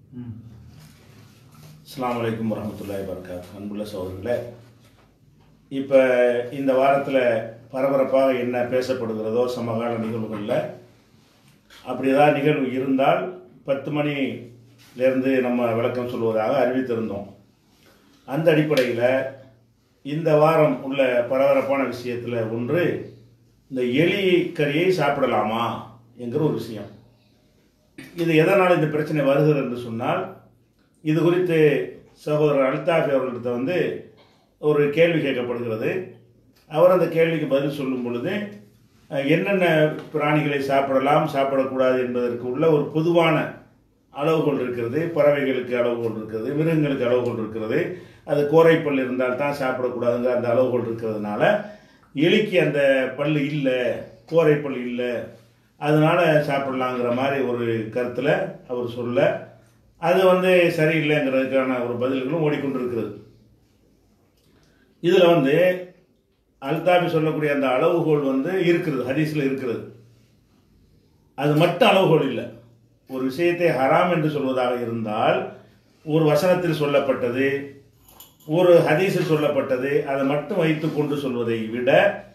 அஸ்ஸலாமு அலைக்கும் வரமத்துல்லாஹி வரகாத் அன்புள்ள சகோதரர்களே இப்போ இந்த வாரத்தில் பரபரப்பாக என்ன பேசப்படுகிறதோ சமகால நிகழ்வுகளில் அப்படி ஏதாவது நிகழ்வு இருந்தால் பத்து மணிலேருந்து நம்ம விளக்கம் சொல்வதாக அறிவித்திருந்தோம் அந்த அடிப்படையில் இந்த வாரம் உள்ள பரபரப்பான விஷயத்தில் ஒன்று இந்த எலி கறியை சாப்பிடலாமா என்கிற ஒரு விஷயம் இது எதனால் இந்த பிரச்சனை வருகிறது என்று சொன்னால் இது குறித்து சகோதரர் அல்தாஃபி அவர்களிடத்த வந்து ஒரு கேள்வி கேட்கப்படுகிறது அவர் அந்த கேள்விக்கு பதில் சொல்லும் பொழுது அஹ், என்னென்ன பிராணிகளை சாப்பிடலாம் சாப்பிடக்கூடாது என்பதற்கு உள்ள ஒரு பொதுவான அளவுகோல் இருக்கிறது பறவைகளுக்கு அளவுகோல் இருக்கிறது மிருகங்களுக்கு அளவுகோல் இருக்கிறது அது கோரைப்பல் இருந்தால் தான் சாப்பிடக்கூடாதுங்கிற அந்த அளவுகோல் இருக்கிறதுனால எலிக்கு அந்த பல் இல்லை கோரைப்பல் இல்லை அதனால சாப்பிடலாங்கிற மாதிரி ஒரு கருத்தில் அவர் சொல்ல அது வந்து சரியில்லைங்கிறதுக்கான ஒரு பதில்களும் ஓடிக்கொண்டிருக்கிறது இதில் வந்து அல்தாபி சொல்லக்கூடிய அந்த அளவுகோல் வந்து இருக்கிறது ஹதீஸில் இருக்கிறது அது மட்டும் அளவுகோல் இல்லை ஒரு விஷயத்தை ஹராம் என்று சொல்வதாக இருந்தால் ஒரு வசனத்தில் சொல்லப்பட்டது ஒரு ஹதீஸில் சொல்லப்பட்டது அதை மட்டும் வைத்துக்கொண்டு சொல்வதை விட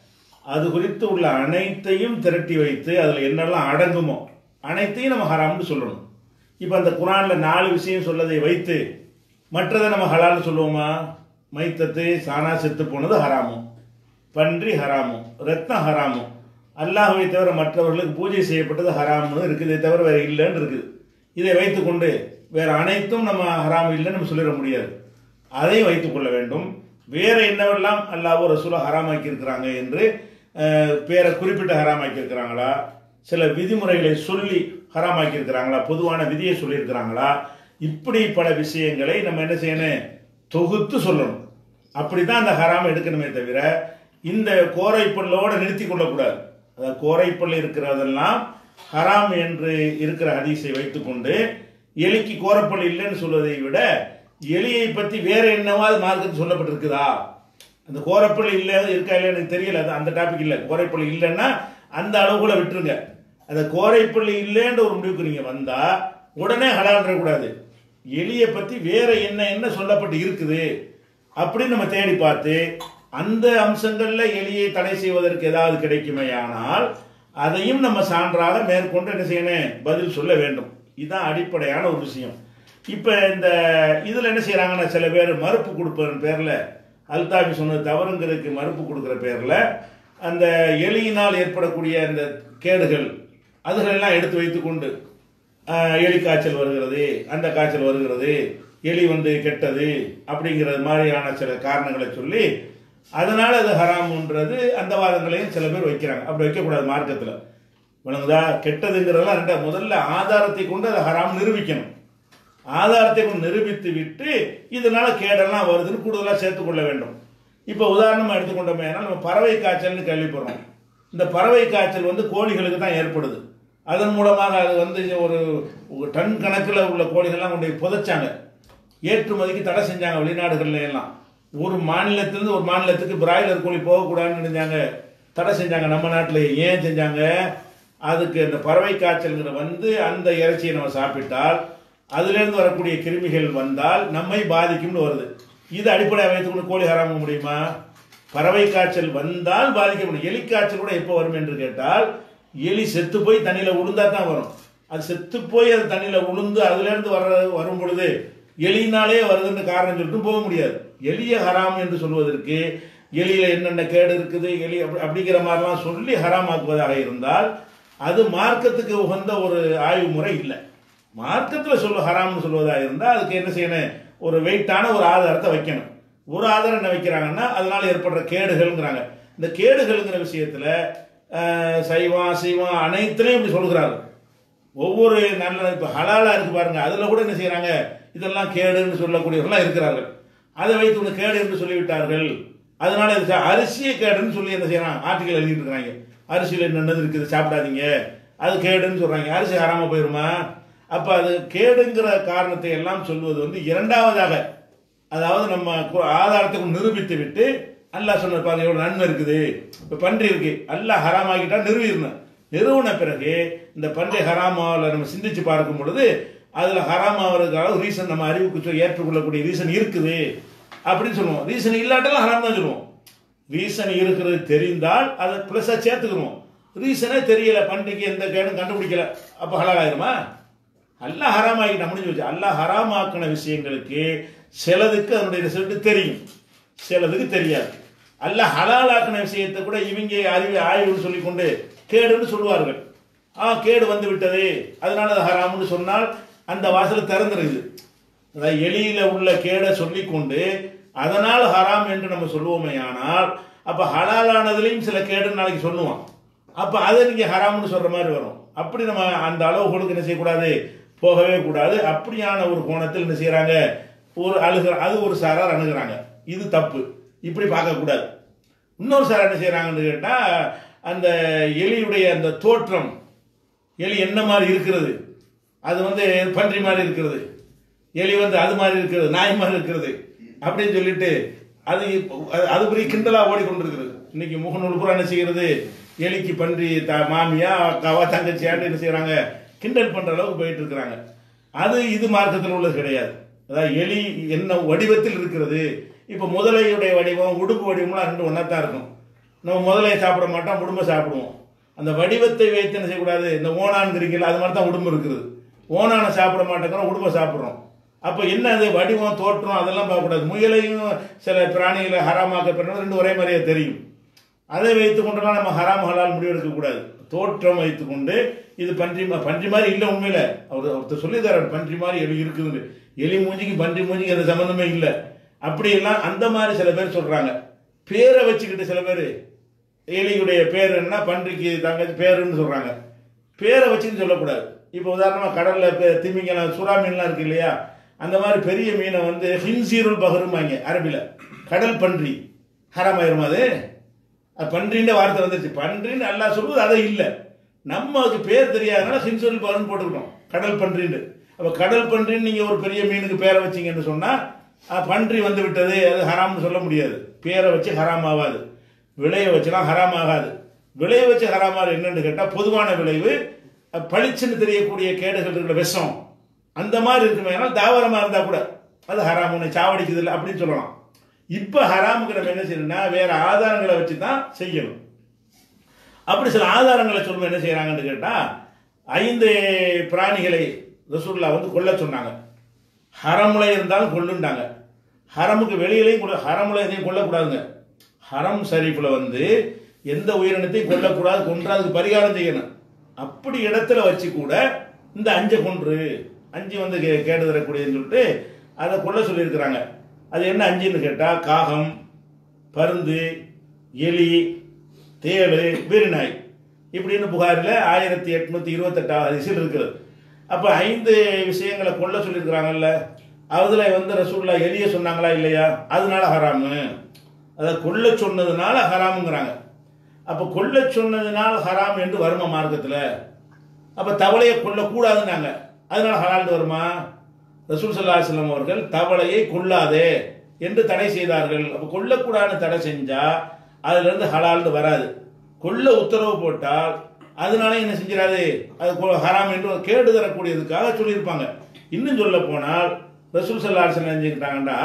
அது குறித்து உள்ள அனைத்தையும் திரட்டி வைத்து அதில் என்னெல்லாம் அடங்குமோ அனைத்தையும் நம்ம ஹராம்னு சொல்லணும் இப்போ அந்த குரானில் நாலு விஷயம் சொல்லதை வைத்து மற்றதை நம்ம ஹலால்னு சொல்லுவோமா மைத்தத்து சானா செத்து போனது ஹராமும் பன்றி ஹராமும் ரத்தம் ஹராமும் அல்லாஹ்வை தவிர மற்றவர்களுக்கு பூஜை செய்யப்பட்டது ஹராம்னு இருக்குது இதை தவிர வேற இல்லைன்னு இருக்குது இதை வைத்துக்கொண்டு வேற அனைத்தும் நம்ம ஹராம் இல்லைன்னு நம்ம சொல்லிட முடியாது அதையும் வைத்துக் கொள்ள வேண்டும் வேற என்னவெல்லாம் அல்லாஹ் ரசூலா ஹராமாக்கி இருக்கிறாங்க என்று அஹ், பேரை குறிப்பிட்ட ஹராமாக்கி இருக்கிறாங்களா சில விதிமுறைகளை சொல்லி ஹராமாக்கி இருக்கிறாங்களா பொதுவான விதியை சொல்லியிருக்கிறாங்களா இப்படி பல விஷயங்களை நம்ம என்ன செய்யணும் தொகுத்து சொல்லணும் அப்படிதான் அந்த ஹராமை எடுக்கணுமே தவிர இந்த கோரைப்பல்லோட நிறுத்தி கொள்ளக்கூடாது அதாவது கோரைப்பல் இருக்கிறதெல்லாம் ஹராம் என்று இருக்கிற ஹதீஸை வைத்துக்கொண்டு எலிக்கு கோரப்பல் இல்லைன்னு சொல்வதை விட எலியை பற்றி வேற என்னவாது மார்க்கத்தில் சொல்லப்பட்டிருக்குதா அந்த கோரப்பல் இல்லை இருக்கா இல்லையா எனக்கு தெரியல அது அந்த டாபிக் இல்லை கோரைப்பல் இல்லைன்னா அந்த அளவுக்குள்ள விட்டுருங்க அந்த கோரைப்பல் இல்லைன்ற ஒரு முடிவுக்கு நீங்கள் வந்தா உடனே ஹலால்றக்கூடாது எலியை பற்றி வேற என்ன என்ன சொல்லப்பட்டு இருக்குது அப்படின்னு நம்ம தேடி பார்த்து அந்த அம்சங்கள்ல எலியை தடை செய்வதற்கு ஏதாவது கிடைக்குமேயானால் அதையும் நம்ம சான்றாக மேற்கொண்டு என்ன செய்யணும் பதில் சொல்ல வேண்டும் இதுதான் அடிப்படையான ஒரு விஷயம் இப்போ இந்த இதில் என்ன செய்கிறாங்கன்னா சில பேர் மறுப்பு கொடுப்பதன் பேரில் அல்தாபி சொன்னது தவறுங்கிறதுக்கு மறுப்பு கொடுக்குற பேரில் அந்த எலியினால் ஏற்படக்கூடிய அந்த கேடுகள் அதுகளெல்லாம் எடுத்து வைத்துக்கொண்டு ஆஹ், எலி காய்ச்சல் வருகிறது அந்த காய்ச்சல் வருகிறது எலி வந்து கெட்டது அப்படிங்கிறது மாதிரியான சில காரணங்களை சொல்லி அதனால அது ஹராமுன்றது அந்த வாதங்களையும் சில பேர் வைக்கிறாங்க அப்படி வைக்கக்கூடாது மார்க்கத்தில் விளங்குதா கெட்டதுங்கிறதெல்லாம் ரெண்டா முதல்ல ஆதாரத்தை கொண்டு அதை ஹராம் நிரூபிக்கணும் ஆதாரத்தை கொண்டு நிரூபித்து விட்டு இதனால கேடெல்லாம் வருதுன்னு கூடுதலாக சேர்த்துக்கொள்ள வேண்டும் இப்போ உதாரணமாக எடுத்துக்கொண்டோமே நம்ம பறவை காய்ச்சல்னு கேள்விப்படுறோம் இந்த பறவை காய்ச்சல் வந்து கோழிகளுக்கு தான் ஏற்படுது அதன் மூலமாக அது வந்து ஒரு ஒரு டன் கணக்கில் உள்ள கோழிகள்லாம் கொண்டு போய் புதைச்சாங்க ஏற்றுமதிக்கு தடை செஞ்சாங்க வெளிநாடுகள்ல எல்லாம் ஒரு மாநிலத்திலிருந்து ஒரு மாநிலத்துக்கு பிராய்லர் கோழி போகக்கூடாதுன்னு நினைஞ்சாங்க தடை செஞ்சாங்க நம்ம நாட்டில் ஏன் செஞ்சாங்க அதுக்கு அந்த பறவை காய்ச்சல்ங்கிற வந்து அந்த இறைச்சியை நம்ம சாப்பிட்டால் அதிலிருந்து வரக்கூடிய கிருமிகள் வந்தால் நம்மை பாதிக்கும்னு வருது இது அடிப்படையாக வைத்துக்கொண்டு கோழி ஹராம முடியுமா பறவை காய்ச்சல் வந்தால் பாதிக்க முடியும் எலி காய்ச்சல் கூட எப்போ வரும் என்று கேட்டால் எலி செத்து போய் தண்ணியில் உளுந்தா தான் வரும் அது செத்து போய் அது தண்ணியில் உளுந்து அதுலேருந்து வர வரும் பொழுது எலினாலே வருதுன்னு காரணம் சொல்லிட்டு போக முடியாது எலிய ஹராம் என்று சொல்வதற்கு எலியில என்னென்ன கேடு இருக்குது எலி அப்படி அப்படிங்கிற மாதிரிலாம் சொல்லி ஹராமாக்குவதாக இருந்தால் அது மார்க்கத்துக்கு உகந்த ஒரு ஆய்வு முறை இல்லை மார்க்கத்தில் சொல்ல ஹராம்னு சொல்வதாக இருந்தால் அதுக்கு என்ன செய்யணும் ஒரு வெயிட்டான ஒரு ஆதாரத்தை வைக்கணும் ஒரு ஆதாரம் என்ன வைக்கிறாங்கன்னா அதனால ஏற்படுற கேடுகள்ங்கிறாங்க இந்த கேடுகள்ங்கிற விஷயத்தில் சைவம் அசைவம் அனைத்துலையும் இப்படி சொல்கிறார்கள் ஒவ்வொரு நல்ல இப்போ ஹலாலாக இருக்கு பாருங்க அதில் கூட என்ன செய்கிறாங்க இதெல்லாம் கேடுன்னு சொல்லக்கூடியவர்களாம் இருக்கிறார்கள் அதை வைத்து ஒன்று கேடு என்று சொல்லிவிட்டார்கள் அதனால இது சா- அரிசியை கேடுன்னு சொல்லி என்ன செய்யறாங்க ஆர்டிக்கல் எழுதிட்டு இருக்கிறாங்க அரிசியில் என்னென்னது இருக்குது சாப்பிடாதீங்க அது கேடுன்னு சொல்றாங்க அரிசி ஹராம போயிருமா அப்ப அது கேடுங்கிற காரணத்தை எல்லாம் சொல்வது வந்து இரண்டாவதாக அதாவது நம்ம கு- ஆதாரத்தை கொண்டு நிரூபித்து விட்டு அல்லாஹ் சொன்ன பாருங்க எவ்வளவு நன்மை இருக்குது இப்ப பன்றி இருக்கு அல்லாஹ் ஹராமாக்கிட்டா நிறுவிடணும் நிறுவன பிறகு இந்த பன்றி ஹராமாவில் நம்ம சிந்திச்சு பார்க்கும் பொழுது அதில் ஹராம் ஆகிறதுக்காக ஒரு ரீசன் நம்ம அறிவுக்கு சொ- ஏற்றுக்கொள்ளக்கூடிய ரீசன் இருக்குது அப்படின்னு சொல்லுவோம் ரீசன் இல்லாட்டெல்லாம் ஹராம் தான் சொல்லுவோம் ரீசன் இருக்கிறது தெரிந்தால் அதை ப்ளஸ்ஸாக சேர்த்துக்கணும் ரீசனே தெரியல பண்டிகை எந்த கேடும் கண்டுபிடிக்கல அப்போ ஹலால் ஆயிருமா அல்லாஹ் ஹராம் ஆகிட்ட முடிஞ்சு வச்சு அல்லாஹ் ஹராம் ஆக்கின விஷயங்களுக்கு சிலதுக்கு அதனுடைய ரிசல்ட் தெரியும் சிலதுக்கு தெரியாது அல்லாஹ் ஹலால் ஆக்கின விஷயத்தை கூட இவங்க அறிவு ஆய்வுன்னு சொல்லிக்கொண்டு கேடுன்னு சொல்லுவார்கள் ஆ கேடு வந்து விட்டது அதனால அது ஹராம்னு சொன்னால் அந்த வாசல் திறந்துருக்குது அதாவது எலியில உள்ள கேடை சொல்லிக்கொண்டு அதனால் ஹராம் என்று நம்ம சொல்லுவோமே ஆனால் அப்ப ஹலாலானதுலையும் சில கேடு நாளைக்கு சொல்லுவான் அப்ப அதை நீங்க ஹராம்னு சொல்ற மாதிரி வரும் அப்படி நம்ம அந்த அளவுகளுக்கு என்ன செய்யக்கூடாது போகவே கூடாது அப்படியான ஒரு கோணத்தில் என்ன செய்யறாங்க ஒரு அழுகிற அது ஒரு சாரார் அணுகுறாங்க இது தப்பு இப்படி பார்க்கக்கூடாது இன்னொரு சார் என்ன செய்யறாங்கன்னு கேட்டா அந்த எலியுடைய அந்த தோற்றம் எலி என்ன மாதிரி இருக்கிறது அது வந்து பன்றி மாதிரி இருக்கிறது எலி வந்து அது மாதிரி இருக்கிறது நாய் மாதிரி இருக்கிறது அப்படின்னு சொல்லிட்டு அது இப்ப- அது- அது பெரிய கிண்டலா ஓடிக்கொண்டிருக்கிறது இன்னைக்கு முகநூல் பூரா என்ன செய்கிறது எலிக்கு பன்றி த மாமியா அக்காவா தங்கச்சியான்னு என்ன செய்றாங்க கிண்டல் பண்ற அளவுக்கு போயிட்டு இருக்கிறாங்க அது இது மார்க்கத்தில் உள்ளது கிடையாது அதாவது எலி என்ன வடிவத்தில் இருக்கிறது இப்போ முதலையுடைய வடிவம் உடுப்பு வடிவம்லாம் ரெண்டு ஒன்றா தான் இருக்கும் நம்ம முதலையை சாப்பிட மாட்டோம் உடும்பை சாப்பிடுவோம் அந்த வடிவத்தை வைத்து என்ன செய்யக்கூடாது இந்த ஓணான்ங்கிறீங்களா அது மாதிரி தான் உடும்பு இருக்குது ஓணானை சாப்பிட மாட்டேங்கிறோம் உடும்பை சாப்பிட்றோம் அப்போ என்ன அது வடிவம் தோற்றம் அதெல்லாம் பார்க்கக்கூடாது முயலையும் சில பிராணிகளை ஹராமாக்க பிறகு ரெண்டு ஒரே மாதிரியே தெரியும் அதை வைத்துக்கொண்டுலாம் நம்ம ஹராம் ஹலால் முடிவெடுக்க கூடாது தோற்றம் வைத்துக்கொண்டு இது பன்றி மா- பன்றி மாதிரி இல்லை உண்மையில அவர் ஒருத்தர் சொல்லித்தரார் பன்றி மாதிரி எலி இருக்குது எலி மூஞ்சிக்கு பன்றி மூஞ்சிக்கு அது சம்பந்தமே இல்லை அப்படியெல்லாம் அந்த மாதிரி சில பேர் சொல்றாங்க பேரை வச்சுக்கிட்டு சில பேர் எலியுடைய பேர் என்ன பன்றிக்கு தங்க பேருன்னு சொல்றாங்க பேரை வச்சுன்னு சொல்லக்கூடாது இப்போ உதாரணமா கடல்ல பே- திமிங்கலம் சுறா மீன்லாம் இருக்கு இல்லையா அந்த மாதிரி பெரிய மீனை வந்து ஹின்சீருல் பஹருமாங்க அரபில கடல் பன்றி ஹராமாயிரும் அது அது பன்றின்ற வார்த்தை வந்துருச்சு பன்றின்னு அல்லாஹ் சொல்லுவது அதை இல்லை நம்ம அதுக்கு பேர் தெரியாதனால ஹின்சூல் பஹருன்னு போட்டுக்கிட்டோம் கடல் பன்றின்னு அப்போ கடல் பன்றின்னு நீங்கள் ஒரு பெரிய மீனுக்கு பேரை வச்சீங்கன்னு சொன்னால் பன்றி வந்து விட்டது அது ஹராம்னு சொல்ல முடியாது பேரை வச்சு ஹராம் ஆகாது விளைய வச்சுலாம் ஹராம் ஆகாது விளைய வச்சு ஹராமாறு என்னன்னு கேட்டால் பொதுவான விளைவு அஹ், பளிச்சுன்னு தெரியக்கூடிய கேடுகள் இருக்கிற விஷம் அந்த மாதிரி இருக்குமே ஆனால் தாவரமாக இருந்தால் கூட அது ஹராம் உன்னை சாவடிக்குது இல்லை அப்படின்னு சொல்லலாம் இப்போ ஹராமுக்கு நம்ம என்ன செய்யணும்னா வேற ஆதாரங்களை வச்சு தான் செய்யணும் அப்படி சில ஆதாரங்களை சொல்லுவோம் என்ன செய்யறாங்கன்னு கேட்டா ஐந்து பிராணிகளை ரசூல்லா வந்து கொல்ல சொன்னாங்க ஹரமுல இருந்தாலும் கொல்லுண்டாங்க ஹரமுக்கு வெளியிலையும் கொள்ள ஹரமுல எதையும் கொல்லக்கூடாதுங்க ஹரம் ஷரீஃபில் வந்து எந்த உயிரினத்தையும் கொல்லக்கூடாது கொன்றா அதுக்கு பரிகாரம் செய்யணும் அப்படி இடத்துல வச்சு கூட இந்த அஞ்சை கொன்று அஞ்சு வந்து கே- கேடு தரக்கூடியதுன்னு சொல்லிட்டு அதை கொல்ல சொல்லியிருக்கிறாங்க அது என்ன அஞ்சுன்னு கேட்டால் காகம் பருந்து எலி தேளு வீரநாய் இப்படின்னு புகாரில் ஆயிரத்தி எட்நூத்தி இருபத்தெட்டாவது அதிசயில் இருக்கிறது அப்போ ஐந்து விஷயங்களை கொல்ல சொல்லியிருக்கிறாங்கல்ல அதுல வந்து ரசூல்லா எலிய சொன்னாங்களா இல்லையா அதனால ஹராமு அதை கொல்ல சொன்னதுனால ஹராமுங்கிறாங்க அப்போ கொல்ல சொன்னதுனால் ஹராம் என்று வருமா மார்க்கத்தில் அப்போ தவளையை கொல்லக்கூடாதுன்னாங்க அதனால ஹலால்னு வருமா ரசூல் சல்லா செல்லம் அவர்கள் தவளையை கொல்லாதே என்று தடை செய்தார்கள் அப்போ கொல்லக்கூடாதுன்னு தடை செஞ்சா அதுல இருந்து ஹலால்னு வராது கொல்ல உத்தரவு போட்டால் அதனால என்ன செஞ்சிடாது அது கொ- ஹராம் என்று ஒரு கேடு தரக்கூடியதுக்காக சொல்லியிருப்பாங்க இன்னும் சொல்ல போனால் ரசூல் சல்லா செல்லம் செஞ்சுக்கிட்டாங்கன்னா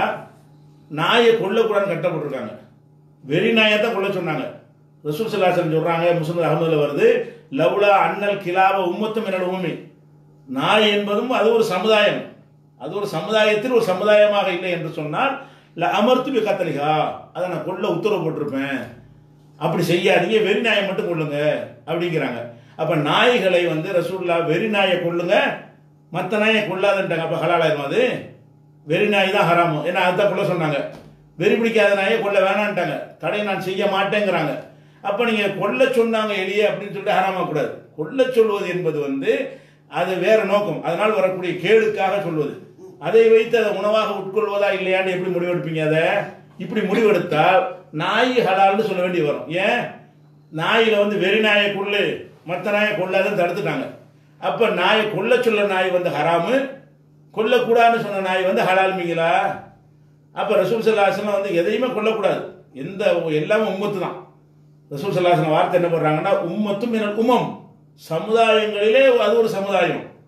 நாயை கொல்லக்கூடாதுன்னு கட்டப்பட்டிருக்காங்க வெறி நாயை தான் கொல்ல சொன்னாங்க ரசூல் சல்லாசன் சொல்றாங்க முஸ்லிம் அகமதுல வருது லவ்லா அண்ணல் கிலாப உம்மத்தும் என்னோட உண்மை நாய் என்பதும் அது ஒரு சமுதாயம் அது ஒரு சமுதாயத்தில் ஒரு சமுதாயமாக இல்லை என்று சொன்னால் ல அமர்த்து பி கத்தலிகா அதை நான் கொல்ல உத்தரவு போட்டிருப்பேன் அப்படி செய்யாதீங்க வெறி நாயை மட்டும் கொள்ளுங்க அப்படிங்கிறாங்க அப்ப நாய்களை வந்து ரசூல்லா வெறி நாயை கொள்ளுங்க மற்ற நாயை கொள்ளாதுன்ட்டாங்க அப்ப ஹலாலாயிரும் அது வெறி நாய் தான் ஹராமு ஏன்னா அதுதான் கொல்ல சொன்னாங்க வெறி பிடிக்காத நாயை கொல்ல வேணான்ட்டாங்க தடை நான் செய்ய மாட்டேங்கிறாங்க அப்ப நீங்க கொல்ல சொன்னாங்க எளிய அப்படின்னு சொல்லிட்டு ஹராமா கூடாது கொல்ல சொல்வது என்பது வந்து அது வேற நோக்கம் அதனால் வரக்கூடிய கேடுக்காக சொல்வது அதை வைத்து அதை உணவாக உட்கொள்வதா இல்லையான்னு எப்படி முடிவெடுப்பீங்க அதை இப்படி முடிவெடுத்தால் நாய் ஹலால்னு சொல்ல வேண்டி வரும் ஏன் நாயில வந்து வெறி நாயை கொள்ளு மற்ற நாயை கொள்ளாதுன்னு தடுத்துட்டாங்க அப்ப நாயை கொல்ல சொல்ல நாய் வந்து ஹராமு கொல்லக்கூடாதுன்னு சொன்ன நாய் வந்து ஹலால்மிங்களா அப்ப ரசூல் சல்லாசனம் வந்து எதையுமே கொல்லக்கூடாது எந்த எல்லாமே உம்மத்து தான் ரசூல் சல்லாசன வார்த்தை என்ன பண்றாங்கன்னா உம்மத்தும் மினல் உமம் சமுதாயங்களிலே அது ஒரு சமுதாயம்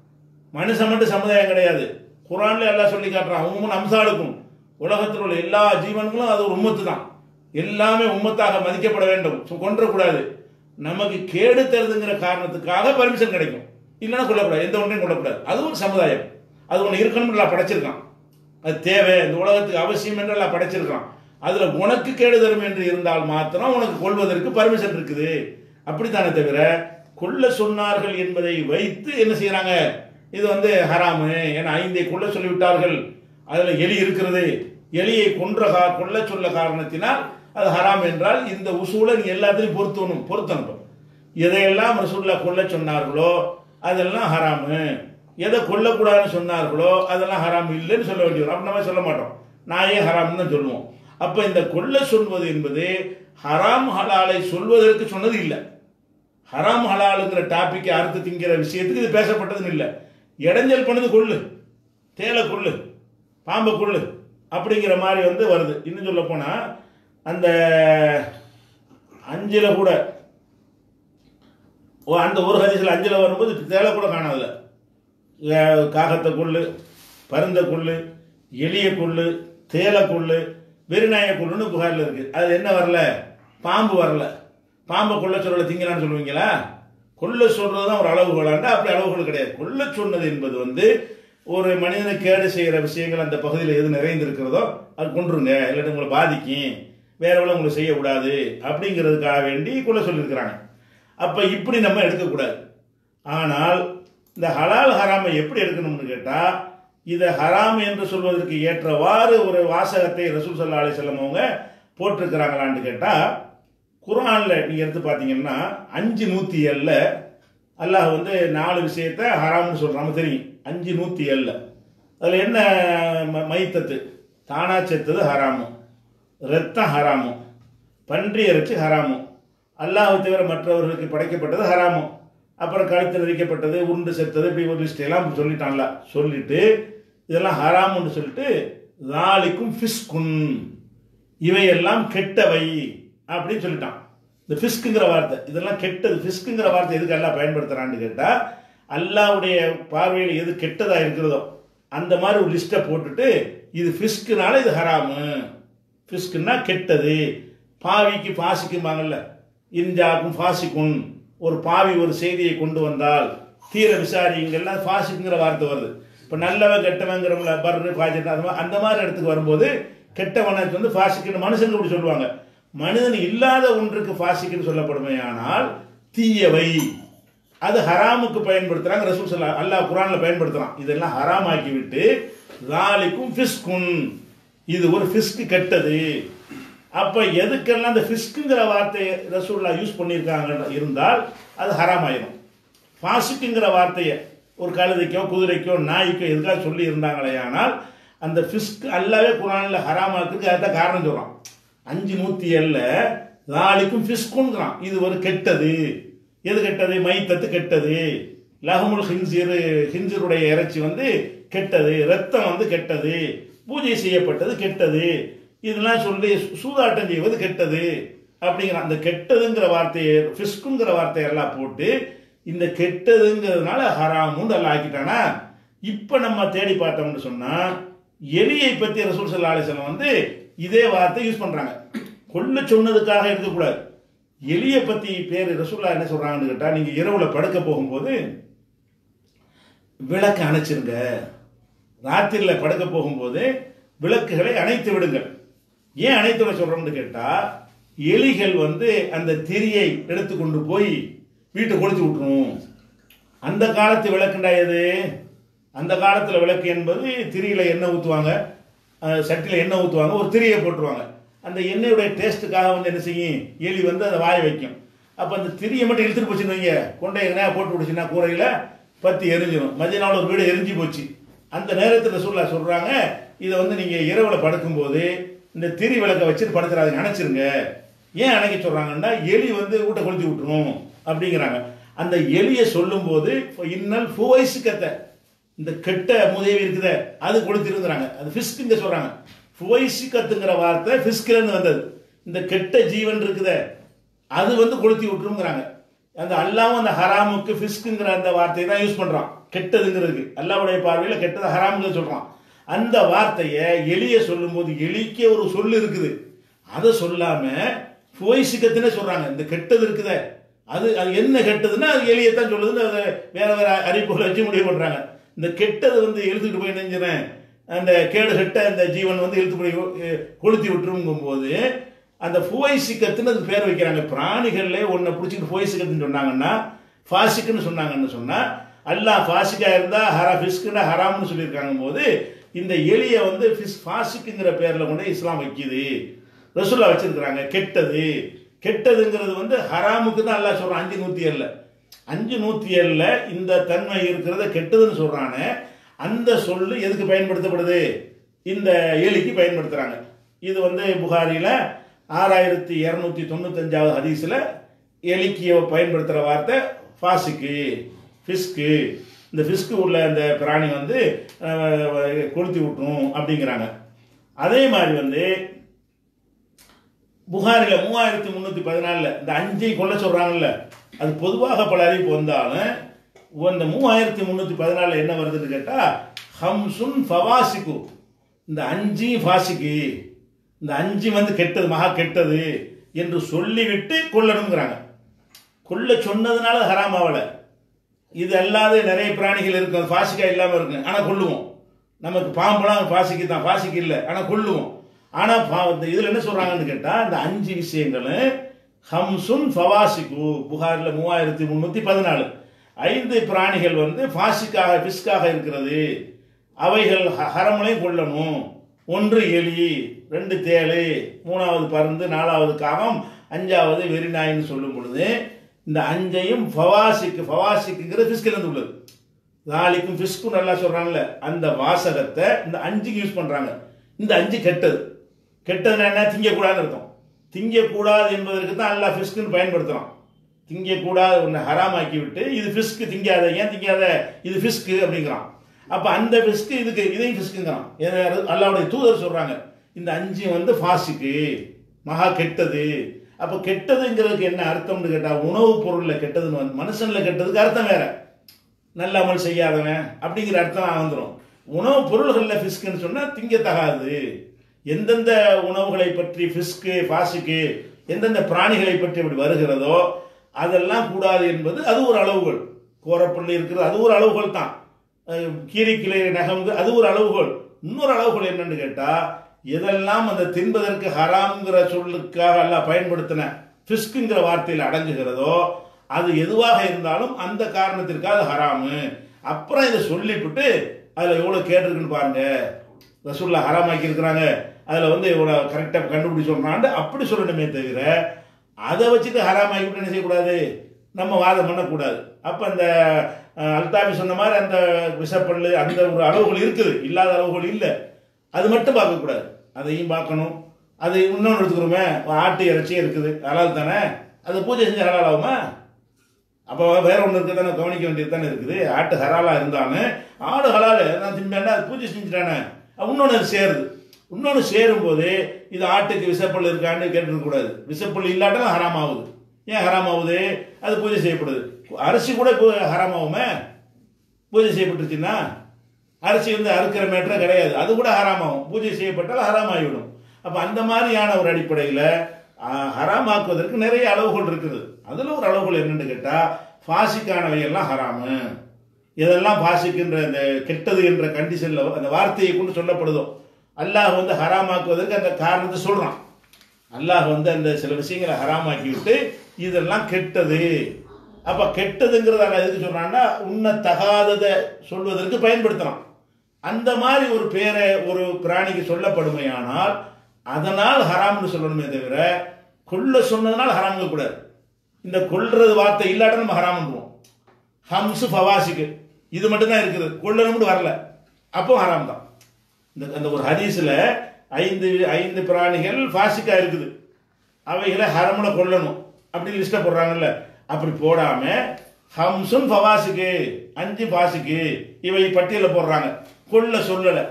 மனுஷன் மட்டும் சமுதாயம் கிடையாது குரான்ல எல்லாம் சொல்லி காட்டுறான் உம்மன் அம்சாளுக்கும் உலகத்தில் உள்ள எல்லா ஜீவன்களும் அது ஒரு உம்மத்து தான் எல்லாமே உம்மத்தாக மதிக்கப்பட வேண்டும் சு- கொன்றக்கூடாது நமக்கு கேடு தருதுங்கிற காரணத்துக்காக பர்மிஷன் கிடைக்கும் இல்லைன்னா கொல்லக்கூடாது எந்த ஒன்றையும் கொல்லக்கூடாது அது ஒரு சமுதாயம் அது ஒன்று இருக்கணும்னு எல்லாம் படைச்சிருக்கான் அது தேவை இந்த உலகத்துக்கு அவசியம் என்று எல்லாம் படைச்சிருக்கான் அதுல உனக்கு கேடு தரும் என்று இருந்தால் மாத்திரம் உனக்கு கொள்வதற்கு பர்மிஷன் இருக்குது அப்படித்தானே தவிர கொல்ல சொன்னார்கள் என்பதை வைத்து என்ன செய்யறாங்க இது வந்து ஹராமு ஏன்னா ஐந்தை கொல்ல சொல்லிவிட்டார்கள் அதுல எலி இருக்கிறது எலியை கொன்ற கா- கொல்ல சொல்ல காரணத்தினால் அது ஹராம் என்றால் இந்த உசூலை நீ எல்லாத்தையும் பொருத்தணும் பொருத்தணும் எதையெல்லாம் ரசூல்லா கொல்ல சொன்னார்களோ அதெல்லாம் ஹராமு எதை கொல்லக்கூடாதுன்னு சொன்னார்களோ அதெல்லாம் ஹராம் இல்லைன்னு சொல்ல வேண்டியது அப்படி நம்ம சொல்ல மாட்டோம் நாயே ஹராம்னு தான் சொல்லுவோம் அப்ப இந்த கொல்ல சொல்வது என்பது ஹராம் ஹலாலை சொல்வதற்கு சொன்னது இல்லை ஹராம் ஹலாலுங்கிற டாபிக் அறுத்து திங்கிற விஷயத்துக்கு இது பேசப்பட்டதுன்னு இல்லை இடைஞ்சல் பண்ணது கொள்ளு தேலை கொள்ளு பாம்பை கொள்ளு அப்படிங்கிற மாதிரி வந்து வருது இன்னும் சொல்ல போனா அந்த அஞ்சில கூட ஓ, அந்த ஒரு ஹதீஸ்ல அஞ்சில வரும்போது தேலை கூட காணாதுல அஹ் காகத்தை கொள்ளு பருந்தை கொள்ளு எலிய கொள்ளு தேலை கொள்ளு வெறிநாயை கொள்ளுன்னு புகாரில் இருக்கு அது என்ன வரல பாம்பு வரல பாம்பை கொல்ல சொல்லல திங்கலான்னு சொல்லுவீங்களா கொல்ல சொல்றது தான் ஒரு அளவுகோலாண்டா அப்படி அளவுகள் கிடையாது கொல்ல சொன்னது என்பது வந்து ஒரு மனிதனை கேடு செய்கிற விஷயங்கள் அந்த பகுதியில் எது நிறைந்திருக்கிறதோ அது கொண்டுருங்க இல்லாட்டி உங்களை பாதிக்கும் வேற எவ்வளோ உங்களுக்கு செய்யக்கூடாது அப்படிங்கிறதுக்காக வேண்டி கொல்ல சொல்லியிருக்கிறாங்க அப்போ இப்படி நம்ம எடுக்கக்கூடாது ஆனால் இந்த ஹலால் ஹராமை எப்படி எடுக்கணும்னு கேட்டால் இதை ஹராம் என்று சொல்வதற்கு ஏற்றவாறு ஒரு வாசகத்தை ரசூல் சல்லா அலிசல்லம் அவங்க போட்டிருக்கிறாங்களான்னு கேட்டால் குர்ஆனில் நீங்கள் எடுத்து பார்த்தீங்கன்னா அஞ்சு நூற்றி ஏழில் அல்லாஹ் வந்து நாலு விஷயத்த ஹராம்னு சொல்கிறாம தெரியும் அஞ்சு நூற்றி ஏழில் அதில் என்ன ம- மைத்தத்து தானா செத்தது ஹராமும் ரத்தம் ஹராமும் பன்றி இறைச்சி ஹராமும் அல்லாஹ் தவிர மற்றவர்களுக்கு படைக்கப்பட்டது ஹராமும் அப்புறம் கழுத்து நெரிக்கப்பட்டது உருண்டு செத்தது இப்படி ஒரு லிஸ்ட் எல்லாம் சொல்லிட்டான்ல சொல்லிட்டு இதெல்லாம் ஹராம்னு சொல்லிட்டு லாலிக்கும் ஃபிஸ்குன் இவையெல்லாம் கெட்டவை அப்படின்னு சொல்லிட்டான் இந்த ஃபிஸ்க்குங்கிற வார்த்தை இதெல்லாம் கெட்டது ஃபிஸ்க்குங்கிற வார்த்தை எதுக்கு எல்லாம் பயன்படுத்துறான்னு கேட்டா அல்லாவுடைய பார்வையில் எது கெட்டதா இருக்கிறதோ அந்த மாதிரி ஒரு லிஸ்ட்டை போட்டுட்டு இது ஃபிஸ்க்குனால இது ஹராமு ஃபிஸ்க்குன்னா கெட்டது பாவிக்கு பாசிக்கும்பாங்கல்ல இன்ஜாக்கும் ஃபாசிக்கும் ஒரு பாவி ஒரு செய்தியை கொண்டு வந்தால் தீர விசாரிங்கள்லாம் ஃபாசிக்குங்கிற வார்த்தை வருது இப்போ நல்லவன் கெட்டவங்கிறவங்கள பர்ரு ஃபாசிட்டு அது மாதிரி அந்த மாதிரி இடத்துக்கு வரும்போது கெட்டவனுக்கு வந்து ஃபாசிக்குன்னு மனுஷங்க இப்படி சொல்லுவாங்க மனிதன் இல்லாத ஒன்றுக்கு ஃபாசிக்குன்னு சொல்லப்படுமே ஆனால் தீயவை அது ஹராமுக்கு பயன்படுத்துறாங்க ரசூல் சல்லா அல்லாஹ் குரான்ல பயன்படுத்துறான் இதெல்லாம் ஹராம் ஆக்கி விட்டு லாலிக்கும் ஃபிஸ்குன் இது ஒரு ஃபிஸ்க் கெட்டது அப்ப எதுக்கெல்லாம் அந்த ஃபிஸ்க்குங்கிற வார்த்தையை ரசூல்லா யூஸ் பண்ணியிருக்காங்க இருந்தால் அது ஹராம் ஆயிரும் ஃபாசிக்குங்கிற வார்த்தையை ஒரு கழுதைக்கோ குதிரைக்கோ நாய்க்கோ எதுக்காக சொல்லி இருந்தாங்களே ஆனால் அந்த ஃபிஸ்க் அல்லாவே குரானில் ஹராமாக்குறதுக்கு அதுதான் காரணம் சொல்றான் அஞ்சு நூத்தி ஏழுல நாளைக்கும் ஃபிஸ்குங்கிறான் இது ஒரு கெட்டது எது கெட்டது மைத்தத்து கெட்டது லஹமுல் ஹின்சீர் ஹின்சீருடைய இறைச்சி வந்து கெட்டது ரத்தம் வந்து கெட்டது பூஜை செய்யப்பட்டது கெட்டது இதெல்லாம் சொல்லி சூதாட்டம் செய்வது கெட்டது அப்படிங்கிற அந்த கெட்டதுங்கிற வார்த்தையை ஃபிஸ்குங்கிற வார்த்தையெல்லாம் போட்டு இந்த கெட்டதுங்கிறதுனால ஹராமுன்னு எல்லாம் ஆக்கிட்டானா இப்போ நம்ம தேடி பார்த்தோம்னு சொன்னா எலியை பற்றி ரசூல் சல்லா அலிஸ்லாம் வந்து இதே வார்த்தை யூஸ் பண்றாங்க கொல்ல சொன்னதுக்காக இருக்கக்கூடாது எலியை பத்தி பேர் ரசூல்லா என்ன சொல்றாங்கன்னு கேட்டா நீங்க இரவுல படுக்க போகும்போது விளக்கு அணைச்சிருங்க ராத்திரில படுக்க போகும்போது விளக்குகளை அணைத்து விடுங்கள் ஏன் அணைத்து விட சொல்றோம்னு கேட்டா எலிகள் வந்து அந்த திரியை எடுத்து கொண்டு போய் வீட்டை கொளுத்தி விட்டுரும் அந்த காலத்து விளக்குண்டா எது அந்த காலத்துல விளக்கு என்பது திரியில எண்ணெய் ஊற்றுவாங்க சட்டியில் எண்ணெய் ஊற்றுவாங்க ஒரு திரியை போட்டுருவாங்க அந்த எண்ணெயுடைய டேஸ்ட்டுக்காக வந்து என்ன செய்யும் எலி வந்து அதை வாய வைக்கும் அப்போ அந்த திரியை மட்டும் இழுத்துட்டு போச்சுன்னு வைங்க கொண்டை எங்கனா போட்டு விடுச்சுன்னா கூரையில் பத்தி எரிஞ்சிடும் மதிய நாள் ஒரு வீடு எரிஞ்சு போச்சு அந்த நேரத்தில் சொல்ல சொல்கிறாங்க இதை வந்து நீங்கள் இரவில் படுக்கும்போது இந்த திரி விளக்கை வச்சுட்டு படுத்துறாதீங்க அணைச்சிருங்க ஏன் அணைக்க சொல்கிறாங்கன்னா எலி வந்து வீட்டை கொளுத்தி விட்டுரும் அப்படிங்கிறாங்க அந்த எலியை சொல்லும்போது இன்னல் ஃபுவைசு கத்தை இந்த கெட்ட முதவி இருக்குதே அது கொடுத்திருந்தாங்க அது ஃபிஸ்க்குங்க சொல்றாங்க ஃபுவைசிக்கத்துங்கிற வார்த்தை ஃபிஸ்கிலேருந்து வந்தது இந்த கெட்ட ஜீவன் இருக்குதே அது வந்து கொளுத்தி விட்டுருங்கிறாங்க அந்த அல்லாவும் அந்த ஹராமுக்கு ஃபிஸ்க்குங்கிற அந்த வார்த்தையை தான் யூஸ் பண்ணுறான் கெட்டதுங்கிறதுக்கு அல்லாவுடைய பார்வையில் கெட்டது ஹராமுங்க சொல்கிறான் அந்த வார்த்தையை எளிய சொல்லும்போது எளிக்க ஒரு சொல் இருக்குது அதை சொல்லாமல் ஃபோய்சிக்கத்தினே சொல்கிறாங்க இந்த கெட்டது இருக்குதே அது அது என்ன கெட்டதுன்னா அது எளியத்தான் சொல்லுதுன்னு அதை வேற வேற அறிவிப்புகளை வச்சு முடிவு பண்ணுறாங்க இந்த கெட்டது வந்து எழுத்துக்கிட்டு போய் நெஞ்சுறேன் அந்த கேடு கெட்ட அந்த ஜீவன் வந்து இழுத்து போய் அஹ், கொளுத்தி விட்டுருங்கும் போது அந்த ஃபுவைசிக்கத்துன்னு அதுக்கு பேர் வைக்கிறாங்க பிராணிகள்ல ஒன்றை பிடிச்சிட்டு ஃபுவைசிக்கத்துன்னு சொன்னாங்கன்னா ஃபாசிக்குன்னு சொன்னாங்கன்னு சொன்னால் அல்லாஹ் ஃபாசிக்கா இருந்தால் ஹரா ஃபிஸ்க்குன்னு ஹராம்னு சொல்லியிருக்காங்க போது இந்த எலியை வந்து ஃபிஸ் ஃபாசிக்குங்கிற பேரில் கொண்டு இஸ்லாம் வைக்குது ரசூல்லா வச்சிருக்கிறாங்க கெட்டது கெட்டதுங்கிறது வந்து ஹராமுக்கு தான் அல்லாஹ் சொல்கிறான் அஞ்சு நூற்றி ஏழில் அஞ்சு நூற்றி ஏழில் இந்த தன்மை இருக்கிறத கெட்டதுன்னு சொல்கிறானே அந்த சொல்லு எதுக்கு பயன்படுத்தப்படுது இந்த எலிக்கு பயன்படுத்துகிறாங்க இது வந்து புகாரியில் ஆறாயிரத்தி இரநூத்தி தொண்ணூத்தஞ்சாவது ஹதீஸில் எலிக்கு பயன்படுத்துகிற வார்த்தை ஃபாசிக்கு ஃபிஸ்க்கு இந்த ஃபிஸ்க்கு உள்ள அந்த பிராணி வந்து அஹ், கொளுத்தி விட்டுரும் அப்படிங்கிறாங்க அதே மாதிரி வந்து புகாரில் மூவாயிரத்தி முந்நூற்றி பதினாலில் இந்த அஞ்சை கொல்ல சொல்கிறாங்கல்ல அது பொதுவாக பல அறிவிப்பு வந்தாலும் இந்த மூவாயிரத்தி முந்நூற்றி பதினாலில் என்ன வருதுன்னு கேட்டால் ஹம்சுன் ஃபவாசிக்கு இந்த அஞ்சு ஃபாசிக்கு இந்த அஞ்சு வந்து கெட்டது மகா கெட்டது என்று சொல்லிவிட்டு கொல்லணுங்கிறாங்க கொல்ல சொன்னதுனால ஹராம் ஆகலை இது அல்லாத நிறைய பிராணிகள் இருக்கும் அது பாசிக்கா இல்லாமல் இருக்கும் ஆனால் கொல்லுவோம் நமக்கு பாம்பெல்லாம் பாசிக்கு தான் பாசிக்கு இல்லை ஆனால் கொல்லுவோம் ஆனால் பா இந்த இதில் என்ன சொல்கிறாங்கன்னு கேட்டால் இந்த அஞ்சு விஷயங்களும் ஹம்சுன் ஃபவாசிக்கு புகாரில் மூவாயிரத்தி முந்நூற்றி பதினாலு ஐந்து பிராணிகள் வந்து ஃபாசிக்காக ஃபிஸ்காக இருக்கிறது அவைகள் ஹ- ஹரமலையும் கொல்லணும் ஒன்று எலி ரெண்டு தேளு மூணாவது பருந்து நாலாவது காகம் அஞ்சாவது வெறிநாயின்னு சொல்லும் பொழுது இந்த அஞ்சையும் ஃபவாசிக்கு ஃபவாசிக்குங்கிறது ஃபிஸ்கிலிருந்து உள்ளது நாளைக்கும் ஃபிஸ்க்கும் நல்லா சொல்கிறாங்கல்ல அந்த வாசகத்தை இந்த அஞ்சுக்கு யூஸ் பண்ணுறாங்க இந்த அஞ்சு கெட்டது கெட்டதுன்னா என்ன திங்கக்கூடாதுன்னு அர்த்தம் திங்கக்கூடாது என்பதற்கு தான் அல்லாஹ் ஃபிஸ்க்குன்னு பயன்படுத்துகிறான் திங்கக்கூடாது ஒன்று ஹராமாக்கி விட்டு இது ஃபிஸ்க்கு திங்காத ஏன் திங்காத இது ஃபிஸ்க்கு அப்படிங்கிறான் அப்போ அந்த ஃபிஸ்க்கு இதுக்கு இதையும் ஃபிஸ்க்குங்கிறான் அல்லாவுடைய தூதர் சொல்கிறாங்க இந்த அஞ்சு வந்து ஃபாசிக்கு மகா கெட்டது அப்போ கெட்டதுங்கிறதுக்கு என்ன அர்த்தம்னு கேட்டால் உணவுப் பொருளில் கெட்டதுன்னு வந்து மனுஷனில் கெட்டதுக்கு அர்த்தம் வேற நல்ல அமல் செய்யாதவன் அப்படிங்கிற அர்த்தம் வந்துடும் உணவுப் பொருள்களில் ஃபிஸ்க்குன்னு சொன்னால் திங்கத்தகாது எந்தெந்த உணவுகளை பற்றி ஃபிஸ்க்கு ஃபாஸுக்கு எந்தெந்த பிராணிகளை பற்றி அப்படி வருகிறதோ அதெல்லாம் கூடாது என்பது அது ஒரு அளவுகோல் கோரப்பள்ளி இருக்கிறது அது ஒரு அளவுகோல் தான் அஹ் கீரி கிளை நகம்ங்க அது ஒரு அளவுகோல் இன்னொரு அளவுகோல் என்னன்னு கேட்டால் எதெல்லாம் அந்த தின்பதற்கு ஹராம்ங்கிற சொல்லுக்காக எல்லாம் பயன்படுத்தின ஃபிஸ்க்குங்கிற வார்த்தையில் அடங்குகிறதோ அது எதுவாக இருந்தாலும் அந்த காரணத்திற்காக அது ஹராமு அப்புறம் இதை சொல்லிவிட்டு அதில் எவ்வளோ கேட்டிருக்குன்னு பாருங்க ரசூல்லா ஹராமாக்கி இருக்கிறாங்க அதில் வந்து இவ்வளோ கரெக்டாக கண்டுபிடி சொல்கிறான்ட்டு அப்படி சொல்லணுமே தவிர அதை வச்சுட்டு ஹராமாக்கி என்ன செய்யக்கூடாது நம்ம வாதம் பண்ணக்கூடாது அப்போ அந்த அஹ், அல்தாபி சொன்ன மாதிரி அந்த விஷப்பல்லு அந்த ஒரு அளவுகள் இருக்குது இல்லாத அளவுகள் இல்லை அது மட்டும் பார்க்கக்கூடாது அதையும் பார்க்கணும் அது இன்னொன்று எடுத்துக்கிறோமே ஆட்டு இறைச்சி இருக்குது ஹலால் தானே அது பூஜை செஞ்சு ஹலால் ஆகுமா அப்போ வேற ஒன்று இருக்குது தானே கவனிக்க வேண்டியது தானே இருக்குது ஆட்டு ஹலாலாக இருந்தாலும் ஆடு ஹலால் நான் தின்பேன்னா அது பூஜை செஞ்சுட்டானே இன்னொன்று அது சேருது இன்னொன்று சேரும்போது இது ஆட்டுக்கு விசப்பல் இருக்கான்னு கேட்டுருக்கக்கூடாது விசப்பல் இல்லாட்டாலும் ஹராம் ஆகுது ஏன் ஹராம் ஆகுது அது பூஜை செய்யப்படுது அரிசி கூட இப்போ ஹராம் ஆகுமே பூஜை செய்யப்பட்டுருச்சுன்னா அரிசி வந்து அறுக்கிற மேட்டரே கிடையாது அது கூட ஹராமாகும் பூஜை செய்யப்பட்டால் ஹராம் ஆகிவிடும் அப்போ அந்த மாதிரியான ஒரு அடிப்படையில் ஹராமாக்குவதற்கு நிறைய அளவுகள் இருக்குது அதில் ஒரு அளவுகள் என்னன்னு கேட்டால் ஃபாசிக்கானவை எல்லாம் ஹராமு இதெல்லாம் ஃபாசிக்குன்ற இந்த கெட்டது என்ற கண்டிஷனில் அந்த வார்த்தையை கொண்டு சொல்லப்படுதோ அல்லாஹ் வந்து ஹராமாக்குவதற்கு அந்த காரணத்தை சொல்கிறான் அல்லாஹ் வந்து அந்த சில விஷயங்களை ஹராமாக்கி விட்டு இதெல்லாம் கெட்டது அப்போ கெட்டதுங்கிறத அல்ல எதுக்கு சொல்கிறான்னா உண்ணத்தகாததை சொல்வதற்கு பயன்படுத்தலாம் அந்த மாதிரி ஒரு பேரை ஒரு பிராணிக்கு சொல்லப்படுமையானால் அதனால் ஹராம்னு சொல்லணுமே தவிர கொல்ல சொன்னதுனால ஹராம்ங்க கூடாது இந்த கொல்றது வார்த்தை இல்லாட்ட நம்ம ஹராம்ன்றோம் ஹம்சு ஃபவாசிக்கு இது மட்டும்தான் இருக்குது கொல்லணும்னு வரல அப்போ ஹராம் தான் இந்த அந்த ஒரு ஹதீஸில் ஐந்து ஐந்து பிராணிகள் ஃபாசிக்கா இருக்குது அவைகளை ஹரமுல கொல்லணும் அப்படின்னு லிஸ்ட்டை போடுறாங்கல்ல அப்படி போடாம ஹம்சுன் ஃபவாசிக்கு அஞ்சு பாசிக்கு இவை பட்டியலில் போடுறாங்க கொல்ல சொல்லலை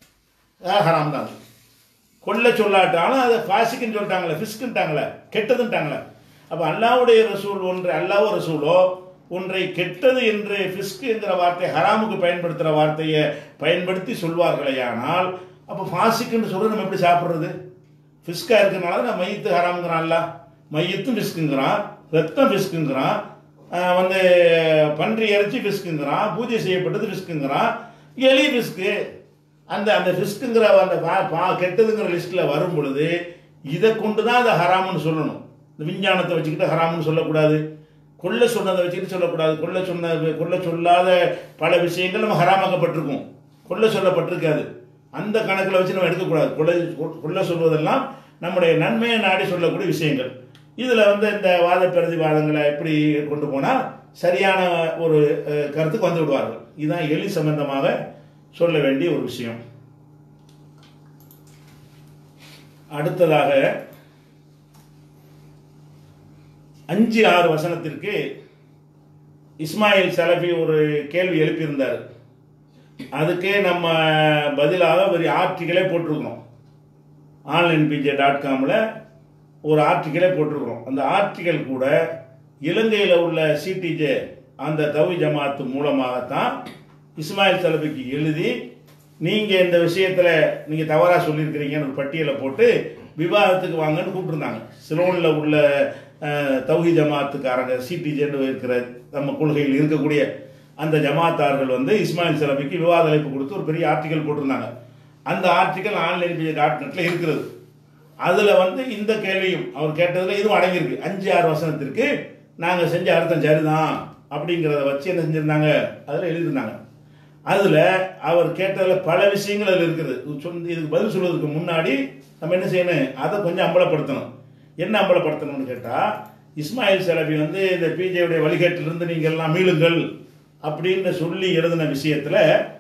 அதான் ஹராம் தான் அது. கொல்ல சொல்லாட்டாலும் அதை ஃபாசிக்குன்னு சொல்லிட்டாங்களே ஃபிஸ்க்குன்ட்டாங்களே கெட்டதுன்ட்டாங்களே அப்போ அல்லாவுடைய ரசூல் ஒன்று அல்லாஹ் ரசூலோ ஒன்றை கெட்டது என்று ஃபிஸ்க் என்கிற வார்த்தை ஹராமுக்கு பயன்படுத்துகிற வார்த்தையை பயன்படுத்தி சொல்வார்களேயானால் அப்போ ஃபாசிக்குன்னு சொல்றது நம்ம எப்படி சாப்பிட்றது ஃபிஸ்கா இருக்கனால நான் மையத்து ஹராம்ங்கிறான்ல மையத்தும் ஃபிஸ்க்குங்கிறான் ரத்தம் ஃபிஸ்க்குங்கிறான் ஆஹ் வந்து பன்றி இறைச்சி ஃபிஸ்க்குங்கிறான் பூஜை செய்யப்பட்டது ஃபிஸ்க்குங்கிறான் எலி ஃபிஸ்க்கு அந்த அந்த ஃபிஸ்க்குங்கிற அந்த பா- பா- கெட்டதுங்கிற லிஸ்ட்டில் வரும் பொழுது இதை கொண்டு தான் அதை ஹராம்னு சொல்லணும் இந்த விஞ்ஞானத்தை வச்சுக்கிட்டு ஹராம்னு சொல்லக்கூடாது கொல்ல சொன்னதை வச்சுக்கிட்டு சொல்லக்கூடாது கொல்ல சொன்ன கொல்ல சொல்லாத பல விஷயங்கள் நம்ம ஹராமாக்கப்பட்டிருக்கும் கொல்ல சொல்லப்பட்டிருக்காது அந்த கணக்கில் வச்சு நம்ம எடுக்கக்கூடாது கொல்ல கொல்ல சொல்வதெல்லாம் நம்முடைய நன்மையை நாடி சொல்லக்கூடிய விஷயங்கள் இதில் வந்து இந்த வாத பிரதிவாதங்களை எப்படி கொண்டு போனால் சரியான ஒரு அஹ், கருத்துக்கு வந்து விடுவார்கள் இதுதான் எலி சம்பந்தமாக சொல்ல வேண்டிய ஒரு விஷயம் அடுத்ததாக அஞ்சு ஆறு வசனத்திற்கு இஸ்மாயில் சலபி ஒரு கேள்வி எழுப்பியிருந்தார் அதுக்கே நம்ம பதிலாக ஒரு ஆர்டிக்கலே போட்டிருக்கிறோம் ஆன்லைன் பிஜே டாட் காமில் ஒரு ஆர்டிக்கலே போட்டிருக்கிறோம் அந்த ஆர்டிக்கல் கூட இலங்கையில் உள்ள சிடிஜே அந்த தவி ஜமாத்து மூலமாகத்தான் இஸ்மாயில் சலபிக்கு எழுதி நீங்கள் இந்த விஷயத்தில் நீங்கள் தவறாக சொல்லியிருக்கிறீங்கன்னு ஒரு பட்டியலை போட்டு விவாதத்துக்கு வாங்கன்னு கூப்பிட்டுருந்தாங்க சிலோனில் உள்ள அஹ், தௌஹி ஜமாத்துக்காரங்க சிடிஜேன்னு இருக்கிற நம்ம கொள்கையில் இருக்கக்கூடிய அந்த ஜமாத்தார்கள் வந்து இஸ்மாயில் சலபிக்கு விவாத அழைப்பு கொடுத்து ஒரு பெரிய ஆர்டிக்கல் போட்டிருந்தாங்க அந்த ஆர்டிக்கல் ஆன்லைன் பிஜே டாட் நெட்டில் இருக்கிறது அதில் வந்து இந்த கேள்வியும் அவர் கேட்டதில் இதுவும் அடங்கியிருக்கு அஞ்சு ஆறு வசனத்திற்கு நாங்கள் செஞ்ச அர்த்தம் சரிதான் அப்படிங்கிறத வச்சு என்ன செஞ்சுருந்தாங்க அதில் எழுதியிருந்தாங்க அதில் அவர் கேட்டதில் பல விஷயங்கள் அதில் இருக்குது இது சொந்த இதுக்கு பதில் சொல்வதற்கு முன்னாடி நம்ம என்ன செய்யணும் அதை கொஞ்சம் அம்பலப்படுத்தணும் என்ன அம்பலப்படுத்தணும்னு கேட்டால் இஸ்மாயில் சலபி வந்து இந்த பிஜேவுடைய வழிகாட்டிலிருந்து நீங்கள் எல்லாம் மீளுங்கள் அப்படின்னு சொல்லி எழுதின விஷயத்தில்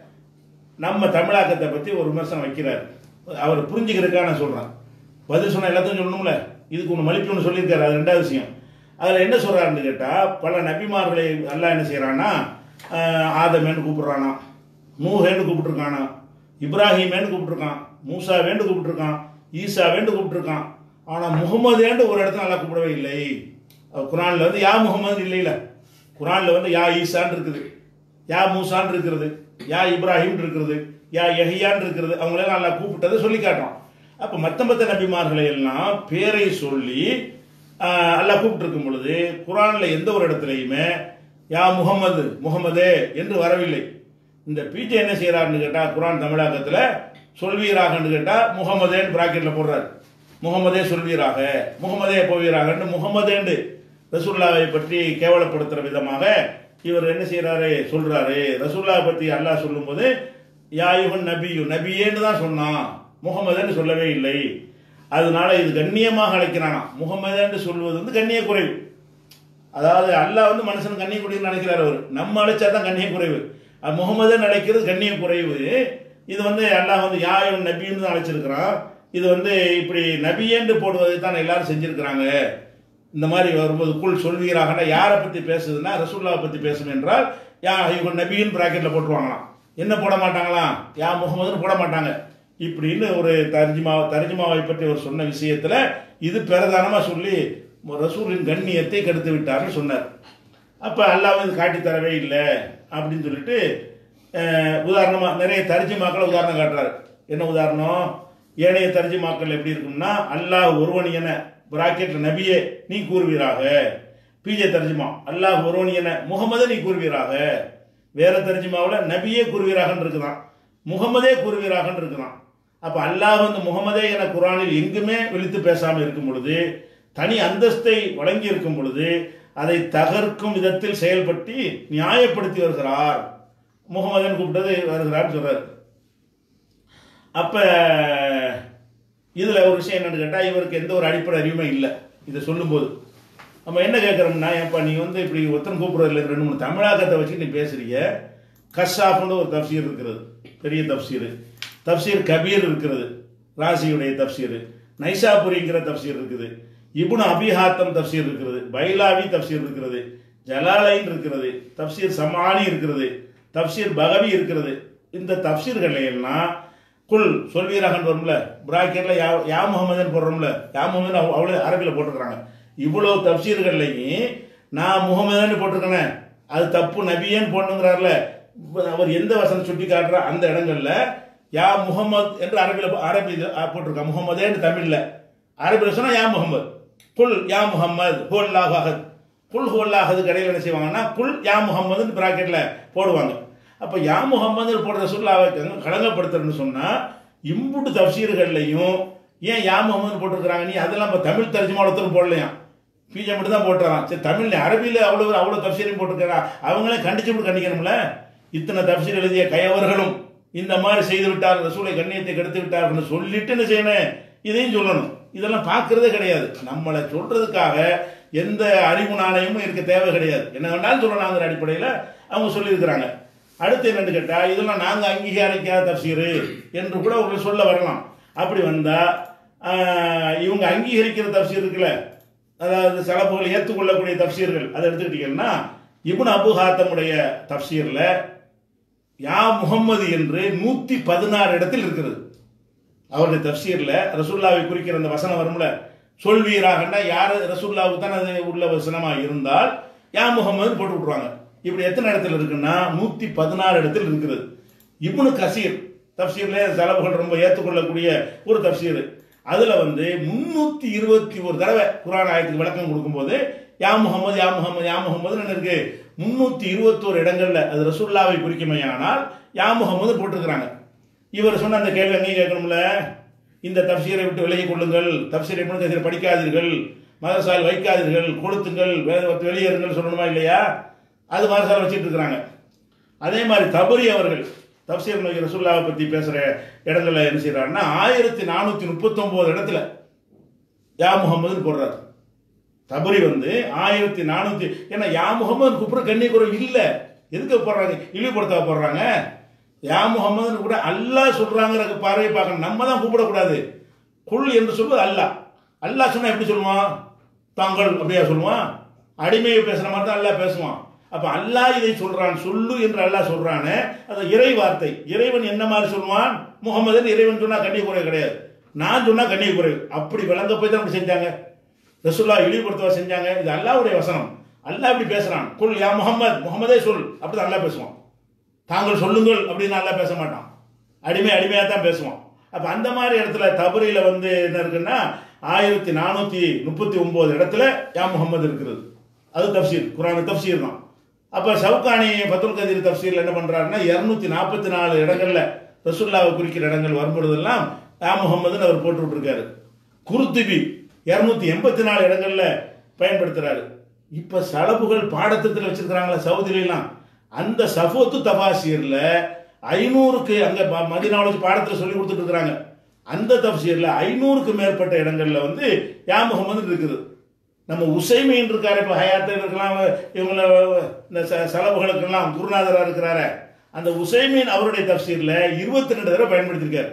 நம்ம தமிழாக்கத்தை பற்றி ஒரு விமர்சனம் வைக்கிறார் அவர் புரிஞ்சுக்கிறதுக்காக நான் சொல்கிறேன் பதில் சொன்ன எல்லாத்தையும் சொல்லணும்ல இதுக்கு ஒன்று மலிப்பு ஒன்று சொல்லியிருக்காரு அது ரெண்டாவது விஷயம் அதில் என்ன சொல்கிறாருன்னு கேட்டால் பல நபிமார்களை அல்லாஹ் என்ன செய்கிறான்னா ஆதமேன்னு கூப்பிடுறானா நூஹேன்னு கூப்பிட்டுருக்கானா இப்ராஹிமேன்னு கூப்பிட்டுருக்கான் மூசாவேன்னு கூப்பிட்டுருக்கான் ஈசாவேன்னு கூப்பிட்டுருக்கான் ஆனால் முகமதேன்னு ஒரு இடத்துல நல்லா கூப்பிடவே இல்லை அவர் குரானில் வந்து யா முகமது இல்லைல்ல குரானில் வந்து யா ஈசான்னு இருக்குது யா மூசான்னு இருக்கிறது யா இப்ராஹிம் இருக்கிறது யா யஹியான் இருக்கிறது அவங்களெல்லாம் நல்லா கூப்பிட்டதை சொல்லி காட்டுறான் அப்போ மத்த மத்த நபிமார்களை எல்லாம் பேரை சொல்லி ஆஹ், அல்லாஹ் கூப்பிட்டுருக்கும் பொழுது குரானில் எந்த ஒரு இடத்துலையுமே யா முகமது முகமதே என்று வரவில்லை இந்த பிஜே என்ன செய்கிறாருன்னு கேட்டால் குரான் தமிழாக்கத்தில் சொல்வீராகன்னு கேட்டால் முகமதேன்னு பிராக்கெட்டில் போடுறாரு முகமதே சொல்வீராக முகமதே போவீராகன்னு முகமதேன்னு ரசூல்லாவை பற்றி கேவலப்படுத்துகிற விதமாக இவர் என்ன செய்கிறாரு சொல்கிறாரு ரசூல்லாவை பற்றி அல்லாஹ் சொல்லும்போது யாயுகன் நபியு நபியேன்னு தான் சொன்னான் முகமதுன்னு சொல்லவே இல்லை அதனால இது கண்ணியமாக அழைக்கிறானா முகமதுன்னு சொல்வது வந்து கண்ணிய குறைவு அதாவது அல்லாஹ் வந்து மனுஷன் கண்ணிய குறைவுன்னு நினைக்கிறார் அவர் நம்ம அழைச்சா தான் கண்ணிய குறைவு அது முகமதுன்னு அழைக்கிறது கண்ணிய குறைவு இது வந்து அல்லாஹ் வந்து யாயும் நபின்னு தான் அழைச்சிருக்கிறான் இது வந்து இப்படி நபியேன்று போடுவதை தான் எல்லாரும் செஞ்சிருக்கிறாங்க இந்த மாதிரி வரும்போது குள் சொல்வீராகனா யாரை பற்றி பேசுதுன்னா ரசூல்லாவை பற்றி பேசும் என்றால் யா இவங்க நபின்னு ப்ராக்கெட்டில் போட்டுருவாங்களாம் என்ன போட மாட்டாங்களாம் யா முகமதுன்னு போட மாட்டாங்க இப்படின்னு ஒரு தர்ஜிமா தர்ஜிமாவை பற்றி அவர் சொன்ன விஷயத்தில் இது பிரதானமாக சொல்லி ரசூலின் கண்ணியத்தை கெடுத்து விட்டார்னு சொன்னார் அப்போ அல்லாஹ் இது காட்டி தரவே இல்லை அப்படின்னு சொல்லிட்டு உதாரணமாக நிறைய தர்ஜிமாக்களை உதாரணம் காட்டுறாரு என்ன உதாரணம் ஏனைய தர்ஜிமாக்கள் எப்படி இருக்கும்னா அல்லாஹ் ஒருவன் என பிராக்கெட்ல நபியே நீ கூறுவீராக பிஜே தர்ஜிமா அல்லாஹ் ஒருவன் என முகமது நீ கூறுவீராக வேற தர்ஜிமாவில் நபியே கூறுவீராகன்னு இருக்குதான் முகமதே கூறுவீராகன்னு இருக்குதான் அப்ப அல்லாஹ் வந்து முகமதே என குரானில் எங்குமே விழித்து பேசாமல் இருக்கும் பொழுது தனி அந்தஸ்தை வழங்கி இருக்கும் பொழுது அதை தகர்க்கும் விதத்தில் செயல்பட்டு நியாயப்படுத்தி வருகிறார் முகமதன் கூப்பிட்டது வருகிறார்னு சொல்றாரு அப்ப இதுல ஒரு விஷயம் என்னன்னு கேட்டா இவருக்கு எந்த ஒரு அடிப்படை அறிவுமே இல்லை இதை சொல்லும்போது நம்ம என்ன கேட்குறோம்னா ஏப்பா நீ வந்து இப்படி ஒருத்தன் கூப்பிடுறதுல ரெண்டு மூணு தமிழாக்கத்தை வச்சு நீ பேசுறீங்க கஷாஃப்னு ஒரு தப்சீர் இருக்கிறது பெரிய தப்சீர் தப்சீர் கபீர் இருக்கிறது ராசியுடைய தப்சீர் நைசாபுரிங்கிற தப்சீர் இருக்குது இப்னு அபிஹாத்தம் தப்சீர் இருக்கிறது பைலாவி தப்சீர் இருக்கிறது ஜலாலைன் இருக்கிறது தப்சீர் சமானி இருக்கிறது தப்சீர் பகவி இருக்கிறது இந்த தப்சீர்களை எல்லாம் குல் சொல்வீராகன்னு வரும்ல பிராக்கெட்ல யா யா முகமதுன்னு போடுறோம்ல யா முகமது அவ்வளோ அரபியில் போட்டிருக்கிறாங்க இவ்வளோ தப்சீர்கள்லையும் நான் முகமதுன்னு போட்டிருக்கேனே அது தப்பு நபியேன்னு போடணுங்கிறார்ல இப்ப அவர் எந்த வசனம் சுட்டி காட்டுற அந்த இடங்கள்ல யா முகமது என்று அரபியில் அரபி போட்டிருக்கா முகமதேன்னு தமிழ்ல அரபியில் சொன்னா யா முகமது புல் யா முகம்மது ஹுவல்லாஹு அஹத் புல் ஹுவல்லாஹது கடையில் என்ன செய்வாங்கன்னா புல் யா முகம்மதுன்னு பிராக்கெட்ல போடுவாங்க அப்போ யா முகம்மது போடுற சொல்லாவை களங்கப்படுத்துறேன்னு சொன்னா இம்புட்டு தப்சீர்கள்லையும் ஏன் யா முகமது போட்டிருக்கிறாங்க நீ அதெல்லாம் இப்போ தமிழ் தர்ஜமானத்தில் போடலையாம் பிஜே மட்டும் தான் போட்டுறான் சரி தமிழ் அரபியில் அவ்வளோ அவ்வளோ தப்சீரையும் போட்டிருக்கிறா அவங்களே கண்டிச்சு விட்டு கண்டிக்கணும்ல இத்தனை தப்சீர் எழுதிய கயவர்களும் இந்த மாதிரி செய்து விட்டார் ரசூலை கண்ணியத்தை கெடுத்து விட்டார்னு சொல்லிட்டு என்ன செய்யணும் இதையும் சொல்லணும் இதெல்லாம் பார்க்கறதே கிடையாது நம்மளை சொல்றதுக்காக எந்த அறிவு நாணயமும் இருக்க தேவை கிடையாது என்ன வேணாலும் சொல்லலாங்கிற அடிப்படையில் அவங்க சொல்லியிருக்கிறாங்க அடுத்து என்னன்னு கேட்டால் இதெல்லாம் நாங்கள் அங்கீகரிக்காத தப்சீரு என்று கூட ஒரு சொல்ல வரலாம் அப்படி வந்தால் இவங்க அங்கீகரிக்கிற தப்சீர் இருக்குல்ல அதாவது சலப்புகள் ஏற்றுக்கொள்ளக்கூடிய தப்சீர்கள் அதை எடுத்துக்கிட்டீங்கன்னா இப்னு அபு ஹாத்தமுடைய தப்சீரில் யா முகம்மது என்று நூற்றி பதினாறு இடத்தில் இருக்கிறது அவருடைய தப்சீரில் ரசூல்லாவை குறிக்கிற அந்த வசனம் வரும்ல சொல்வீராகண்டா யார் ரசூல்லாவுக்கு தான் அது உள்ள வசனமாக இருந்தால் யா முகம்மது போட்டு விட்ருவாங்க இப்படி எத்தனை இடத்துல இருக்குன்னா நூற்றி பதினாறு இடத்தில் இருக்கிறது இப்னு கசீர் தப்சீர்ல செலவுகள் ரொம்ப ஏற்றுக்கொள்ளக்கூடிய ஒரு தப்சீர் அதில் வந்து முன்னூற்றி இருபத்தி ஒரு தடவை குரான் ஆயத்துக்கு விளக்கம் கொடுக்கும்போது யா முகமது யா முகமது யா முகமதுன்னு இருக்கு முன்னூற்றி இருபத்தோரு இடங்கள்ல அது ரசூல்லாவை குறிக்குமையானால் யா முகமது போட்டிருக்கிறாங்க இவர் சொன்ன அந்த கேள்வி அங்கேயும் கேட்கணும்ல இந்த தப்சீரை விட்டு விலகிக் கொள்ளுங்கள் தப்சீரை இப்னு கசீர் படிக்காதீர்கள் மதரசால் வைக்காதீர்கள் கொளுத்துங்கள் வெளியேறுங்கள் சொல்லணுமா இல்லையா அது மதரசால் வச்சுட்டு இருக்கிறாங்க அதே மாதிரி தபரி அவர்கள் தப்சீர் நபி ரசூல்லாவை பற்றி பேசுகிற இடங்கள்ல என்ன செய்கிறாருன்னா ஆயிரத்தி நானூற்றி முப்பத்தொம்போது இடத்துல யா முகமதுன்னு போடுறாரு தபரி வந்து ஆயிரத்தி நானூற்றி ஏன்னா யா முகமது கூப்பிட கண்ணி குரல் இல்லை எதுக்கு போடுறாங்க இழிவுபடுத்த போடுறாங்க யா முகமதுன்னு கூட அல்லாஹ் சொல்றாங்கிற பார்வையை பார்க்கணும் நம்ம தான் கூப்பிடக்கூடாது குல் என்று சொல்வது அல்லாஹ் அல்லாஹ் சொன்னா எப்படி சொல்லுவான் தாங்கள் அப்படியா சொல்லுவான் அடிமையை பேசுற மாதிரி தான் அல்லாஹ் பேசுவான் அப்ப அல்லாஹ் இதை சொல்றான் சொல்லு என்று அல்லாஹ் சொல்றானே அது இறை வார்த்தை இறைவன் என்ன மாதிரி சொல்லுவான் முகமது இறைவன் சொன்னா கண்ணீர் குறை கிடையாது நான் சொன்னா கண்ணீர் குறை அப்படி விளங்க போய் தான் அப்படி செஞ்சாங்க ரசுல்லா இழிவுபடுத்தவா செஞ்சாங்க இது அல்லாவுடைய வசனம் அல்லாஹ் இப்படி பேசுறான் குல் யா முகமது முகமதே சொல் அப்படிதான் அல்லாஹ் பேசுவான் தாங்கள் சொல்லுங்கள் அப்படின்னு நல்லா பேச மாட்டான் அடிமை அடிமையாக தான் பேசுவான் அப்போ அந்த மாதிரி இடத்துல தபரியில் வந்து என்ன இருக்குன்னா ஆயிரத்தி நானூற்றி முப்பத்தி ஒம்பது இடத்துல யா முகமது இருக்கிறது அது தப்சீர் குரான் தப்சீர் தான் அப்போ சவுகானி பத்துல் கதீர் தப்சீரில் என்ன பண்ணுறாருன்னா இரநூத்தி நாற்பத்தி நாலு இடங்கள்ல ரசுல்லாவை குறிக்கிற இடங்கள் வரும்பொழுதெல்லாம் யா முகமதுன்னு அவர் போட்டு விட்டுருக்காரு குருத்துபி இரநூத்தி எண்பத்தி நாலு இடங்கள்ல பயன்படுத்துறாரு இப்போ சலபுகள் பாடத்திட்டத்தில் வச்சிருக்கிறாங்களா சவுதிலாம் அந்த சஃபோத்து தபாசீர்ல ஐநூறுக்கு அங்க மதினாவளி பாடத்தில் சொல்லி கொடுத்துட்டு இருக்கிறாங்க அந்த தப்சீர்ல ஐநூறுக்கு மேற்பட்ட இடங்கள்ல வந்து யா முகமது இருக்குது நம்ம உசைமையின் இருக்காரு இப்போ ஹயாத்தில் இருக்கலாம் இவங்கள இந்த ச செலவுகளுக்கெல்லாம் குருநாதராக இருக்கிறாரு அந்த உசைமீன் அவருடைய தப்சீரில் இருபத்தி ரெண்டு தடவை பயன்படுத்தியிருக்காரு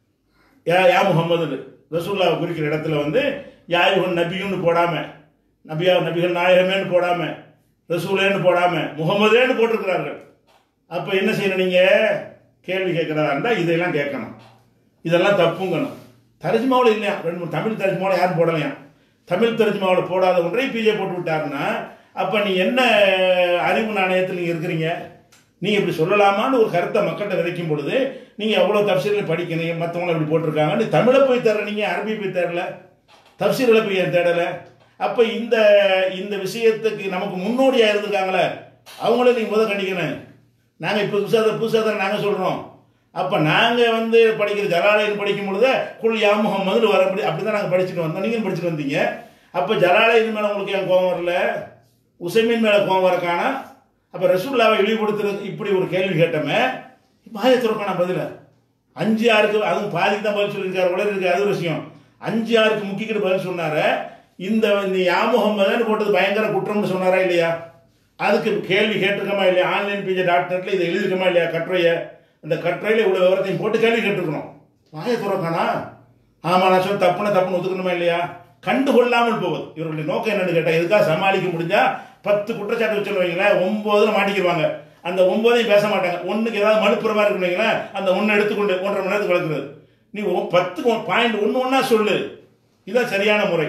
யா யா முகமது ரசூல்லாவை குறிக்கிற இடத்துல வந்து யாயுகன் நபியுன்னு போடாம நபியா நபிகள் நாயகமேன்னு போடாம ரசூலேன்னு போடாம முகமதேன்னு போட்டிருக்கிறார்கள் அப்ப என்ன செய்யணும் நீங்க கேள்வி கேட்கிறதா இருந்தா இதெல்லாம் கேட்கணும் இதெல்லாம் தப்புங்கணும் தர்ஜுமாவில் இல்லையா ரெண்டு மூணு தமிழ் தர்ஜுமாவில் யாரும் போடலையா தமிழ் தர்ஜுமாவில் போடாத ஒன்றை பிஜே போட்டு விட்டாருன்னா அப்ப நீ என்ன அறிவு நாணயத்தில் நீங்க இருக்கிறீங்க நீங்க இப்படி சொல்லலாமான்னு ஒரு கருத்தை மக்கள்கிட்ட விதைக்கும் பொழுது நீங்க எவ்வளவு தப்சீரில் படிக்கணும் மற்றவங்களை இப்படி போட்டிருக்காங்கன்னு தமிழை போய் தர நீங்க அரபி போய் தேடல தப்சீர்களை போய் ஏன் தேடலை அப்ப இந்த இந்த விஷயத்துக்கு நமக்கு முன்னோடியா இருந்திருக்காங்களே அவங்கள நீங்க முதல் கண்டிக்கணும் நாங்க இப்ப புதுசாக புதுசாக தான் நாங்க சொல்றோம் அப்ப நாங்க வந்து படிக்கிற ஜலாலயன் படிக்கும் பொழுது குல் யா முகமது வர அப்படி அப்படிதான் நாங்க படிச்சுட்டு வந்தோம் நீங்களும் படிச்சுட்டு வந்தீங்க அப்ப ஜலாலயன் மேல உங்களுக்கு ஏன் கோபம் வரல உசைமின் மேல கோபம் வரக்கானா அப்ப ரசூல்லாவை இழிவுபடுத்துறது இப்படி ஒரு கேள்வி கேட்டோமே பாய துறக்கான பதில அஞ்சு ஆறுக்கு அதுவும் பாதிக்கு தான் பதில் சொல்லியிருக்காரு உலக இருக்கு அது ஒரு விஷயம் அஞ்சு ஆறுக்கு முக்கிக்கிட்டு பதில் சொன்னாரு இந்த இந்த யா முகமதுன்னு போட்டது பயங்கர குற்றம்னு சொன்னாரா இல்லையா அதுக்கு கேள்வி கேட்டிருக்கோமா இல்லையா ஆன்லைன் பிஜே டாட் நெட்ல இதை எழுதிருக்கோமா இல்லையா கட்டுரையை அந்த கட்டுரையில் இவ்வளோ விவரத்தையும் போட்டு கேள்வி கேட்டிருக்கணும் வாய துறக்கானா ஆமா நான் சொல்ல தப்புனா தப்புன்னு ஒத்துக்கணுமா இல்லையா கண்டுகொள்ளாமல் போவது இவருடைய நோக்கம் என்னன்னு கேட்டால் எதுக்காக சமாளிக்க முடிஞ்சா பத்து குற்றச்சாட்டு வச்சுன்னு வைங்களேன் ஒன்பதுல மாட்டிக்கிடுவாங்க அந்த ஒன்பதையும் பேச மாட்டாங்க ஒன்றுக்கு ஏதாவது மனுப்புற மாதிரி இருக்குன்னு வைங்களேன் அந்த ஒன்று எடுத்துக்கொண்டு ஒன்றரை மணி நேரத்துக்கு வளர்க்குறது நீ ஒ- பத்துக்கு பாயிண்ட் ஒன்று ஒன்றா சொல்லு இதுதான் சரியான முறை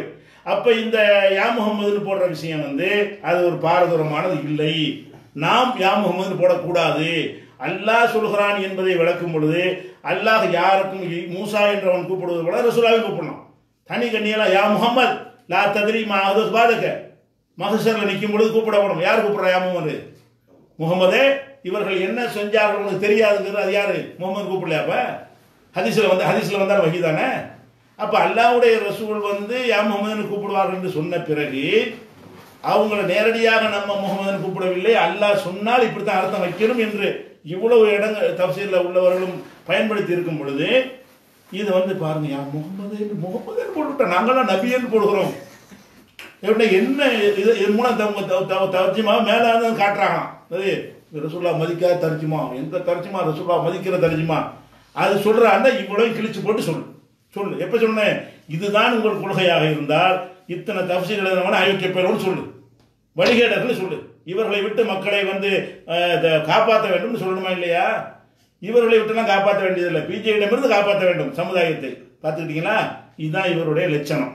அப்ப இந்த யா முகமதுன்னு போடுற விஷயம் வந்து அது ஒரு பாரதூரமானது இல்லை நாம் யா முகமதுன்னு போடக்கூடாது அல்லாஹ் சொல்கிறான் என்பதை விளக்கும் பொழுது அல்லாஹ் யாருக்கும் இ- மூசா என்றவன் கூப்பிடுவது போல ரசூலாவை கூப்பிடலாம் தனி கண்ணியெல்லாம் யா முகமது லா ததிரி மாவது பாதக மகசரில் நிற்கும் பொழுது கூப்பிடப்படும் யார் கூப்பிடுறா யா முகமது முகமதே இவர்கள் என்ன செஞ்சார்கள் உனக்கு தெரியாதுங்கிறது அது யாரு முகமது கூப்பிடலையா அப்ப ஹதீஸ்ல வந்து ஹதீஸ்ல வந்தால் வகி தானே அப்ப அல்லாஹ்வுடைய ரசூல் வந்து யா முகமதுன்னு கூப்பிடுவார்கள் என்று சொன்ன பிறகு அவங்கள நேரடியாக நம்ம முகமதுன்னு கூப்பிடவில்லை அல்லாஹ் சொன்னால் இப்படித்தான் அர்த்தம் வைக்கணும் என்று இவ்வளவு இடங்கள் தப்சீரில் உள்ளவர்களும் பயன்படுத்தி இருக்கும் பொழுது இது வந்து பாருங்க யா முகமது என்று முகமது போட்டுவிட்டோம் நாங்களாம் நபியன்னு போடுகிறோம் எப்படி என்ன இது இது மூலம் தவங்க தவ தவ தர்ஜிமா மேலே வந்து காட்டுறாங்களாம் அது ரசூல்லா மதிக்காத தர்ஜிமா எந்த தர்ஜிமா ரசூல்லா மதிக்கிற தர்ஜிமா அது சொல்றாங்க இவ்வளவு கிழிச்சு போட்டு சொல்லு சொல்லு எப்ப சொன்னேன் இதுதான் உங்கள் கொள்கையாக இருந்தால் இத்தனை தப்சீல் எழுதினவன அயோக்கிய பேரோடு சொல்லு வழிகேடர்கள் சொல்லு இவர்களை விட்டு மக்களை வந்து அஹ், த- காப்பாற்ற வேண்டும்னு சொல்லணுமா இல்லையா இவர்களை விட்டுலாம் காப்பாற்ற வேண்டியதில்லை பிஜேயிடமிருந்து காப்பாற்ற வேண்டும் சமுதாயத்தை பார்த்துக்கிட்டீங்களா இதுதான் இவருடைய லட்சணம்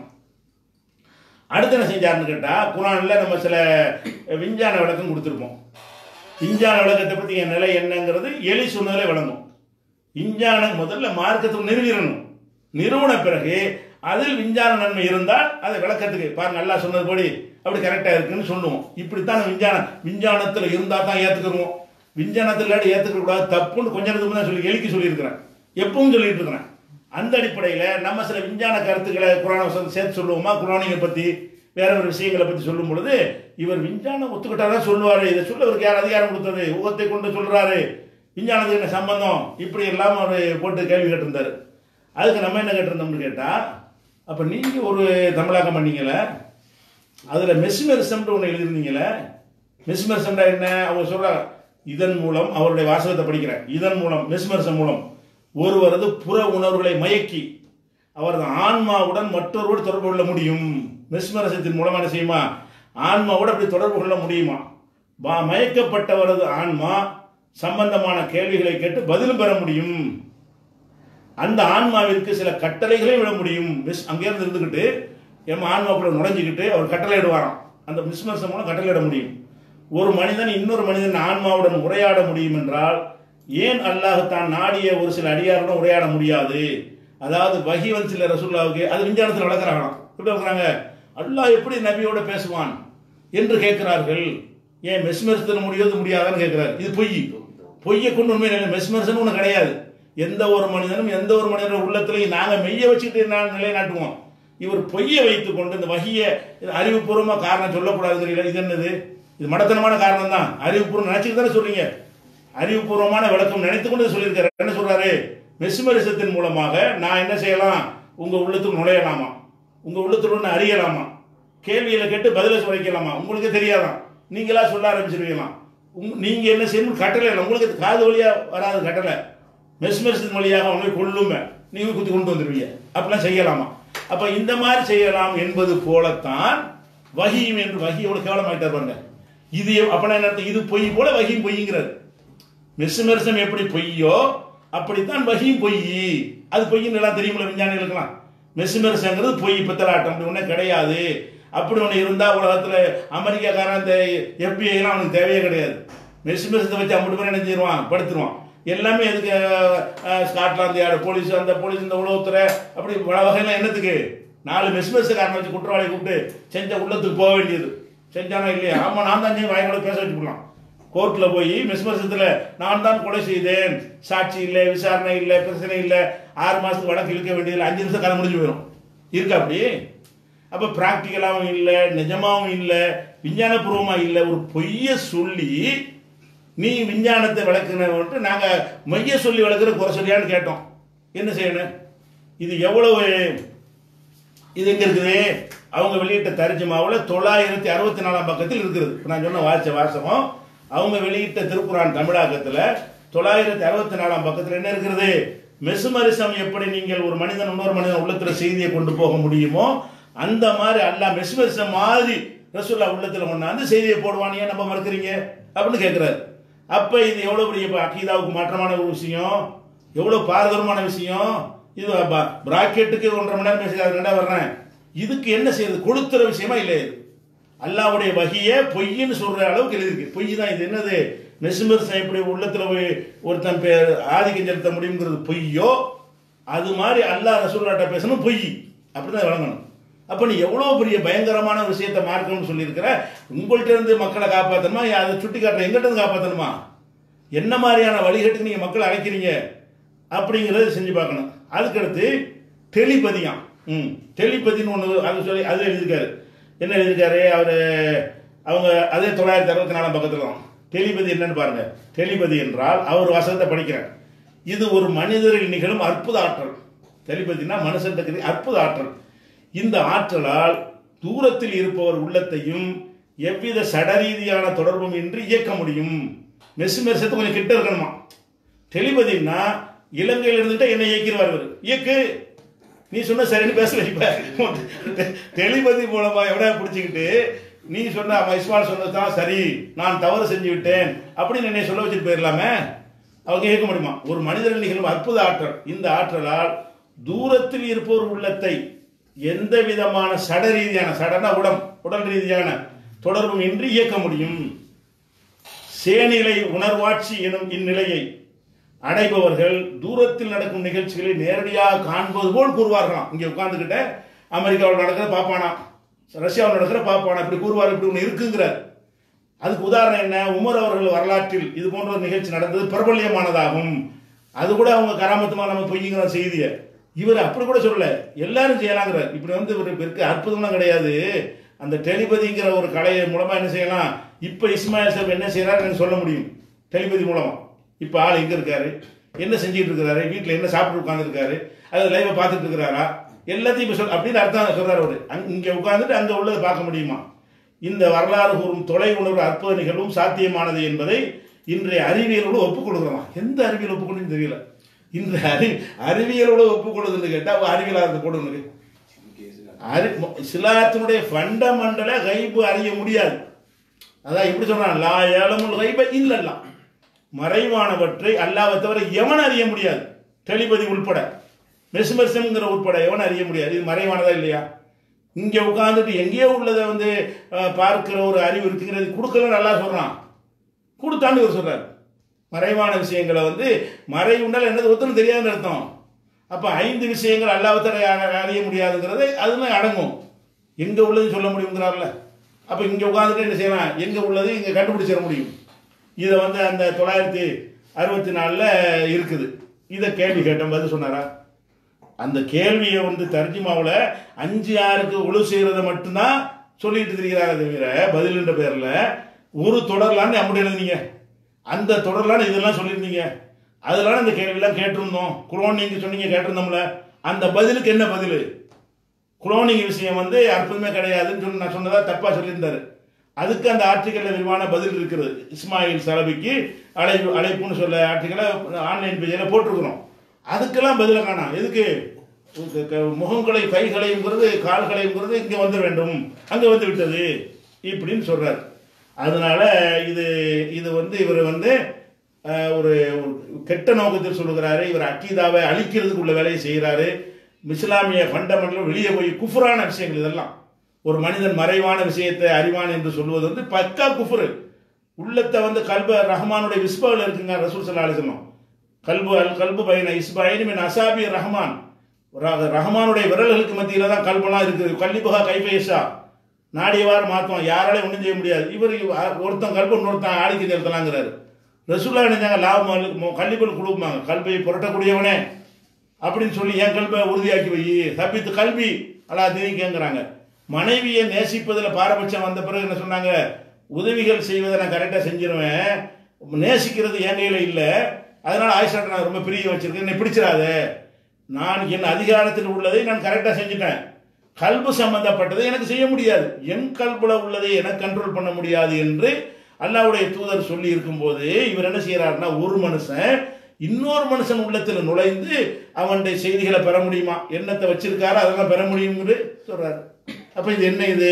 அடுத்து என்ன செஞ்சாருன்னு கேட்டால் குரானில் நம்ம சில விஞ்ஞான விளக்கம் கொடுத்துருப்போம் விஞ்ஞான விளக்கத்தை பற்றி என் நிலை என்னங்கிறது எலி சொன்னதிலே விளங்கும் விஞ்ஞான முதல்ல மார்க்கத்தை நிறுவிடணும் நிறுவன பிறகு அதில் விஞ்ஞான நன்மை இருந்தால் அதை விளக்கத்துக்கு பாருங்க நல்லா சொன்னதுபடி அப்படி கரெக்டாக இருக்குன்னு சொல்லுவோம் இப்படித்தான் விஞ்ஞானம் விஞ்ஞானத்தில் இருந்தால் தான் ஏற்றுக்கிறோம் விஞ்ஞானத்தில் இல்லாட்டி ஏற்றுக்க கூடாது தப்புன்னு கொஞ்ச நேரத்துக்கு தான் சொல்லி எலிக்கு சொல்லியிருக்கிறேன் எப்பவும் சொல்லிட்டு இருக்கிறேன் அந்த அடிப்படையில் நம்ம சில விஞ்ஞான கருத்துக்களை குரான வசனத்தை சேர்த்து சொல்லுவோமா குரானியை பற்றி வேற ஒரு விஷயங்களை பற்றி சொல்லும் பொழுது இவர் விஞ்ஞானம் ஒத்துக்கிட்டாதான் சொல்லுவாரு இதை சொல்ல இவருக்கு யார் அதிகாரம் கொடுத்தது ஊகத்தை கொண்டு சொல்றாரு விஞ்ஞானத்துக்கு என்ன சம்பந்தம் இப்படி எல்லாம் அவர் போட்டு கேள்வி கேட்டிருந்தாரு அதுக்கு நம்ம என்ன கேட்டிருந்தோம்னு கேட்டால் அப்போ நீங்கள் ஒரு தமிழாக்கம் பண்ணீங்களே அதில் மெஸ்மெரிசம்னு ஒன்று எழுதிருந்தீங்களே மெஸ்மெரிசம்டா என்ன அவங்க சொல்கிறாங்க இதன் மூலம் அவருடைய வாசகத்தை படிக்கிறேன் இதன் மூலம் மெஸ்மெரிசம் மூலம் ஒருவரது புற உணர்வுகளை மயக்கி அவரது ஆன்மாவுடன் மற்றொருவர் தொடர்பு கொள்ள முடியும் மெஸ்மரசத்தின் மூலம் என்ன செய்யுமா ஆன்மாவோட அப்படி தொடர்பு கொள்ள முடியுமா பா- மயக்கப்பட்டவரது ஆன்மா சம்பந்தமான கேள்விகளை கேட்டு பதிலும் பெற முடியும் அந்த ஆன்மாவிற்கு சில கட்டளைகளையும் விட முடியும் மிஸ் அங்கேருந்து இருந்துக்கிட்டு எம் ஆன்மாக்குள்ள நுழைஞ்சுக்கிட்டு அவர் கட்டளையிடுவாராம் அந்த மிஸ்மர்சம் மூலம் கட்டளையிட முடியும் ஒரு மனிதன் இன்னொரு மனிதன் ஆன்மாவுடன் உரையாட முடியும் என்றால் ஏன் அல்லாஹ் தான் நாடிய ஒரு சில அடியாருடன் உரையாட முடியாது அதாவது வகி வந்து சில ரசூல்லாவுக்கு அது விஞ்ஞானத்தில் வளர்க்குறாங்களாம் எப்படி வளர்க்குறாங்க அல்லாஹ் எப்படி நபியோட பேசுவான் என்று கேட்கிறார்கள் ஏன் மெஸ்மரிசத்தில் முடியாது முடியாதான்னு கேட்கிறார் இது பொய் பொய்யை கொண்டு உண்மை நிலை மெஸ்மரிசன் ஒன்று கிடையாது எந்த ஒரு மனிதனும் எந்த ஒரு மனிதனும் உள்ளத்திலையும் நாங்கள் மெய்ய வச்சுக்கிட்டு நான் நிலைநாட்டுவோம் இவர் பொய்யை வைத்துக் கொண்டு இந்த வகிய அறிவுபூர்வமாக காரணம் சொல்லக்கூடாதுங்கிறீங்களா இது என்னது இது மடத்தனமான காரணம் தான் அறிவுபூர்வம் நினைச்சுட்டு தானே சொல்றீங்க அறிவுபூர்வமான விளக்கம் நினைத்து கொண்டு சொல்லியிருக்காரு என்ன சொல்றாரு மெஸ்மரிசத்தின் மூலமாக நான் என்ன செய்யலாம் உங்க உள்ளத்துக்கு நுழையலாமா உங்க உள்ளத்துக்கு அறியலாமா கேள்வியில கேட்டு பதில வைக்கலாமா உங்களுக்கு தெரியாதாம் நீங்களா சொல்ல ஆரம்பிச்சிருவீங்களாம் உங்க நீங்க என்ன செய்யணும் கட்டளை இல்லை உங்களுக்கு அது காது வழியா வராது கட்டளை மெஸ்மரிசத்தின் வழியாக உங்களை கொள்ளுமே நீங்க குத்தி கொண்டு வந்துருவீங்க அப்படிலாம் செய்யலாமா அப்ப இந்த மாதிரி செய்யலாம் என்பது போலத்தான் வகியும் என்று வகி எவ்வளவு கேவலமாயிட்டார் பாருங்க இது அப்படின்னா என்ன அர்த்தம்? இது பொய் போல வகியும் பொய்ங்கிறது மெஸ்மரிசம் எப்படி பொய்யோ அப்படித்தான் வகியும் பொய் அது பொய்ன்னு எல்லாம் தெரியுமில்ல விஞ்ஞானிகளுக்கெல்லாம் மெஸ்மரிசங்கிறது பொய் பித்தலாட்டம் அப்படி ஒன்றும் கிடையாது அப்படி ஒன்று இருந்தால் உலகத்தில் அமெரிக்காக்காரன் இந்த FBI எல்லாம் அவனுக்கு தேவையே கிடையாது மெஸ்மரிசத்தை வச்சு அப்படி பேர் என்ன செஞ்சிருவான் படுத்துருவான் எல்லாமே எதுக்கு அஹ், ஸ்காட்லாந்து யார்டு போலீஸ் அந்த போலீஸ் இந்த உலகத்துறை அப்படி பல வகையில் என்னத்துக்கு நாலு மெஸ்மரிசக்காரனை வச்சு குற்றவாளி கூப்பிட்டு செஞ்ச உள்ளத்துக்கு போக வேண்டியது செஞ்சானா இல்லையா ஆமாம் நான் தான் செஞ்சு வாய்மொழி பேச வச்சுக்கலாம் கோர்ட்டில் போய் மிஸ்மரிசத்தில் நான் தான் கொலை செய்தேன் சாட்சி இல்லை விசாரணை இல்லை பிரச்சனை இல்லை ஆறு மாதத்துக்கு வழக்கு இழுக்க வேண்டியதில்லை அஞ்சு நிமிஷம் கதை முடிஞ்சு போயிடும் இருக்கா அப்படி அப்போ ப்ராக்டிக்கலாகவும் இல்லை நிஜமாவும் இல்லை விஞ்ஞானபூர்வமாக இல்லை ஒரு பொய்யை சொல்லி நீ விஞ்ஞானத்தை விளக்குனவன்ட்டு நாங்கள் மைய சொல்லி விளக்குற குறை சொல்லியான்னு கேட்டோம் என்ன செய்யணும் இது எவ்வளவு இது எங்க இருக்குது அவங்க வெளியிட்ட தர்ஜுமாவில் தொள்ளாயிரத்தி அறுபத்தி நாலாம் பக்கத்தில் இருக்குது இப்ப நான் சொன்ன வாசிச்ச வாசகம் அவங்க வெளியிட்ட திருக்குறான் தமிழாக்கத்தில் தொள்ளாயிரத்தி அறுபத்தி நாலாம் பக்கத்தில் என்ன இருக்கிறது மெசுமரிசம் எப்படி நீங்கள் ஒரு மனிதன் இன்னொரு மனிதன் உள்ளத்தில் செய்தியை கொண்டு போக முடியுமோ அந்த மாதிரி அல்லாஹ் மெசுமரிசம் மாதிரி ரசூல்லா உள்ளத்தில் கொண்டாந்து செய்தியை போடுவான் ஏன் நம்ம மறுக்கிறீங்க அப்படின்னு கேட்குறாரு அப்போ இது எவ்வளோ பெரிய இப்ப அக்கீதாவுக்கு மாற்றமான ஒரு விஷயம் எவ்வளோ பாரதூரமான விஷயம் இது ப- பிராக்கெட்டுக்கு ஒன்றரை மணி நேரம் பேசுகிறாரு ரெண்டா வர்றேன் இதுக்கு என்ன செய்யறது கொளுத்துற விஷயமா இல்லை இது அல்லாவுடைய வகையை பொய்ன்னு சொல்ற அளவுக்கு எழுதியிருக்கு பொய் தான் இது என்னது மெசுமரிசம் எப்படி உள்ளத்துல போய் ஒருத்தன் பேர் ஆதிக்கம் செலுத்த முடியுங்கிறது பொய்யோ அது மாதிரி அல்லாஹ் ரசூல்லாட்ட பேசணும் பொய் அப்படிதான் வழங்கணும் அப்ப நீ எவ்வளவு பெரிய பயங்கரமான விஷயத்தை மார்க்கணும்னு சொல்லியிருக்கிற உங்கள்ட்ட இருந்து மக்களை காப்பாற்றணுமா அதை சுட்டி காட்டுற எங்கிட்ட இருந்து காப்பாற்றணுமா என்ன மாதிரியான வழிகட்டுக்கு நீங்க மக்களை அழைக்கிறீங்க அப்படிங்கிறத செஞ்சு பார்க்கணும் அதுக்கடுத்து டெலிபதியாம் ம் டெலிபதின்னு ஒன்று அது சொல்லி அது எழுதியிருக்காரு என்ன எழுதியிருக்காரு அவர் அவங்க அதே தொள்ளாயிரத்தி அறுபத்தி நாலாம் பக்கத்தில் தான் டெலிபதி என்னன்னு பாருங்க டெலிபதி என்றால் அவர் வசனத்தை படிக்கிறார் இது ஒரு மனிதரில் நிகழும் அற்புத ஆற்றல் டெலிபதினா மனுஷன் இருக்கிற அற்புத ஆற்றல் இந்த ஆற்றலால் தூரத்தில் இருப்பவர் உள்ளத்தையும் எவ்வித சடரீதியான தொடர்பும் இன்றி இயக்க முடியும் மெசு மெர்சத்து கொஞ்சம் கிட்ட இருக்கணுமா டெலிபதினா இலங்கையில் இருந்துட்டு என்னை இயக்கிடுவார் இவர் இயக்கு நீ சொன்ன சரின்னு பேசல இப்ப டெலிபதி மூலமா எவ்வளோ பிடிச்சிக்கிட்டு நீ சொன்ன அவன் இஸ்மால் சொன்னதுதான் சரி நான் தவறு செஞ்சு விட்டேன் அப்படின்னு என்னை சொல்ல வச்சுட்டு போயிடலாமே அவங்க கேட்க முடியுமா ஒரு மனிதன் நிகழும் அற்புத ஆற்றல் இந்த ஆற்றலால் தூரத்தில் இருப்பவர் உள்ளத்தை எந்த விதமான சட ரீதியான சடன உடம் உடல் ரீதியான தொடர்பும் இன்றி இயக்க முடியும் சேனிலை உணர்வாட்சி எனும் இந்நிலையை அடைபவர்கள் தூரத்தில் நடக்கும் நிகழ்ச்சிகளை நேரடியாக காண்பது போல் கூறுவார்களாம் இங்கே உட்கார்ந்துக்கிட்ட அமெரிக்காவில் நடக்கிற பாப்பானா ரஷ்யாவில் நடக்கிற பாப்பானா இப்படி கூறுவார் இப்படி ஒன்று இருக்குங்கிறார் அதுக்கு உதாரணம் என்ன உமர் அவர்கள் வரலாற்றில் இது போன்ற ஒரு நிகழ்ச்சி நடந்தது பிரபல்யமானதாகும் அது கூட அவங்க கராமத்துமா நம்ம பொய்யுங்கிற செய்தியை இவர் அப்படி கூட சொல்லல எல்லாரும் செய்யலாங்கிறார் இப்படி வந்து இவர் இருக்க அற்புதம்லாம் கிடையாது அந்த டெலிபதிங்கிற ஒரு கலையை மூலமா என்ன செய்யலாம் இப்ப இஸ்மாயில் சாப் என்ன செய்யறாரு எனக்கு சொல்ல முடியும் டெலிபதி மூலமா இப்ப ஆள் எங்க இருக்காரு என்ன செஞ்சுட்டு இருக்கிறாரு வீட்டுல என்ன சாப்பிட்டு உட்காந்துருக்காரு அது லைவ பார்த்துட்டு இருக்கிறாரா எல்லாத்தையும் இப்ப சொல் அப்படின்னு அர்த்தம் சொல்றாரு அவரு அங்க- இங்க உட்கார்ந்துட்டு அங்க உள்ளதை பார்க்க முடியுமா இந்த வரலாறு கூறும் தொலை உணர்வு அற்புத நிகழ்வும் சாத்தியமானது என்பதை இன்றைய அறிவியலோடு ஒப்புக்கொள்கிறோம் எந்த அறிவியல் ஒப்புக்கொள்ளுன்னு தெரியல இன்றைய அறி அறிவியலோட ஒப்புக்கொள்ளுதுன்னு கேட்டா அவ அறிவியலா இருக்க கொடுங்க அறி சிலாத்தினுடைய ஃபண்டமெண்டல கைப்பு அறிய முடியாது அதான் எப்படி சொல்றான் லா ஏலமுல் கைப இல்லல்லாம் மறைவானவற்றை அல்லாவை தவிர எவன் அறிய முடியாது டெலிபதி உள்பட மெஸ்மர்சம்ங்கிற உட்பட எவன் அறிய முடியாது இது மறைவானதா இல்லையா இங்க உட்கார்ந்துட்டு எங்கேயோ உள்ளதை வந்து அஹ், பார்க்கிற ஒரு அறிவு இருக்குங்கிறது கொடுக்கல நல்லா சொல்றான் கொடுத்தான்னு இவர் சொல்றாரு மறைவான விஷயங்களை வந்து மறைவுண்டால் என்னது ஒருத்தரும் தெரியாதுன்னு அர்த்தம் அப்ப ஐந்து விஷயங்கள் அல்லாவத்தரை அறிய முடியாதுங்கிறது அதுல அடங்கும் எங்க உள்ளது சொல்ல முடியுங்கிறார்ல அப்ப இங்க உட்கார்ந்துட்டு என்ன செய்யலாம் எங்க உள்ளது இங்க கண்டுபிடிச்சிட முடியும் இதை வந்து அந்த தொள்ளாயிரத்தி அறுபத்தி நாலுல இருக்குது இதை கேள்வி கேட்டோம் பதில் சொன்னாரா அந்த கேள்வியை வந்து தர்ஜிமாவுல அஞ்சு ஆறுக்கு ஒழு செய்யறத மட்டும்தான் சொல்லிட்டு இருக்கிறாரே தவிர பதிலுன்ற பேர்ல ஒரு தொடரலான்னு அப்படி எழுதுனீங்க அந்த தொடரலான்னு இதெல்லாம் சொல்லியிருந்தீங்க அதெல்லாம் இந்த கேள்வியெல்லாம் கேட்டிருந்தோம் குரோன் நீங்க சொன்னீங்க கேட்டிருந்தோம்ல அந்த பதிலுக்கு என்ன பதில் குளோனிங் விஷயம் வந்து அற்புதமே கிடையாதுன்னு சொல்லி நான் சொன்னதா தப்பா சொல்லியிருந்தாரு அதுக்கு அந்த ஆர்டிக்கல்ல விரிவான பதில் இருக்கிறது இஸ்மாயில் சலபிக்கு அழைப்பு அழைப்புன்னு சொல்ல ஆர்டிக்கலை ஆன்லைன் பேஜில் போட்டிருக்கிறோம் அதுக்கெல்லாம் பதில காணாம் எதுக்கு க- க- முகங்களை கைகளைங்கிறது கால்களைங்கிறது இங்கே வந்து வேண்டும் அங்கே வந்து விட்டது இப்படின்னு சொல்றாரு அதனால இது இது வந்து இவர் வந்து அஹ், ஒரு ஒரு கெட்ட நோக்கத்தில் சொல்லுகிறாரு இவர் அக்கீதாவை அழிக்கிறதுக்கு உள்ள வேலையை செய்கிறாரு இஸ்லாமிய ஃபண்டமெண்டல் வெளியே போய் குஃபுரான விஷயங்கள் இதெல்லாம் ஒரு மனிதன் மறைவான விஷயத்தை அறிவான் என்று சொல்வது வந்து பக்கா குஃபுரு உள்ளத்தை வந்து கல்ப ரஹ்மானுடைய விஸ்பாவில் இருக்குங்க ரசூல் சல்லா அலிஸ்லாம் கல்பு அல் கல்பு பைன இஸ்பாயின் மின் அசாபி ரஹ்மான் ர- ரஹ்மானுடைய விரல்களுக்கு மத்தியில தான் கல்பெல்லாம் இருக்குது கல்லிபுகா கைபேசா நாடியவாறு மாத்தோம் யாராலையும் ஒன்றும் செய்ய முடியாது இவர் இவ- ஒருத்தன் கல்பு இன்னொருத்தன் ஆடிக்கு நிறுத்தலாங்கிறாரு ரசூல்லா நினைச்சாங்க லாபம் கல்லிபல் கொடுப்பாங்க கல்வியை புரட்டக்கூடியவனே அப்படின்னு சொல்லி என் கல்வை உறுதியாக்கி வை தப்பித்து கல்வி அல்லா கேட்குறாங்க மனைவியை நேசிப்பதில் பாரபட்சம் வந்த பிறகு என்ன சொன்னாங்க உதவிகள் செய்வதை நான் கரெக்டாக செஞ்சிருவேன் நேசிக்கிறது என் கையில் இல்லை அதனால ஆயிஷாட்ட நான் ரொம்ப பிரிய வச்சிருக்கேன் என்னை பிடிச்சிடாத நான் என் அதிகாரத்தில் உள்ளதை நான் கரெக்டாக செஞ்சுட்டேன் கல்பு சம்பந்தப்பட்டதை எனக்கு செய்ய முடியாது என் கல்புல உள்ளதை எனக்கு கண்ட்ரோல் பண்ண முடியாது என்று அல்லாஹ்வுடைய தூதர் சொல்லி இருக்கும்போது இவர் என்ன செய்யறாருன்னா ஒரு மனுஷன் இன்னொரு மனுஷன் உள்ளத்தில் நுழைந்து அவனுடைய செய்திகளை பெற முடியுமா எண்ணத்தை வச்சிருக்காரு அதெல்லாம் பெற முடியும்னு சொல்றாரு அப்ப இது என்ன இது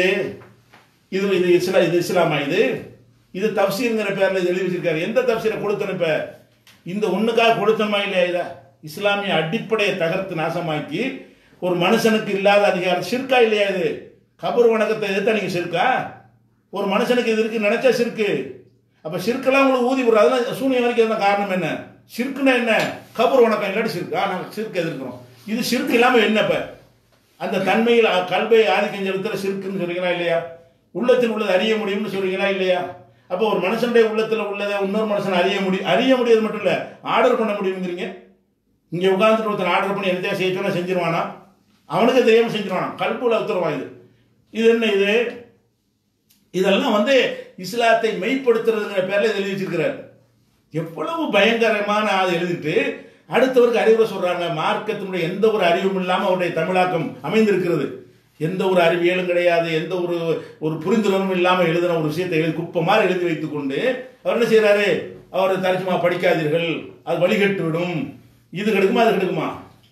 இது இது இஸ்லா இது இஸ்லாமா இது இது தப்சீருங்கிற பேர்ல இது எழுதி வச்சிருக்காரு எந்த தப்சீரை கொடுத்தனும் இப்ப இந்த ஒண்ணுக்காக கொடுத்தனுமா இல்லையா இத இஸ்லாமிய அடிப்படையை தகர்த்து நாசமாக்கி ஒரு மனுஷனுக்கு இல்லாத அதிகாரம் சிற்கா இல்லையா இது கபர் வணக்கத்தை எதிர்த்தா நீங்க சிற்கா ஒரு மனுஷனுக்கு இது இருக்கு நினைச்சா சிற்கு அப்ப சிற்கெல்லாம் உங்களுக்கு ஊதி விடுறது அதெல்லாம் சூனியம் வரைக்கும் தான் காரணம் என்ன சிற்குனா என்ன கபர் வணக்கம் இல்லாட்டி சிற்கு ஆ நாங்கள் சிற்கு எதிர்க்கிறோம் இது சிற்கு இல்லாம என்ன இப்ப அந்த தன்மையில் அ- கல்வை ஆதிக்கம் செலுத்துற சிற்குன்னு சொல்றீங்களா இல்லையா உள்ளத்தில் உள்ளதை அறிய முடியும்னு சொல்றீங்களா இல்லையா அப்போ ஒரு மனுஷனுடைய உள்ளத்தில் உள்ளதை இன்னொரு மனுஷன் அறிய முடியும் அறிய முடியாது மட்டும் இல்ல ஆர்டர் பண்ண முடியுங்கிறீங்க இங்க உட்கார்ந்துட்டு ஒருத்தன் ஆர்டர் பண்ணி எதையா செய்ய சொன்னா செஞ்சிருவானா அவனுக்கு தெரியாம செஞ்சிருவானா கல்புல உத்தரவான் இது இது என்ன இது இதெல்லாம் வந்து இஸ்லாத்தை மெய்ப்படுத்துறதுங்கிற பேர்ல இதை எழுதி வச்சிருக்கிறார் எவ்வளவு பயங்கரமான அதை எழுதிட்டு அடுத்தவருக்கு அறிவுரை சொல்றாங்க மார்க்கத்தினுடைய எந்த ஒரு அறிவும் இல்லாம அவருடைய தமிழாக்கம் அமைந்திருக்கிறது எந்த ஒரு அறிவியலும் கிடையாது எந்த ஒரு ஒரு புரிந்துணர்வும் இல்லாம எழுதின ஒரு விஷயத்தை எழுதி குப்பமாக எழுதி வைத்துக் கொண்டு அவர் என்ன செய்யறாரு அவர் தரிசுமா படிக்காதீர்கள் அது வழிகட்டு விடும் இது கெடுக்குமா அது கெடுக்குமா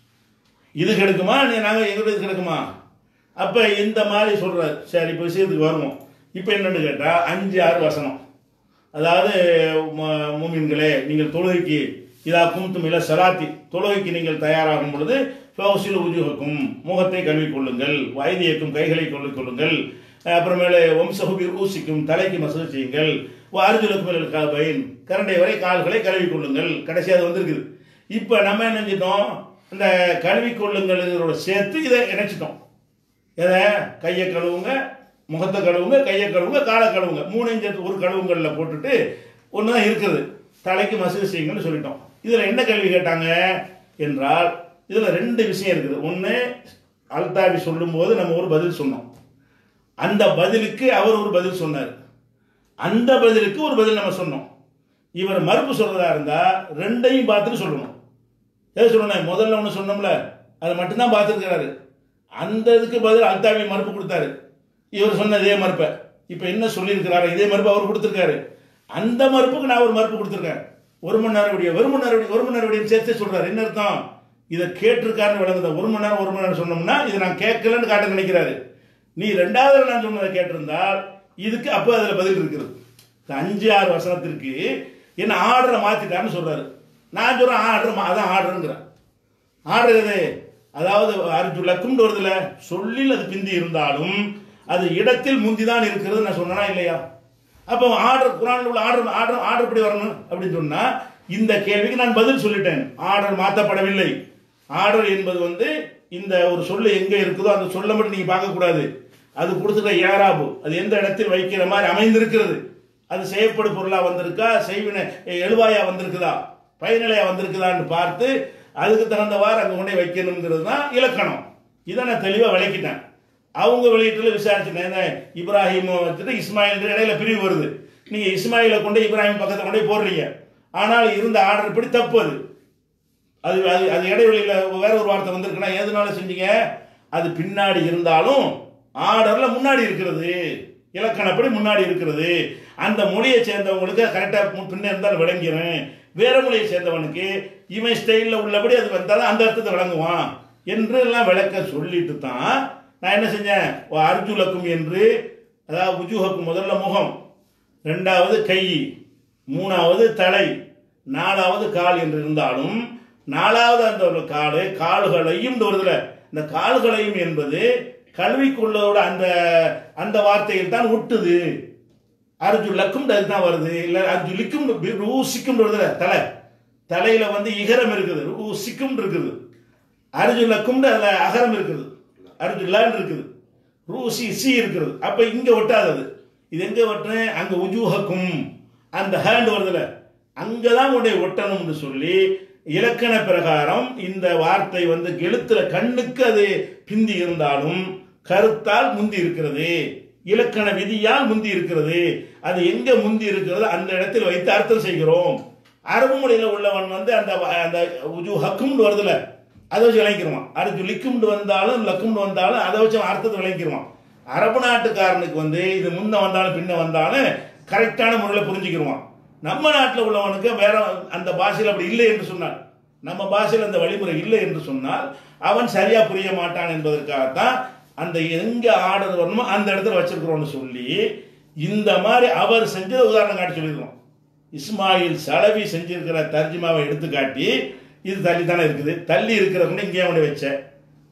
இது கெடுக்குமா நீ நாங்கள் எங்களுக்கு இது கெடுக்குமா அப்போ இந்த மாதிரி சொல்கிறார் சரி இப்போ விஷயத்துக்கு வருவோம் இப்போ என்னன்னு கேட்டால் அஞ்சு ஆறு வசனம் அதாவது ம- மூமின்களே நீங்கள் தொழுகைக்கு இதா கும்தும் இல சலாத்தி தொழுகைக்கு நீங்கள் தயாராகும் பொழுது ஃபௌசில் உஜுகக்கும் முகத்தை கழுவிக் கொள்ளுங்கள் வைத்தியக்கும் கைகளை கொள்ளிக் கொள்ளுங்கள் அஹ் அப்புறமேலே வம்சகுபிர் ஊசிக்கும் தலைக்கு மசூல் செய்யுங்கள் அர்ஜுலுக்கும் காபைன் கரண்டை வரை கால்களை கழுவிக் கொள்ளுங்கள் கடைசி அது வந்திருக்குது இப்போ நம்ம என்ன செஞ்சிட்டோம் இந்த கழுவிக் கொள்ளுங்கள் இதோட சேர்த்து இதை இணைச்சிட்டோம் எதை கையை கழுவுங்க முகத்தை கழுவுங்க கையை கழுவுங்க காலை கழுவுங்க மூணையும் சேர்த்து ஒரு கழுவுங்களில் போட்டுட்டு ஒன்று தான் இருக்குது தலைக்கு மசூது செய்யுங்கன்னு சொல்லிட்டோம் இதில் என்ன கேள்வி கேட்டாங்க என்றால் இதில் ரெண்டு விஷயம் இருக்குது ஒன்று அல்தாவி சொல்லும்போது நம்ம ஒரு பதில் சொன்னோம் அந்த பதிலுக்கு அவர் ஒரு பதில் சொன்னார் அந்த பதிலுக்கு ஒரு பதில் நம்ம சொன்னோம் இவர் மறுப்பு சொல்றதா இருந்தா ரெண்டையும் பார்த்துட்டு சொல்லணும் எதை சொல்லணும் முதல்ல ஒன்று சொன்னோம்ல அதை மட்டும்தான் பார்த்துருக்கிறாரு அந்த இதுக்கு பதில் அல்தாவி மறுப்பு கொடுத்தாரு இவர் சொன்ன இதே மறுப்பை இப்போ என்ன சொல்லியிருக்கிறாரு இதே மறுப்பு அவர் கொடுத்துருக்காரு அந்த மறுப்புக்கு நான் ஒரு மறுப்பு கொடுத்துருக்கேன் ஒரு மணி நேரம் விடிய ஒரு மணி நேரம் விடிய ஒரு மணி நேரம் விடியும் சேர்த்து சொல்றாரு என்ன அர்த்தம் இதை கேட்டிருக்காருன்னு விளங்குத ஒரு மணி நேரம் ஒரு மணி நேரம் சொன்னோம்னா இதை நான் கேட்கலன்னு காட்ட நினைக்கிறாரு நீ ரெண்டாவது நான் சொன்னதை கேட்டிருந்தால் இதுக்கு அப்போ அதில் பதில் இருக்குது இந்த அஞ்சு ஆறு வசனத்திற்கு என்ன ஆர்டரை மாத்திட்டாருன்னு சொல்றாரு நான் சொல்றேன் ஆர்டர் அதான் ஆர்டருங்கிறேன் ஆர்டர் எது அதாவது அர்ஜு லக்கும்னு வருதுல சொல்லில் அது பிந்தி இருந்தாலும் அது இடத்தில் முந்திதான் இருக்கிறது நான் சொன்னனா இல்லையா அப்போ ஆர்டர் குரானில் உள்ள ஆர்டர் ஆர்டர் ஆர்டர் எப்படி வரணும் அப்படின்னு சொன்னா இந்த கேள்விக்கு நான் பதில் சொல்லிட்டேன் ஆர்டர் மாற்றப்படவில்லை ஆர்டர் என்பது வந்து இந்த ஒரு சொல்லு எங்க இருக்குதோ அந்த சொல்ல மட்டும் நீங்க பார்க்க கூடாது அது கொடுத்துட்ட ஏராபு அது எந்த இடத்தில் வைக்கிற மாதிரி அமைந்திருக்கிறது அது செய்யப்படு பொருளா வந்திருக்கா செய்வினை எழுவாயா வந்திருக்குதா பயனிலையா வந்திருக்குதான்னு பார்த்து அதுக்கு தகுந்தவாறு அங்கே கொண்டே வைக்கணுங்கிறது தான் இலக்கணம் இதை நான் தெளிவாக விளக்கிட்டேன் அவங்க வெளியீட்டுல விசாரிச்சுட்டேன் என்ன இப்ராஹிம் வச்சுட்டு இஸ்மாயில் இடையில பிரிவு வருது நீங்க இஸ்மாயிலை கொண்டு இப்ராஹிம் பக்கத்தை கொண்டே போடுறீங்க ஆனால் இருந்த ஆர்டர் இப்படி தப்பு அது அது அது அது இடைவெளியில் வேற ஒரு வார்த்தை வந்திருக்குன்னா எதனால செஞ்சீங்க அது பின்னாடி இருந்தாலும் ஆர்டர்ல முன்னாடி இருக்கிறது இலக்கணப்படி முன்னாடி இருக்கிறது அந்த மொழியை சேர்ந்தவங்களுக்கு கரெக்டாக பின்ன இருந்தாலும் விளங்கிடும் வேற மொழியை சேர்ந்தவனுக்கு இவன் ஸ்டைலில் உள்ளபடி அது வந்தாலும் அந்த அர்த்தத்தை விளங்குவான் என்று எல்லாம் விளக்க சொல்லிட்டு தான் நான் என்ன செஞ்சேன் ஓ அர்ஜுலக்கும் என்று அதாவது உஜுஹக்கும் முதல்ல முகம் ரெண்டாவது கை மூணாவது தலை நாலாவது கால் என்று இருந்தாலும் நாலாவது அந்த ஒரு காலு கால்களையும் இந்த வருதுல இந்த கால்களையும் என்பது கல்விக்குள்ளோட அந்த அந்த வார்த்தையில் தான் ஒட்டுது அர்ஜு லக்கும் தான் வருது இல்ல அர்ஜு லிக்கும் ரூசிக்கும் வருதுல தலை தலையில வந்து இகரம் இருக்குது ரூசிக்கும் இருக்குது அர்ஜு லக்கும் அதுல அகரம் இருக்குது அர்ஜு லான் இருக்குது ரூசி சி இருக்கிறது அப்ப இங்க ஒட்டாதது இது எங்க ஒட்டுறேன் அங்க உஜூஹக்கும் அந்த ஹேண்ட் வருதுல அங்கதான் உடைய ஒட்டணும்னு சொல்லி இலக்கண பிரகாரம் இந்த வார்த்தை வந்து எழுத்துல கண்ணுக்கு அது பிந்தி இருந்தாலும் கருத்தால் முந்தி இருக்கிறது இலக்கண விதியால் முந்தி இருக்கிறது அது எங்க முந்தி இருக்கிறது அந்த இடத்தில் வைத்து அர்த்தம் செய்கிறோம் அரபு மொழியில உள்ளவன் வந்து அந்த அந்த உஜு ஹக்கும்னு வருதுல அதை வச்சு விளங்கிடுவான் அடுத்து லிக்கும்னு வந்தாலும் லக்கும்னு வந்தாலும் அதை வச்சு அர்த்தத்தை விளங்கிடுவான் அரபு நாட்டுக்காரனுக்கு வந்து இது முன்ன வந்தாலும் பின்ன வந்தாலும் கரெக்டான முறையில் புரிஞ்சுக்கிடுவான் நம்ம நாட்டில் உள்ளவனுக்கு வேற அந்த பாஷையில் அப்படி இல்லை என்று சொன்னான் நம்ம பாஷையில் அந்த வழிமுறை இல்லை என்று சொன்னால் அவன் சரியா புரிய மாட்டான் என்பதற்காகத்தான் அந்த எங்க ஆர்டர் வரணுமோ அந்த இடத்துல வச்சிருக்கிறோம்னு சொல்லி இந்த மாதிரி அவர் செஞ்சதை உதாரணம் காட்டி சொல்லியிருக்கோம் இஸ்மாயில் சலவி செஞ்சிருக்கிற தர்ஜிமாவை எடுத்து காட்டி இது தள்ளி தானே இருக்குது தள்ளி இருக்கிறவங்க இங்கே அவனை வச்ச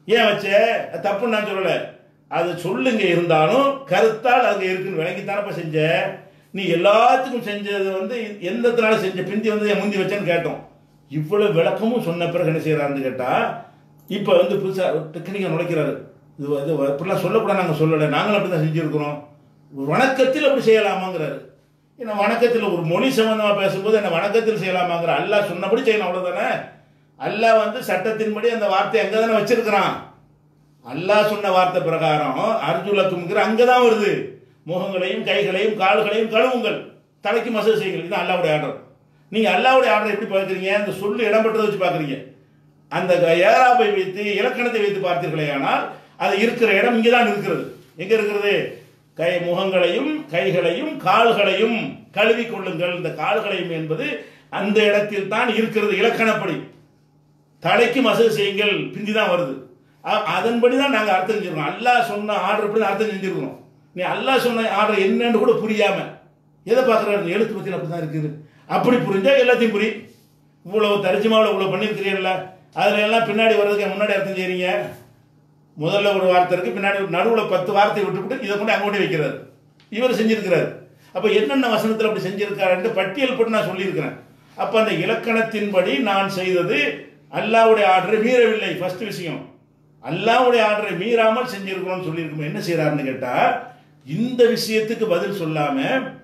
ஏன் வச்ச அது தப்புன்னு நான் சொல்லலை அது சொல்லுங்க இருந்தாலும் கருத்தால் அங்கே இருக்குன்னு விளங்கித்தானப்ப செஞ்ச நீ எல்லாத்துக்கும் செஞ்சது வந்து எந்தத்தினால செஞ்ச பிந்தி வந்து என் முந்தி வச்சேன்னு கேட்டோம் இவ்வளவு விளக்கமும் சொன்ன பிறகு என்ன செய்யறாருன்னு கேட்டா இப்போ வந்து புதுசா டெக்னிக்கா நுழைக்கிறாரு இது இது இப்படிலாம் சொல்லக்கூடாது நாங்கள் சொல்லலை நாங்களும் அப்படி தான் செஞ்சுருக்கிறோம் வணக்கத்தில் அப்படி செய்யலாமாங்கிறாரு ஏன்னா வணக்கத்தில் ஒரு மொழி சம்பந்தமாக பேசும்போது என்ன வணக்கத்தில் செய்யலாமாங்கிற அல்லாஹ் சொன்னபடி செய்யணும் அவ்வளோதானே அல்லாஹ் வந்து சட்டத்தின்படி அந்த வார்த்தை அங்கே தானே வச்சிருக்கிறான் அல்லாஹ் சொன்ன வார்த்தை பிரகாரம் அர்ஜுலக்கும்ங்கிற அங்கே தான் வருது முகங்களையும் கைகளையும் கால்களையும் கழுவுங்கள் தலைக்கு மசூல் செய்யுங்கள் இது அல்லாவுடைய ஆர்டர் நீங்கள் அல்லாவுடைய ஆர்டர் எப்படி பார்க்குறீங்க அந்த சொல்லு இடம்பெற்றதை வச்சு பார்க்குறீங்க அந்த ஏராபை வைத்து இலக்கணத்தை வைத்து பார்த்தீர்களே ஆனால் அது இருக்கிற இடம் இங்கே தான் இருக்கிறது எங்கே இருக்கிறது கை முகங்களையும் கைகளையும் கால்களையும் கழுவி கொள்ளுங்கள் இந்த கால்களையும் என்பது அந்த இடத்தில் தான் இருக்கிறது இலக்கணப்படி தலைக்கு மசூல் செய்யுங்கள் பிந்தி தான் வருது அ- அதன்படி தான் நாங்கள் அர்த்தம் செஞ்சிருக்கோம் அல்லாஹ் சொன்ன ஆர்டர் படி தான் அர்த்தம் செஞ்சிருக்கிறோம் நீ அல்லாஹ் சொன்ன ஆர்டர் என்னன்னு கூட புரியாம எதை பார்க்குறாரு எழுத்து பற்றி அப்படி தான் இருக்குது அப்படி புரிஞ்சா எல்லாத்தையும் புரி இவ்வளவு தரிஜமாவில் இவ்வளோ பண்ணியிருக்கிறீர்கள அதில் எல்லாம் பின்னாடி வர்றதுக்கு முன்னாடி அர்த்தம் செய்றீங்க முதல்ல ஒரு வார்த்தை இருக்கு பின்னாடி நடுவில் பத்து வார்த்தை விட்டுவிட்டு இதை கொண்டு அங்கோட்டி வைக்கிறார் இவர் செஞ்சிருக்கிறார் அப்போ என்னென்ன வசனத்தில் அப்படி செஞ்சிருக்காருன்னு பட்டியல் போட்டு நான் சொல்லியிருக்கிறேன் அப்போ அந்த இலக்கணத்தின்படி நான் செய்தது அல்லாவுடைய ஆர்டரை மீறவில்லை ஃபர்ஸ்ட் விஷயம் அல்லாவுடைய ஆர்டரை மீறாமல் செஞ்சிருக்கிறோம்னு சொல்லியிருக்கோம் என்ன செய்யறாருன்னு கேட்டா இந்த விஷயத்துக்கு பதில் சொல்லாம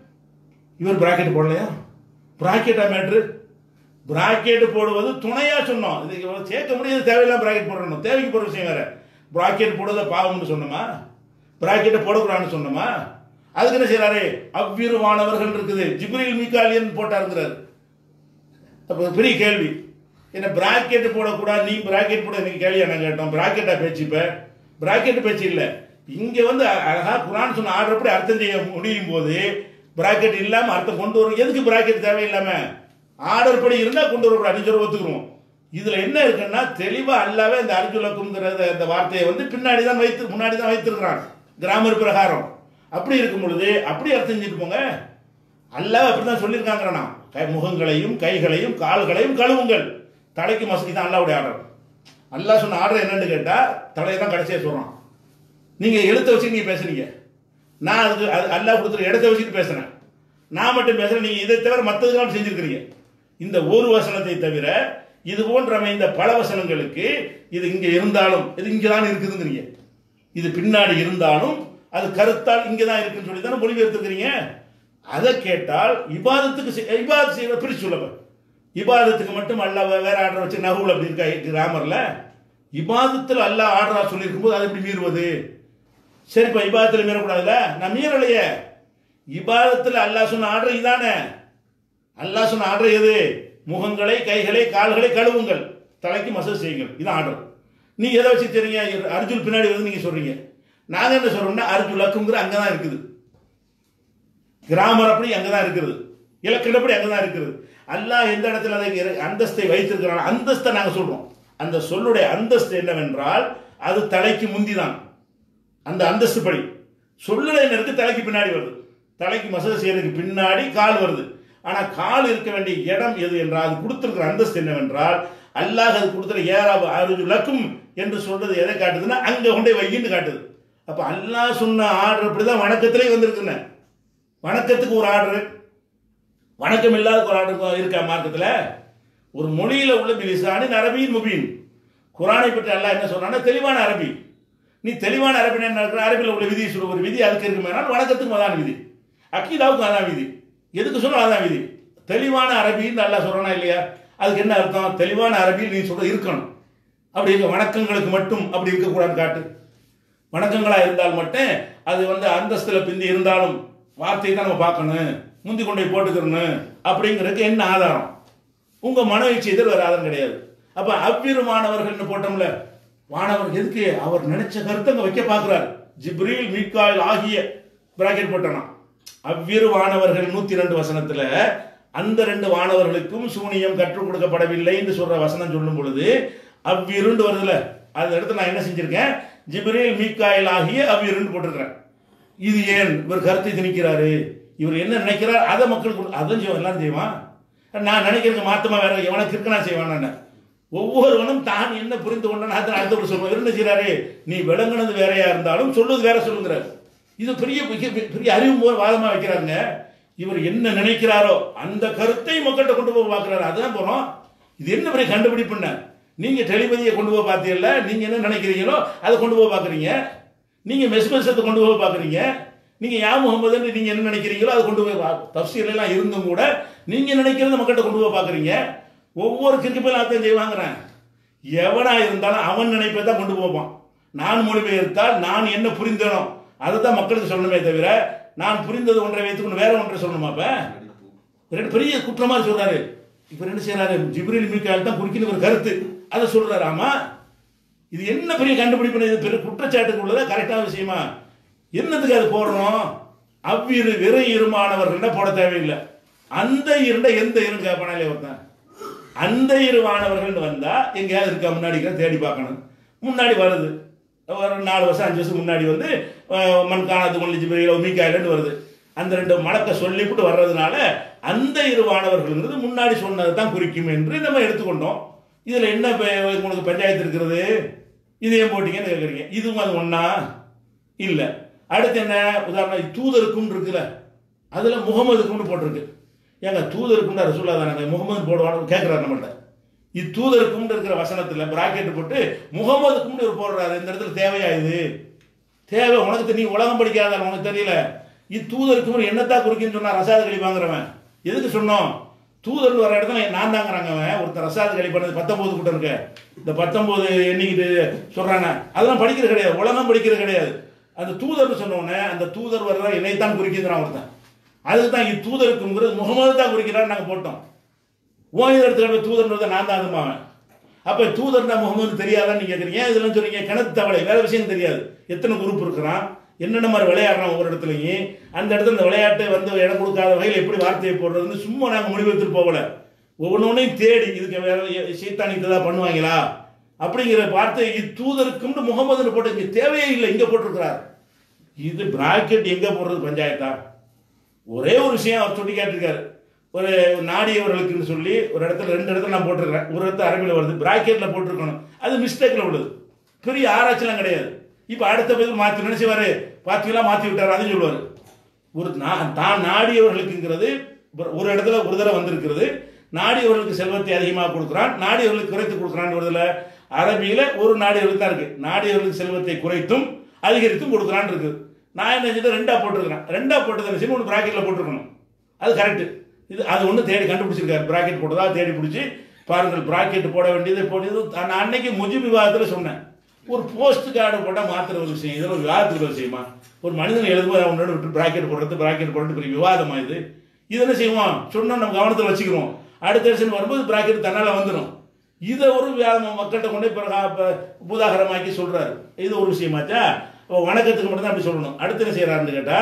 இவர் பிராக்கெட் போடலையா பிராக்கெட்டா மேட்ரு பிராக்கெட் போடுவது துணையா சொன்னோம் இது இவ்வளவு சேர்க்க முடியாது தேவையில்லாம பிராக்கெட் போடணும் தேவைக்கு போற விஷயம் வேற பிராக்கெட் போடுறத பாவம்னு சொன்னோமா பிராக்கெட்டை போடக்கூடாதுன்னு சொன்னோமா அதுக்கு என்ன செய்யறாரு அவ்விருவானவர்கள் இருக்குது ஜிப்ரில் மீகாலியன் போட்டாருங்கிறாரு அப்போ பெரிய கேள்வி என்ன பிராக்கெட் போடக்கூடாது நீ பிராக்கெட் போட நீங்க கேள்வி என்ன கேட்டோம் பிராக்கெட்டா பேச்சு இப்ப பிராக்கெட் பேச்சு இல்ல இங்க வந்து அ- அழகா குரான் சொன்ன ஆர்டர் படி அர்த்தம் செய்ய முடியும் போது பிராக்கெட் இல்லாம அர்த்தம் கொண்டு வரும் எதுக்கு பிராக்கெட் தேவையில்லாம ஆர்டர் படி இருந்தா கொண்டு வரக்கூடாது அஞ்சு ஒத்துக்குருவோம் இதுல என்ன இருக்குன்னா தெளிவா அல்லாவே இந்த அர்ஜுலக்கும்ங்கிறத இந்த வார்த்தையை வந்து பின்னாடி தான் வைத்து முன்னாடி தான் வைத்திருக்கிறான் கிராமர் பிரகாரம் அப்படி இருக்கும் பொழுது அப்படி அர்த்தம் செஞ்சுட்டு போங்க அல்லாஹ் அப்படிதான் சொல்லியிருக்காங்கண்ணா கை முகங்களையும் கைகளையும் கால்களையும் கழுவுங்கள் தலைக்கு மசூதி தான் அல்லாவுடைய ஆர்டர் அல்லாஹ் சொன்ன ஆர்டர் என்னன்னு கேட்டா தலையை தான் கடைசியாக சொல்றான் நீங்க எழுத்த வச்சு நீங்க பேசுறீங்க நான் அதுக்கு அது அல்லாஹ் கொடுத்துரு இடத்த வச்சுட்டு பேசுறேன் நான் மட்டும் பேசுறேன் நீங்க இதை தவிர மற்றதுக்கெல்லாம் செஞ்சிருக்கிறீங்க இந்த ஒரு வசனத்தை தவிர இது போன்ற அமைந்த பல வசனங்களுக்கு இது இங்க இருந்தாலும் இது இங்க தான் இருக்குதுங்கிறீங்க இது பின்னாடி இருந்தாலும் அது கருத்தால் இங்கே தான் இருக்குன்னு சொல்லி தானே மொழிபெயர்த்துக்கிறீங்க அதை கேட்டால் இபாதத்துக்கு செய்- இபாதத் செய்ய பிரிச்சு சொல்லப்ப இபாதத்துக்கு மட்டும் அல்லாஹ் வேற ஆர்டர் வச்சு நகுல் அப்படி இருக்கா கிராமர்ல இபாதத்தில் அல்லாஹ் ஆர்டரா சொல்லியிருக்கும் போது அதை எப்படி மீறுவது சரிப்பா இபாதத்தில் மீறக்கூடாதுல்ல நான் மீறலையே இபாதத்தில் அல்லாஹ் சொன்ன ஆர்டர் இதானே அல்லாஹ் சொன்ன ஆர்டர் எது முகங்களை கைகளை கால்களை கழுவுங்கள் தலைக்கு மசூல் செய்யுங்கள் இது ஆர்டர் நீ எதை வச்சு தெரியுங்க அர்ஜுன் பின்னாடி வந்து நீங்க சொல்றீங்க நாங்க என்ன சொல்றோம்னா அர்ஜுன் லக்குங்கிற அங்கதான் இருக்குது கிராமர் அப்படி அங்கதான் இருக்கிறது இலக்கணப்படி அங்கதான் இருக்கிறது அல்லாஹ் எந்த இடத்துல அதை இற- அந்தஸ்தை வைத்திருக்கிறான் அந்தஸ்தை நாங்க சொல்றோம் அந்த சொல்லுடைய அந்தஸ்து என்னவென்றால் அது தலைக்கு முந்திதான் அந்த அந்தஸ்து படி சொல்லுல என்ன இருக்கு தலைக்கு பின்னாடி வருது தலைக்கு மசூல் செய்யறதுக்கு பின்னாடி கால் வருது ஆனா கால் இருக்க வேண்டிய இடம் எது என்றால் அது கொடுத்திருக்கிற அந்தஸ்து என்னவென்றால் அல்லாஹ் அது கொடுத்துற ஏறாபு அருஜு லக்கும் என்று சொல்றது எதை காட்டுதுன்னா அங்க கொண்டே வையின்னு காட்டுது அப்ப அல்லாஹ் சொன்ன ஆர்டர் இப்படிதான் வணக்கத்திலே வந்திருக்குன்னு வணக்கத்துக்கு ஒரு ஆர்டர் வணக்கம் இல்லாத ஒரு ஆர்டர் இருக்கா மார்க்கத்தில் ஒரு மொழியில உள்ள பிலிசானி அரபியின் முபீன் குரானை பற்றி அல்லாஹ் என்ன சொல்றான்னா தெளிவான அரபி நீ தெளிவான அரபி என்ன இருக்கிற அரபியில் உள்ள விதி சொல்ல ஒரு விதி அதுக்கு இருக்குமானால் வணக்கத்துக்கு அதான் விதி அக்கீதாவுக்கும் அதான் விதி எதுக்கு சொன்னா அதான் விதி தெளிவான அரபின்னு அல்லாஹ் சொல்றானா இல்லையா அதுக்கு என்ன அர்த்தம் தெளிவான அரபியில் நீ சொல்ற இருக்கணும் அப்படி இருக்க வணக்கங்களுக்கு மட்டும் அப்படி இருக்கக்கூடாதுன்னு காட்டு வணக்கங்களா இருந்தால் மட்டும் அது வந்து அந்தஸ்துல பிந்தி இருந்தாலும் வார்த்தையை தான் நம்ம பார்க்கணும் முந்தி கொண்டு போய் போட்டுக்கிறணும் அப்படிங்கிறதுக்கு என்ன ஆதாரம் உங்க மன இச்சை எதிர் வேற ஆதாரம் கிடையாது அப்ப அவ்விரு மாணவர்கள்னு போட்டோம்ல வானவர் எதுக்கு அவர் நினைச்ச கருத்தை அங்க வைக்க பார்க்கிறார் ஜிப்ரீல் மீக்காயில் ஆகிய பிராக்கெட் போட்டனா அவ்விரு வானவர்கள் நூத்தி ரெண்டு வசனத்துல அந்த ரெண்டு வானவர்களுக்கும் சூனியம் கற்றுக் கொடுக்கப்படவில்லை என்று சொல்ற வசனம் சொல்லும் பொழுது அவ்விருண்டு வருதுல அந்த இடத்துல நான் என்ன செஞ்சிருக்கேன் ஜிப்ரீல் மீக்காயில் ஆகிய அவ்விருண்டு போட்டிருக்கிறேன் இது ஏன் இவர் கருத்தை திணிக்கிறாரு இவர் என்ன நினைக்கிறார் அதை மக்களுக்கு கொடு- அதான் செய்வோம் எல்லாரும் செய்வான் நான் நினைக்கிறதுக்கு மாத்தமா வேற எவனுக்கு இருக்கு நான் செய்வான் நான் ஒவ்வொருவனும் தான் என்ன புரிந்து கொண்டான் அதை அடுத்தவர் சொல்லுவார் என்ன செய்றாரு நீ விளங்குனது வேறையா இருந்தாலும் சொல்லுவது வேற சொல்லுங்கிறார் இது பெரிய பெரிய பெரிய அறிவு போல் வாதமா வைக்கிறாருங்க இவர் என்ன நினைக்கிறாரோ அந்த கருத்தை மக்கள்கிட்ட கொண்டு போய் பார்க்கிறாரு அதுதான் போறோம் இது என்ன பெரிய கண்டுபிடிப்புன்னு நீங்க டெலிபதியை கொண்டு போய் பார்த்தீங்கல்ல நீங்க என்ன நினைக்கிறீங்களோ அதை கொண்டு போய் பார்க்குறீங்க நீங்க மெஸ்மெசத்தை கொண்டு போய் பார்க்குறீங்க நீங்க யா முகமதுன்னு நீங்க என்ன நினைக்கிறீங்களோ அதை கொண்டு போய் பா- தஃசீர்ல எல்லாம் இருந்தும் கூட நீங்க நினைக்கிறத மக்கள்கிட்ட கொண்டு போய் பார்க்குறீங்க ஒவ்வொரு கிரிக்கப்பையும் அர்த்தம் செய்வாங்கிறேன் எவனா இருந்தாலும் அவன் நினைப்பை தான் கொண்டு போவான் நான் மொழிபெயர்த்தால் நான் என்ன புரிந்தனோ அதை தான் மக்களுக்கு சொல்லணுமே தவிர நான் புரிந்தது ஒன்றை வைத்துக்கொண்டு வேற ஒன்றை சொல்லணுமா அப்ப ரெண்டு பெரிய குற்றமா சொல்றாரு இப்ப என்ன செய்யறாரு ஜிப்ரில் மீக்கால் தான் குறிக்கிற ஒரு கருத்து அதை சொல்றாரு ஆமா இது என்ன பெரிய கண்டுபிடிப்பு இது பெரிய குற்றச்சாட்டுக்கு உள்ளதா கரெக்டான விஷயமா என்னத்துக்கு அது போடுறோம் அவ்விரு விரை இருமானவர்கள்னா போட தேவையில்லை அந்த இருண்ட எந்த இருங்க கேட்பானாலே ஒருத்தன் அந்த இரு மாணவர்கள் வந்தா எங்கேயாவது இருக்கா முன்னாடி இருக்கா தேடி பார்க்கணும் முன்னாடி வருது ஒரு நாலு வருஷம் அஞ்சு வருஷம் முன்னாடி வந்து அஹ், மண் காணாது கொண்டு ஜிபிரியில் மீக்காயிலன்னு வருது அந்த ரெண்டு மலக்க சொல்லிவிட்டு வர்றதுனால அந்த இரு மாணவர்கள்ங்கிறது முன்னாடி சொன்னதை தான் குறிக்கும் என்று நம்ம எடுத்துக்கொண்டோம் இதில் என்ன இப்ப உங்களுக்கு பஞ்சாயத்து இருக்கிறது இது ஏன் போட்டீங்கன்னு கேட்குறீங்க இதுவும் அது ஒன்றா இல்லை அடுத்து என்ன உதாரணம் தூதருக்கும் இருக்குல்ல அதில் முகமதுக்கும்னு போட்டிருக்கு ஏங்க தூதருக்கும்னு ரசூல்லா தானே முகமது போடுவான்னு கேட்குறாரு நம்மள்ட்ட இது தூதருக்கும்னு இருக்கிற வசனத்தில் பிராக்கெட் போட்டு முகமதுக்கும்னு இவர் போடுறாரு இந்த இடத்துல தேவையா இது தேவை உனக்கு தெரி- நீ உலகம் படிக்காத உனக்கு தெரியல இது தூதருக்கும் என்னத்தான் குறிக்குன்னு சொன்னா ரசாத களி வாங்குறவன் எதுக்கு சொன்னோம் தூதர் வர இடத்துல நான் தாங்கிறாங்க அவன் ஒருத்தர் ரசாத களி பண்ணது பத்தொன்பது கூட்டம் இருக்கு இந்த பத்தொன்பது எண்ணிக்கிட்டு சொல்றானே அதெல்லாம் படிக்கிறது கிடையாது உலகம் படிக்கிறது கிடையாது அந்த தூதர்னு சொன்ன உடனே அந்த தூதர் வர்ற என்னைத்தான் குறிக்கிறான் ஒருத்தன் அதுக்கு தான் இது தூதருக்குங்கிறது முகமது தான் குறிக்கிறான்னு நாங்கள் போட்டோம் ஓ இதை எடுத்துக்கிட்ட தூதர்ன்றதை நான் தான் அதுமாவேன் அப்போ தூதர்னா முகமது தெரியாதான்னு நீங்க கேட்குறீங்க ஏன் இதெல்லாம் சொல்றீங்க கிணத்து தவளை வேற விஷயம் தெரியாது எத்தனை குரூப் இருக்கிறான் என்னென்ன மாதிரி விளையாடுறான் ஒவ்வொரு இடத்துலையும் அந்த இடத்துல இந்த விளையாட்டை வந்து இடம் கொடுக்காத வகையில் எப்படி வார்த்தையை போடுறதுன்னு சும்மா நாங்கள் முடிவெடுத்துட்டு போகல ஒவ்வொன்றையும் தேடி இதுக்கு வேற சீத்தானிக்கு தான் பண்ணுவாங்களா அப்படிங்கிற வார்த்தை இது தூதருக்கும்னு முகமதுன்னு போட்டு இங்கே தேவையே இல்லை இங்கே போட்டிருக்கிறார் இது பிராக்கெட் எங்கே போடுறது பஞ்சாயத்தா ஒரே ஒரு விஷயம் அவர் சொல்லி கேட்டிருக்காரு ஒரு நாடியவர்களுக்குன்னு சொல்லி ஒரு இடத்துல ரெண்டு இடத்துல நான் போட்டிருக்கிறேன் ஒரு இடத்துல அரபியில் வருது பிராக்கெட்டில் போட்டிருக்கணும் அது மிஸ்டேக்கில் விடுது பெரிய ஆராய்ச்சிலாம் கிடையாது இப்போ அடுத்த பதில் மாற்றி நினைச்சுவாரு பார்த்தீங்களா மாற்றி விட்டார் அதையும் சொல்லுவார் ஒரு நா- தான் நாடியவர்களுக்குங்கிறது ஒரு- ஒரு இடத்துல ஒரு தடவை வந்திருக்கிறது நாடியவர்களுக்கு செல்வத்தை அதிகமாக கொடுக்குறான் நாடியவர்களுக்கு குறைத்து கொடுக்குறான் வருதுல அரபியில் ஒரு நாடியவர்களுக்கு தான் இருக்கு நாடியவர்களுக்கு செல்வத்தை குறைத்தும் அதிகரித்தும் கொடுக்குறான் இருக்குது நான் என்ன செஞ்சேன் ரெண்டா போட்டிருக்கிறேன் ரெண்டா போட்டது என்ன செய்யணும் ஒன்று ப்ராக்கெட்டில் போட்டிருக்கணும் அது கரெக்ட் இது அது ஒன்று தேடி கண்டுபிடிச்சிருக்காரு ப்ராக்கெட் போட்டதா தேடி பிடிச்சி பாருங்கள் ப்ராக்கெட் போட வேண்டியது போட்டது நான் அன்னைக்கு முஜிப் விவாதத்தில் சொன்னேன் ஒரு போஸ்ட் கார்டு போட்டால் மாத்திர ஒரு விஷயம் இதில் ஒரு விவாதத்துக்கு ஒரு விஷயமா ஒரு மனிதன் எழுதும்போது அவனோட விட்டு ப்ராக்கெட் போடுறது ப்ராக்கெட் போடுறது பெரிய விவாதமா இது இது என்ன செய்வோம் சொன்னா நம்ம கவனத்தில் வச்சுக்கிறோம் அடுத்த வருஷம் வரும்போது ப்ராக்கெட் தன்னால் வந்துடும் இதை ஒரு வியாபாரம் மக்கள்கிட்ட கொண்டு போய் பிறகு அப்ப பூதாகரமாக்கி சொல்றாரு இது ஒரு விஷயமாச்சா அப்ப வணக்கத்துக்கு மட்டும் தான் அப்படி சொல்லணும் அடுத்து என்ன செய்யறாருன்னு கேட்டா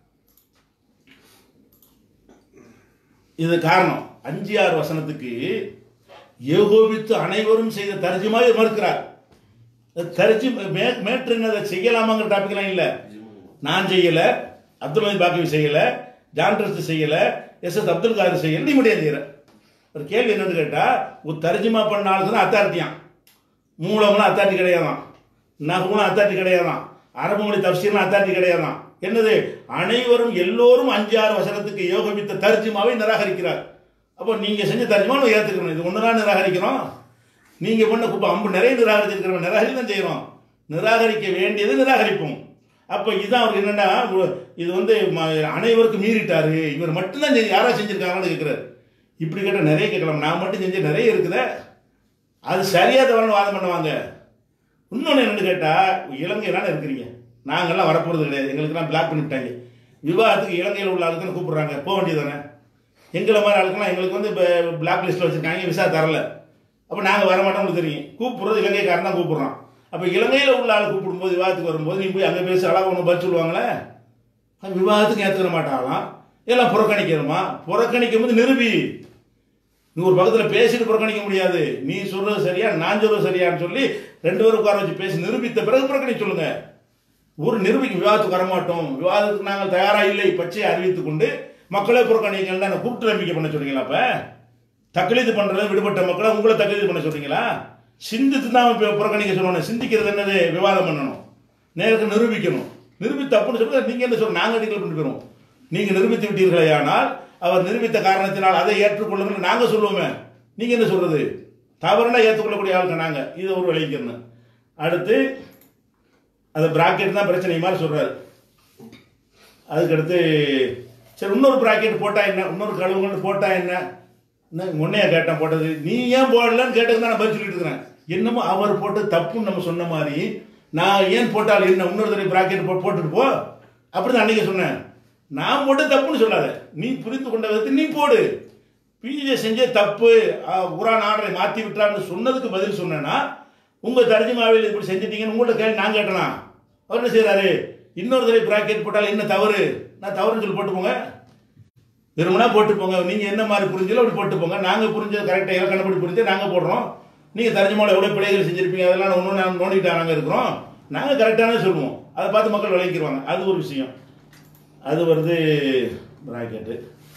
இது காரணம் அஞ்சு ஆறு வசனத்துக்கு ஏகோபித்து அனைவரும் செய்த தர்ஜுமாவை மறுக்கிறார் தர்ஜி மே மேற்று என்ன அதை செய்யலாமாங்கிற டாபிக்லாம் இல்லை நான் செய்யல அப்துல் மதி பாக்கவி செய்யல ஜான் ட்ரஸ்ட் செய்யல எஸ் எஸ் அப்துல் காதர் செய்யல நீ மட்டும் ஏன் செய்யற ஒரு கேள்வி என்னன்னு கேட்டா ஒரு தர்ஜுமா பண்ண ஆளுக்கு தான் அத்தாரிட்டியான் மூலம்லாம் அத்தாரிட்டி கிடையாதான் நகுலாம் அத்தாரிட்டி கிடையாதான் அரபு மொழி தப்சீர்லாம் அத்தாரிட்டி கிடையாதான் என்னது அனைவரும் எல்லோரும் அஞ்சு ஆறு வசனத்துக்கு யோகமித்த தர்ஜுமாவை நிராகரிக்கிறார் அப்போ நீங்க செஞ்ச தர்ஜுமா ஏத்துக்கணும் இது ஒன்று தான் நிராகரிக்கிறோம் நீங்க பண்ண குப்பை அம்பு நிறைய நிராகரிச்சிருக்கிறோம் நிராகரி தான் செய்யறோம் நிராகரிக்க வேண்டியது நிராகரிப்போம் அப்போ இதான் அவருக்கு என்னன்னா ஒரு- இது வந்து ம- அனைவருக்கும் மீறிட்டாரு இவர் மட்டும்தான் செஞ்சு யாரா செஞ்சிருக்காங்கன்னு கேட்கிறாரு இப்படி கேட்டால் நிறைய கேட்கலாம் நான் மட்டும் செஞ்சு நிறைய இருக்குதே அது சரியா தவறுன்னு வாதம் பண்ணுவாங்க இன்னொன்று என்னன்னு கேட்டால் இலங்கையிலான இருக்கிறீங்க நாங்கள்லாம் வரப்போகிறது கிடையாது எங்களுக்கெல்லாம் பிளாக் பண்ணிவிட்டாங்க விவாதத்துக்கு இலங்கையில் உள்ள ஆளுக்கு கூப்பிடுறாங்க போக வேண்டியதானே எங்களை மாதிரி ஆளுக்கெல்லாம் எங்களுக்கு வந்து இப்போ பிளாக் லிஸ்ட்டில் வச்சுருக்காங்க விசா தரல அப்போ நாங்கள் வரமாட்டோம்னு தெரியும் கூப்பிடுறது இலங்கைக்காரன் தான் கூப்பிடுறோம் அப்போ இலங்கையில் உள்ள ஆள் கூப்பிடும்போது விவாதத்துக்கு வரும்போது நீ போய் அங்கே பேச அழகாக ஒன்று பதில் சொல்லுவாங்களே அது விவாதத்துக்கு ஏற்றுக்க மாட்டாங்களாம் எல்லாம் புறக்கணிக்கணுமா புறக்கணிக்கும் போது நிரூபி நீ ஒரு பக்கத்தில் பேசிட்டு புறக்கணிக்க முடியாது நீ சொல்றது சரியா நான் சொல்றது சரியான்னு சொல்லி ரெண்டு பேரும் உட்கார வச்சு பேசி நிரூபித்த பிறகு புறக்கணிக்க சொல்லுங்க ஒரு நிரூபிக்கு விவாதத்துக்கு வரமாட்டோம் விவாதத்துக்கு நாங்கள் தயாரா இல்லை பச்சையை அறிவித்துக் கொண்டு மக்களை புறக்கணிக்கலாம் கூப்பிட்டு நம்பிக்கை பண்ண சொல்றீங்களா அப்ப தக்லீது பண்றதுல விடுபட்ட மக்களை உங்களை தக்லீது பண்ண சொல்றீங்களா சிந்தித்து தான் இப்ப புறக்கணிக்க சொல்லணும் சிந்திக்கிறது என்னது விவாதம் பண்ணணும் நேருக்கு நிரூபிக்கணும் நிரூபி தப்புன்னு சொல்றது நீங்க என்ன சொல்ற நாங்க டிக்கல் பண்ணி போயிடும் நீங்க நிரூபித்து விட்டீர்களே ஆனால் அவர் நிரூபித்த காரணத்தினால் அதை ஏற்றுக்கொள்ளுங்கள் நாங்க சொல்லுவோமே நீங்க என்ன சொல்றது தவறுனா ஏற்றுக்கொள்ளக்கூடிய ஆளுங்க நாங்க இது ஒரு விளைவிக்கணும் அடுத்து அது பிராக்கெட் தான் பிரச்சனை மாதிரி சொல்றாரு அதுக்கடுத்து சரி இன்னொரு பிராக்கெட் போட்டா என்ன இன்னொரு கழுவுங்கன்னு போட்டா என்ன என்ன முன்னைய கேட்டேன் போட்டது நீ ஏன் போடலன்னு கேட்டது தான் நான் பதில் சொல்லிட்டு இருக்கிறேன் என்னமோ அவர் போட்டு தப்புன்னு நம்ம சொன்ன மாதிரி நான் ஏன் போட்டால் என்ன இன்னொரு தடவை பிராக்கெட் போ போட்டுட்டு போ அப்படி தான் அன்னைக்கு சொன்னேன் நான் போட்டு தப்புன்னு சொல்லாத நீ புரிந்து கொண்ட விதத்தை நீ போடு பிஜே செஞ்ச தப்பு அஹ், குரான் ஆர்டரை மாற்றி விட்டான்னு சொன்னதுக்கு பதில் சொன்னேன்னா உங்க தர்ஜிமாவில் இப்படி செஞ்சிட்டீங்கன்னு உங்கள்ட்ட கேள்வி நான் கேட்டேனா அவர் என்ன செய்றாரு இன்னொரு தடவை பிராக்கெட் போட்டால் என்ன தவறு நான் தவறுன்னு சொல்லி போட்டு போங்க விரும்பினா போட்டு போங்க நீங்க என்ன மாதிரி புரிஞ்சலோ அப்படி போட்டு போங்க நாங்க புரிஞ்சது கரெக்டாக இலக்கணப்படி புரிஞ்சு நாங்க போடுறோம் நீங்க தர்ஜமாவில் எவ்வளவு பிழைகள் செஞ்சிருப்பீங்க அதெல்லாம் ஒன்றும் நாங்கள் நோண்டிட்டு நாங்க இருக்கிறோம் நாங்க கரெக்டான சொல்லுவோம் அதை பார்த்து மக்கள் விளைவிக்கிடுவாங்க அது ஒரு விஷயம் அது வருது பிராக்கெட்டு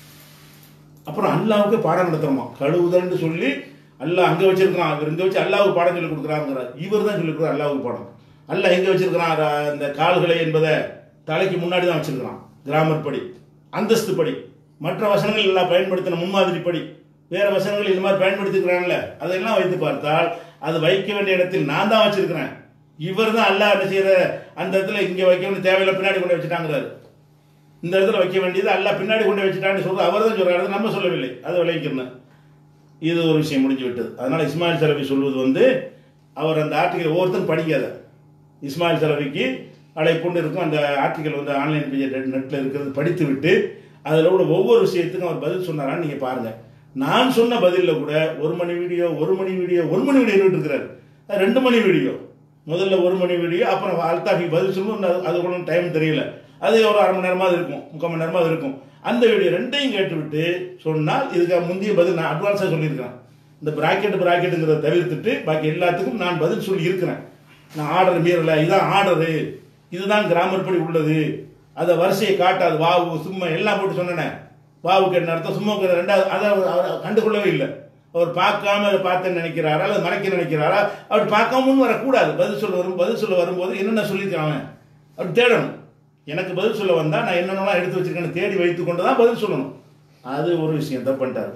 அப்புறம் அல்லாவுக்கு பாடம் நடத்துறோமா கழுவுதல்னு சொல்லி அல்லாஹ் அங்கே வச்சிருக்கிறான் இவர் இங்கே வச்சு அல்லாவுக்கு பாடம் சொல்லி கொடுக்குறாங்கிறார் இவர் தான் சொல்லி கொடுக்குறார் அல்லாவுக்கு பாடம் அல்லாஹ் எங்கே வச்சிருக்கிறான் ர- இந்த கால்களை என்பதை தலைக்கு முன்னாடி தான் வச்சிருக்கிறான் கிராமர் படி அந்தஸ்து படி மற்ற வசனங்கள் எல்லாம் பயன்படுத்தின முன்மாதிரி படி வேற வசனங்கள் இது மாதிரி பயன்படுத்திக்கிறான்ல அதெல்லாம் வைத்து பார்த்தால் அது வைக்க வேண்டிய இடத்தில் நான் தான் வச்சிருக்கிறேன் இவர் தான் அல்லாஹ் என்ன செய்யற அந்த இடத்துல இங்கே வைக்க வேண்டிய தேவையில்லை பின்னாடி கொண்டு வச்சுட்டாங்கிறாரு இந்த இடத்துல வைக்க வேண்டியது அல்லாஹ் பின்னாடி கொண்டு வச்சுட்டான்னு சொல்றது அவர் தான் சொல்றாரு அது நம்ம சொல்லவில்லை அதை விளைவிக்கணும் இது ஒரு விஷயம் முடிஞ்சு விட்டது அதனால இஸ்மாயில் சலவி சொல்வது வந்து அவர் அந்த ஆர்டிக்கல் ஒவ்வொருத்தரும் படிக்காத இஸ்மாயில் சலவிக்கு அழைப்புண்டு இருக்கும் அந்த ஆர்டிக்கல் வந்து ஆன்லைன் பேஜ் நெட்டில் இருக்கிறது படித்து விட்டு அதில் உள்ள ஒவ்வொரு விஷயத்துக்கும் அவர் பதில் சொன்னாரான்னு நீங்கள் பாருங்க நான் சொன்ன பதிலில் கூட ஒரு மணி வீடியோ ஒரு மணி வீடியோ ஒரு மணி வீடியோ இருக்கிறாரு அது ரெண்டு மணி வீடியோ முதல்ல ஒரு மணி வீடியோ அப்புறம் அல்தாஃபி பதில் சொல்லணும் அது- அது கூட டைம் தெரியல அது ஒரு அரை மணி நேரமாக இருக்கும் முக்கால் மணி நேரமாக இருக்கும் அந்த வீடியோ ரெண்டையும் கேட்டுவிட்டு சொன்னால் இதுக்கு முந்தைய பதில் நான் அட்வான்ஸாக சொல்லியிருக்கிறேன் இந்த பிராக்கெட் பிராக்கெட்டுங்கிறத தவிர்த்துட்டு பாக்கி எல்லாத்துக்கும் நான் பதில் சொல்லி இருக்கிறேன் நான் ஆர்டர் மீறல இதான் ஆர்டரு இதுதான் கிராமர் படி உள்ளது அதை வரிசையை காட்டாது வாவு சும்மா எல்லாம் போட்டு சொன்னேன் வாவுக்கு என்ன அர்த்தம் சும்மாவுக்கு என்ன ரெண்டாவது அதை அவர் அவர் கண்டுகொள்ளவே இல்லை அவர் பார்க்காம அதை பார்த்து நினைக்கிறாரா அல்லது மறைக்க நினைக்கிறாரா அவர் பார்க்காம முன் வரக்கூடாது பதில் சொல்ல வரும் பதில் சொல்ல வரும்போது என்னென்ன சொல்லியிருக்கான் அவன் அப்படி தேடணும் எனக்கு பதில் சொல்ல வந்தா நான் என்னென்னலாம் எடுத்து வச்சிருக்கேன்னு தேடி வைத்து கொண்டு தான் பதில் சொல்லணும் அது ஒரு விஷயம் தப்பு பண்ணிட்டாரு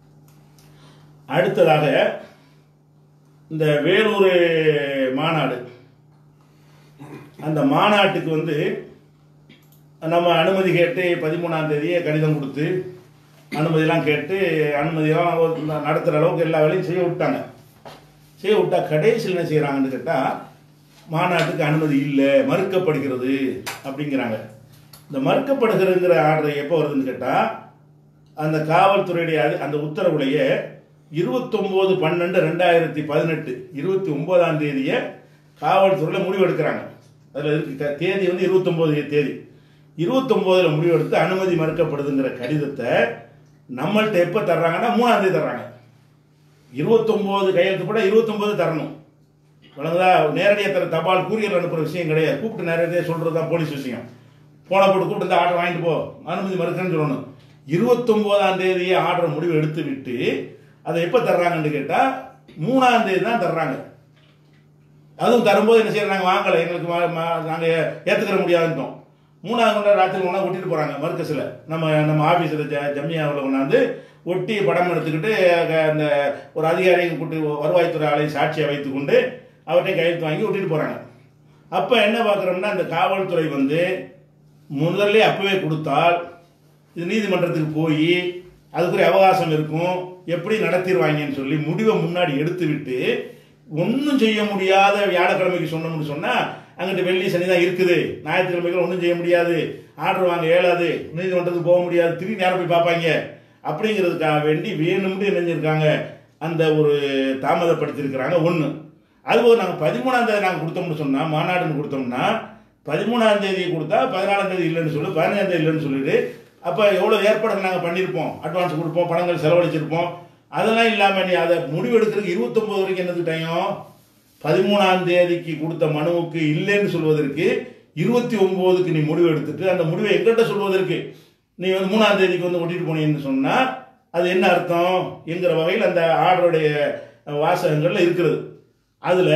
அடுத்ததாக இந்த வேலூர் மாநாடு அந்த மாநாட்டுக்கு வந்து நம்ம அனுமதி கேட்டு பதிமூணாம் தேதியே கடிதம் கொடுத்து அனுமதியெல்லாம் கேட்டு அனுமதியெல்லாம் ஒரு நடத்துகிற அளவுக்கு எல்லா வேலையும் செய்ய விட்டாங்க செய்ய விட்டா கடைசியில் என்ன செய்கிறாங்கன்னு கேட்டால் மாநாட்டுக்கு அனுமதி இல்லை மறுக்கப்படுகிறது அப்படிங்கிறாங்க இந்த மறுக்கப்படுகிறதுங்கிற ஆர்டர் எப்போ வருதுன்னு கேட்டால் அந்த காவல்துறையுடைய அது- அந்த உத்தரவுடைய இருபத்தொம்போது பன்னெண்டு ரெண்டாயிரத்தி பதினெட்டு இருபத்தி ஒன்பதாம் தேதியை காவல்துறையில் முடிவெடுக்கிறாங்க அதில் இருக்கு க- தேதி வந்து இருபத்தொம்போது தேதி இருபத்தொம்போதில் முடிவெடுத்து அனுமதி மறுக்கப்படுதுங்கிற கடிதத்தை நம்மள்ட்ட எப்போ தர்றாங்கன்னா மூணாம் தேதி தர்றாங்க இருபத்தொம்போது கையெழுத்து போட இருபத்தொம்போது தரணும் வழங்குதா நேரடியாக தர தபால் கூரியர் அனுப்புகிற விஷயம் கிடையாது கூப்பிட்டு நேரடியாக சொல்கிறது தான் போலீஸ் விஷயம் போன போட்டு கூப்பிட்டு இந்த ஆர்டர் வாங்கிட்டு போ அனுமதி மறுக்கிறேன்னு சொல்லணும் இருபத்தொம்போதாம் தேதியே ஆர்டர் முடிவு எடுத்து விட்டு அதை எப்போ தர்றாங்கன்னு கேட்டால் மூணாம் தேதி தான் தர்றாங்க அதுவும் தரும்போது என்ன செய்யறாங்க வாங்கலை எங்களுக்கு நாங்கள் ஏற்றுக்கிற முடியாதுன்ட்டோம் மூணாவது கொண்ட ராத்திரி கொண்டா ஒட்டிட்டு போகிறாங்க மர்க்கஸில் நம்ம நம்ம ஆஃபீஸில் ஜ ஜம்மியாவில் கொண்டாந்து ஒட்டி படம் எடுத்துக்கிட்டு அங்க அந்த ஒரு அதிகாரியை கூட்டி வருவாய்த்துறை ஆலை சாட்சியை வைத்துக்கொண்டு அவர்கிட்ட கையெழுத்து வாங்கி ஒட்டிட்டு போகிறாங்க அப்போ என்ன பார்க்குறோம்னா அந்த காவல்துறை வந்து முதல்ல அப்பவே கொடுத்தால் இது நீதிமன்றத்துக்கு போய் அதுக்குரிய அவகாசம் இருக்கும் எப்படி நடத்திடுவாங்கன்னு சொல்லி முடிவை முன்னாடி எடுத்து விட்டு ஒன்றும் செய்ய முடியாத வியாழக்கிழமைக்கு சொன்னோம்னு சொன்னால் அங்கிட்டு வெள்ளி சனி தான் இருக்குது ஞாயிற்றுக்கிழமைகள் ஒன்றும் செய்ய முடியாது ஆர்டர் வாங்க இயலாது நீதிமன்றத்துக்கு போக முடியாது திரும்பி நேரம் போய் பார்ப்பாங்க அப்படிங்கிறதுக்காக வேண்டி வேணும்னு நினைஞ்சிருக்காங்க அந்த ஒரு தாமதப்படுத்தியிருக்கிறாங்க ஒன்று அதுபோல் நாங்கள் பதிமூணாம் தேதி நாங்கள் கொடுத்தோம்னு சொன்னால் மாநாடுன்னு கொடுத்தோம்னா பதிமூணாம் தேதி கொடுத்தா பதினாலாம் தேதி இல்லைன்னு சொல்லு பதினஞ்சாம் தேதி இல்லைன்னு சொல்லிட்டு அப்போ எவ்வளோ ஏற்பாடுகள் நாங்கள் பண்ணியிருப்போம் அட்வான்ஸ் கொடுப்போம் பணங்கள் செலவழிச்சிருப்போம் அதெல்லாம் இல்லாமல் நீ அதை முடிவெடுக்கிறதுக்கு இருபத்தொம்போது வரைக்கும் என்னது டைம் பதிமூணாம் தேதிக்கு கொடுத்த மனுவுக்கு இல்லைன்னு சொல்வதற்கு இருபத்தி ஒம்போதுக்கு நீ முடிவு எடுத்துட்டு அந்த முடிவை எங்கிட்ட சொல்வதற்கு நீ வந்து மூணாம் தேதிக்கு வந்து ஒட்டிட்டு போனீங்கன்னு சொன்னால் அது என்ன அர்த்தம் என்கிற வகையில் அந்த ஆர்டருடைய வாசகங்கள்ல இருக்கிறது அதில்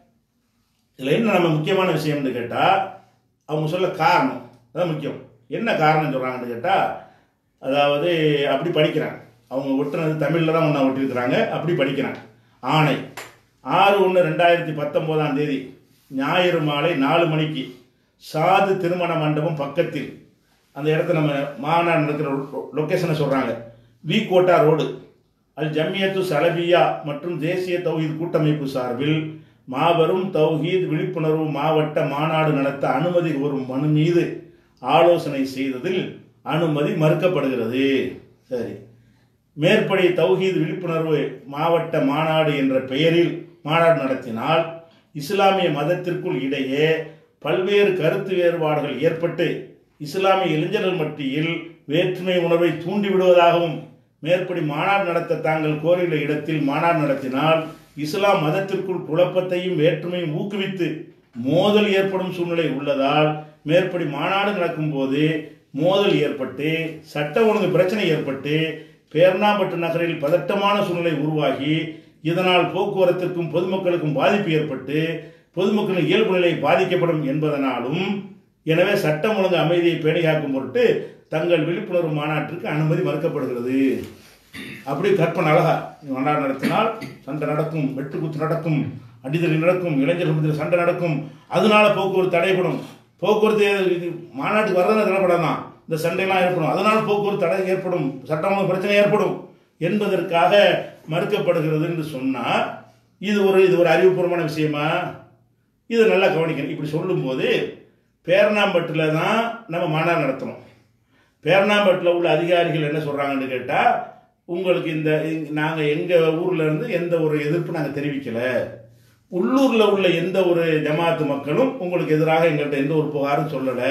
இதில் என்ன நம்ம முக்கியமான விஷயம்னு கேட்டால் அவங்க சொல்ல காரணம் அதான் முக்கியம் என்ன காரணம் சொல்கிறாங்கன்னு கேட்டால் அதாவது அப்படி படிக்கிறாங்க அவங்க ஒட்டுனது தமிழில் தான் ஒன்றா ஒட்டியிருக்கிறாங்க அப்படி படிக்கிறாங்க ஆணை ஆறு ஒன்று ரெண்டாயிரத்தி பத்தொம்போதாம் தேதி ஞாயிறு மாலை நாலு மணிக்கு சாது திருமண மண்டபம் பக்கத்தில் அந்த இடத்த நம்ம மாநாடு நடக்கிற லொக்கேஷனை சொல்கிறாங்க வி கோட்டா ரோடு அல் ஜம்மியத்து சலபியா மற்றும் தேசிய தௌஹீத் கூட்டமைப்பு சார்பில் மாபெரும் தௌஹீத் விழிப்புணர்வு மாவட்ட மாநாடு நடத்த அனுமதி கோரும் மனு மீது ஆலோசனை செய்ததில் அனுமதி மறுக்கப்படுகிறது சரி மேற்படி தௌஹீத் விழிப்புணர்வு மாவட்ட மாநாடு என்ற பெயரில் மாநாடு நடத்தினால் இஸ்லாமிய மதத்திற்குள் இடையே பல்வேறு கருத்து வேறுபாடுகள் ஏற்பட்டு இஸ்லாமிய இளைஞர்கள் மத்தியில் வேற்றுமை உணர்வை தூண்டிவிடுவதாகவும் மேற்படி மாநாடு நடத்த தாங்கள் கோரியுள்ள இடத்தில் மாநாடு நடத்தினால் இஸ்லாம் மதத்திற்குள் குழப்பத்தையும் வேற்றுமையும் ஊக்குவித்து மோதல் ஏற்படும் சூழ்நிலை உள்ளதால் மேற்படி மாநாடு நடக்கும்போது மோதல் ஏற்பட்டு சட்ட ஒழுங்கு பிரச்சனை ஏற்பட்டு பேர்ணாம்பட்டு நகரில் பதட்டமான சூழ்நிலை உருவாகி இதனால் போக்குவரத்திற்கும் பொதுமக்களுக்கும் பாதிப்பு ஏற்பட்டு பொதுமக்களின் இயல்பு நிலை பாதிக்கப்படும் என்பதனாலும் எனவே சட்டம் ஒழுங்கு அமைதியை பேணிகாக்கும் பொருட்டு தங்கள் விழிப்புணர்வு மாநாட்டிற்கு அனுமதி மறுக்கப்படுகிறது அப்படி கற்பனை அழகா மாநாடு நடத்தினால் சண்டை நடக்கும் வெட்டு குத்து நடக்கும் அடிதடி நடக்கும் இளைஞர்கள் மத்தியில் சண்டை நடக்கும் அதனால போக்குவரத்து தடைப்படும் போக்குவரத்து இது மாநாட்டுக்கு வர்றது தடைப்படாதான் இந்த சண்டையெல்லாம் ஏற்படும் அதனால் போக்குவரத்து தடை ஏற்படும் சட்டம் ஒழுங்கு பிரச்சனை ஏற்படும் என்பதற்காக மறுக்கப்படுகிறது என்று சொன்னால் இது ஒரு இது ஒரு அறிவுபூர்வமான விஷயமா இதை நல்லா கவனிக்கணும் இப்படி சொல்லும்போது பேரணாம்பட்டில் தான் நம்ம மாநாடு நடத்துகிறோம் பேரணாம்பட்டில் உள்ள அதிகாரிகள் என்ன சொல்கிறாங்கன்னு கேட்டால் உங்களுக்கு இந்த நாங்கள் எங்கள் ஊரில் இருந்து எந்த ஒரு எதிர்ப்பு நாங்கள் தெரிவிக்கலை உள்ளூரில் உள்ள எந்த ஒரு ஜமாத்து மக்களும் உங்களுக்கு எதிராக எங்கள்கிட்ட எந்த ஒரு புகாரும் சொல்லலை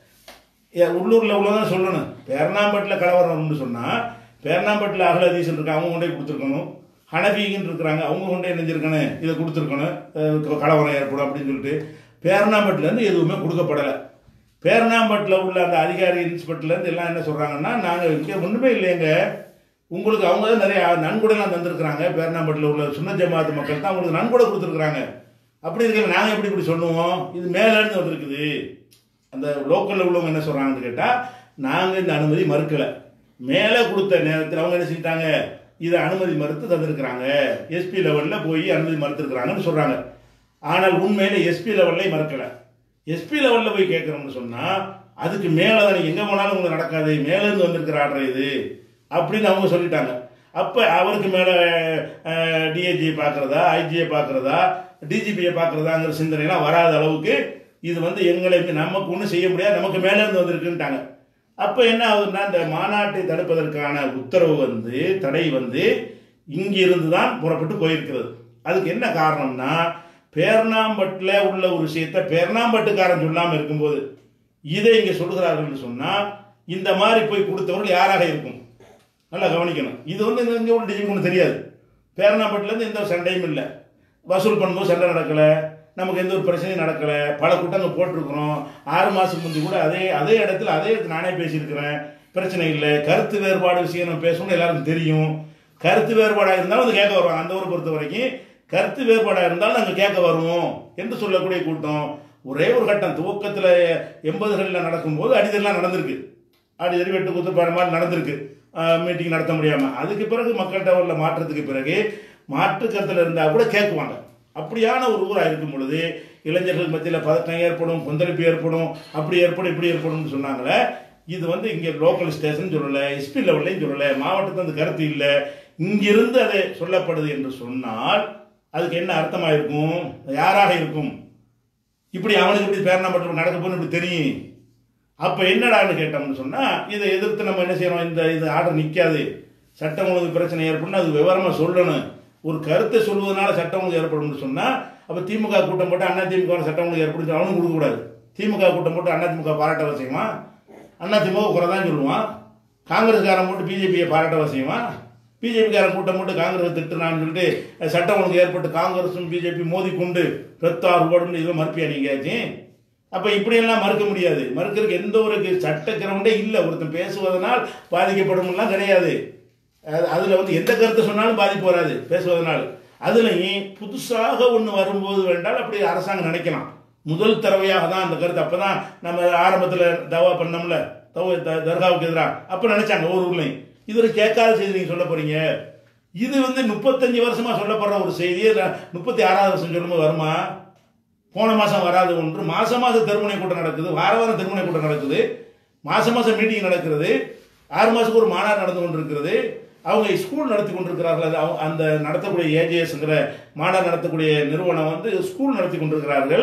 உள்ளூரில் உள்ளதான் சொல்லணும் பேரணாம்பட்டில் கலவரம்னு சொன்னால் பேரணாம்பட்டில் அகல அதீசன் இருக்காங்க அவங்க கொண்டே கொடுத்துருக்கணும் ஹனபீகன் இருக்கிறாங்க அவங்க கொண்டே நெஞ்சிருக்கணும் இதை கொடுத்துருக்கணும் அஹ் கலவரம் ஏற்படும் அப்படின்னு சொல்லிட்டு பேரணாம்பட்டிலேருந்து எதுவுமே கொடுக்கப்படலை பேரணாம்பட்டில் உள்ள அந்த அதிகாரி இன்ஸ்பெக்டர்லேருந்து எல்லாம் என்ன சொல்கிறாங்கன்னா நாங்கள் இங்கே ஒன்றுமே இல்லைங்க உங்களுக்கு அவங்க தான் நிறைய நன்கொடைலாம் தந்திருக்கிறாங்க பேரணாம்பட்டில் உள்ள சுன்ன ஜமாத்து மக்கள் தான் உங்களுக்கு நன்கொடை கொடுத்துருக்குறாங்க அப்படி இருக்கிற நாங்கள் எப்படி இப்படி சொல்லுவோம் இது மேலேருந்து வந்திருக்குது அந்த லோக்கலில் உள்ளவங்க என்ன சொல்கிறாங்கன்னு கேட்டால் நாங்கள் இந்த அனுமதி மறுக்கலை மேலே கொடுத்த நேரத்தில் அவங்க என்ன செஞ்சிட்டாங்க இதை அனுமதி மறுத்து தந்திருக்கிறாங்க எஸ்பி லெவலில் போய் அனுமதி மறுத்துருக்குறாங்கன்னு சொல்கிறாங்க ஆனால் உண்மையில எஸ்பி லெவல்ல மறுக்கலை எஸ்பி லெவலில் போய் கேட்குறோம்னு சொன்னால் அதுக்கு மேலே தான் எங்கே போனாலும் உங்களுக்கு நடக்காது மேலேருந்து வந்திருக்கிற ஆர்டர் இது அப்படின்னு அவங்க சொல்லிட்டாங்க அப்போ அவருக்கு மேலே டிஏஜியை பார்க்குறதா ஐஜியை பார்க்குறதா டிஜிபியை பார்க்குறதாங்கிற சிந்தனைலாம் வராத அளவுக்கு இது வந்து எங்களை நமக்கு ஒன்றும் செய்ய முடியாது நமக்கு மேலேருந்து வந்திருக்குன்ட்டாங்க அப்போ என்ன ஆகுதுன்னா இந்த மாநாட்டை தடுப்பதற்கான உத்தரவு வந்து தடை வந்து இங்கிருந்து தான் புறப்பட்டு போயிருக்கிறது அதுக்கு என்ன காரணம்னா பேர்ணாம்பட்டில் உள்ள ஒரு விஷயத்தை பேர்ணாம்பட்டுக்காரன் சொல்லாமல் இருக்கும்போது இதை இங்கே சொல்கிறார்கள் சொன்னால் இந்த மாதிரி போய் கொடுத்தவர்கள் யாராக இருக்கும் நல்லா கவனிக்கணும் இது வந்து இங்கே உள்ள டிஜிபி ஒன்றும் தெரியாது பேரணாப்பட்டிலேருந்து எந்த ஒரு சண்டையும் இல்லை வசூல் பண்ணும்போது சண்டை நடக்கலை நமக்கு எந்த ஒரு பிரச்சனையும் நடக்கலை பல கூட்டங்கள் போட்டிருக்கிறோம் ஆறு மாதம் முந்தி கூட அதே அதே இடத்துல அதே இடத்துல நானே பேசியிருக்கிறேன் பிரச்சனை இல்லை கருத்து வேறுபாடு விஷயம் நம்ம பேசணும்னு எல்லாருக்கும் தெரியும் கருத்து வேறுபாடாக இருந்தாலும் அது கேட்க வருவாங்க அந்த ஊரை பொறுத்த வரைக்கும் கருத்து வேறுபாடாக இருந்தாலும் நாங்கள் கேட்க வருவோம் என்று சொல்லக்கூடிய கூட்டம் ஒரே ஒரு கட்டம் துவக்கத்தில் எண்பதுகளில் நடக்கும்போது அடிதெல்லாம் நடந்திருக்கு அடிதடி வெட்டு குத்து பாரு மாதிரி நடந்திருக்கு மீட்டிங் நடத்த முடியாமல் அதுக்கு பிறகு மக்கள்கிட்ட உள்ள மாற்றத்துக்கு பிறகு மாற்று கருத்தில் இருந்தால் கூட கேட்குவாங்க அப்படியான ஒரு ஊராக இருக்கும் பொழுது இளைஞர்கள் மத்தியில் பதட்டம் ஏற்படும் கொந்தளிப்பு ஏற்படும் அப்படி ஏற்படும் இப்படி ஏற்படும்னு சொன்னாங்களே இது வந்து இங்கே லோக்கல் ஸ்டேஷன் சொல்லலை எஸ்பி லெவல்லையும் சொல்லலை மாவட்டத்தில் அந்த கருத்து இல்லை இங்கிருந்து அது சொல்லப்படுது என்று சொன்னால் அதுக்கு என்ன அர்த்தமாக இருக்கும் யாராக இருக்கும் இப்படி அவனுக்கு இப்படி பேரணப்பட்டு நடக்க போகணும் இப்படி தெரியும் அப்போ என்னடான்னு கேட்டோம்னு சொன்னால் இதை எதிர்த்து நம்ம என்ன செய்யணும் இந்த இது ஆர்டர் நிற்காது சட்டம் ஒழுங்கு பிரச்சனை ஏற்படும் அது விவரமாக சொல்லணும் ஒரு கருத்தை சொல்வதனால சட்டம் ஒழுங்கு ஏற்படும்னு சொன்னால் அப்போ திமுக கூட்டம் போட்டு அண்ணா திமுக சட்டம் ஒழுங்கு ஏற்படும் அவனும் கொடுக்கக்கூடாது திமுக கூட்டம் போட்டு அண்ணா திமுக பாராட்ட அவசியமா அண்ணா திமுக குறை தான் சொல்லுவான் காங்கிரஸ்காரன் போட்டு பிஜேபியை பாராட்ட அவசியமா பிஜேபிக்காரன் கூட்டம் போட்டு காங்கிரஸ் திட்டுனான்னு சொல்லிட்டு சட்டம் ஒழுங்கு ஏற்பட்டு காங்கிரஸும் பிஜேபி மோதி கொண்டு ரத்தார் ஓடும் இதில் மறுப்பியா நீங்கள் அப்போ இப்படியெல்லாம் மறுக்க முடியாது மறுக்கிறதுக்கு எந்த ஒரு சட்ட கிரவுண்டே இல்லை ஒருத்தன் பேசுவதனால் பாதிக்கப்படும்லாம் கிடையாது அது- அதுல வந்து எந்த கருத்தை சொன்னாலும் பாதிப்பு வராது பேசுவதனால் அதுலயும் புதுசாக ஒன்று வரும்போது வேண்டால் அப்படி அரசாங்கம் நினைக்கலாம் முதல் தடவையாக தான் அந்த கருத்து அப்பதான் நம்ம ஆரம்பத்தில் தவா பண்ணோம்ல தவ த- தர்காவுக்கு எதிராக அப்போ நினைச்சாங்க ஒரு ஊர்லையும் இது ஒரு கேட்காத செய்தி நீங்க சொல்ல போறீங்க இது வந்து முப்பத்தஞ்சு வருஷமா சொல்லப்படுற ஒரு செய்தியை முப்பத்தி ஆறாவது வருஷம் சொல்லும்போது வருமா போன மாசம் வராது ஒன்று மாசம் மாசம் திருமண கூட்டம் நடக்குது வார வாரம் திருமண கூட்டம் நடக்குது மாசம் மாசம் மீட்டிங் நடக்கிறது ஆறு மாசத்துக்கு ஒரு மாநாடு நடந்து கொண்டிருக்கிறது அவங்க ஸ்கூல் நடத்தி கொண்டிருக்கிறார்கள் அது அவங்க- அந்த நடத்தக்கூடிய ஏஜேஎஸ்ங்கிற மாநாடு நடத்தக்கூடிய நிறுவனம் வந்து ஸ்கூல் நடத்தி கொண்டிருக்கிறார்கள்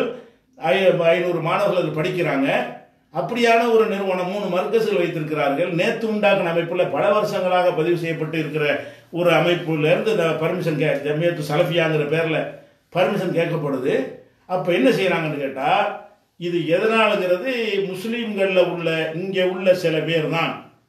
ஐ- ஐநூறு மாணவர்கள் அதில் படிக்கிறாங்க அப்படியான ஒரு நிறுவனம் மூணு மர்க்கசுகள் வைத்திருக்கிறார்கள் நேத்து உண்டாக்கின அமைப்புல பல வருஷங்களாக பதிவு செய்யப்பட்டு இருக்கிற ஒரு அமைப்புல இருந்து இந்த பர்மிஷன் கே ஜமியத்து சலஃபியாங்கிற பேர்ல பர்மிஷன் கேட்கப்படுது அப்ப என்ன செய்யறாங்கன்னு கேட்டா இது எதனாலங்கிறது முஸ்லீம்கள்ல உள்ள இங்க உள்ள சில பேர் தான்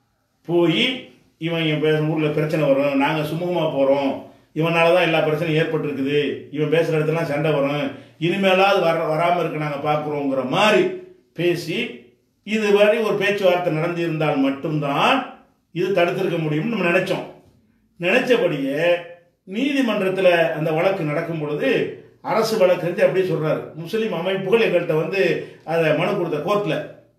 போய் இவன் என் பே- ஊர்ல பிரச்சனை வரும் நாங்க சுமூகமா போறோம் இவனால தான் எல்லா பிரச்சனையும் ஏற்பட்டிருக்குது இவன் பேசுற இடத்துலாம் சண்டை வரும் இனிமேலாவது வர வராம இருக்க நாங்க பாக்குறோங்கிற மாதிரி பேசி இதுவரை ஒரு பேச்சுவார்த்தை நடந்திருந்தால் மட்டும்தான் இது தடுத்திருக்க முடியும்னு நம்ம நினைச்சோம் நினைச்சபடியே நீதிமன்றத்தில் அந்த வழக்கு நடக்கும் பொழுது அரசு வழக்கறிஞர் அப்படியே சொல்றாரு முஸ்லீம் அமைப்புகள் எங்கள்கிட்ட வந்து அதை மனு கொடுத்த கோர்ட்ல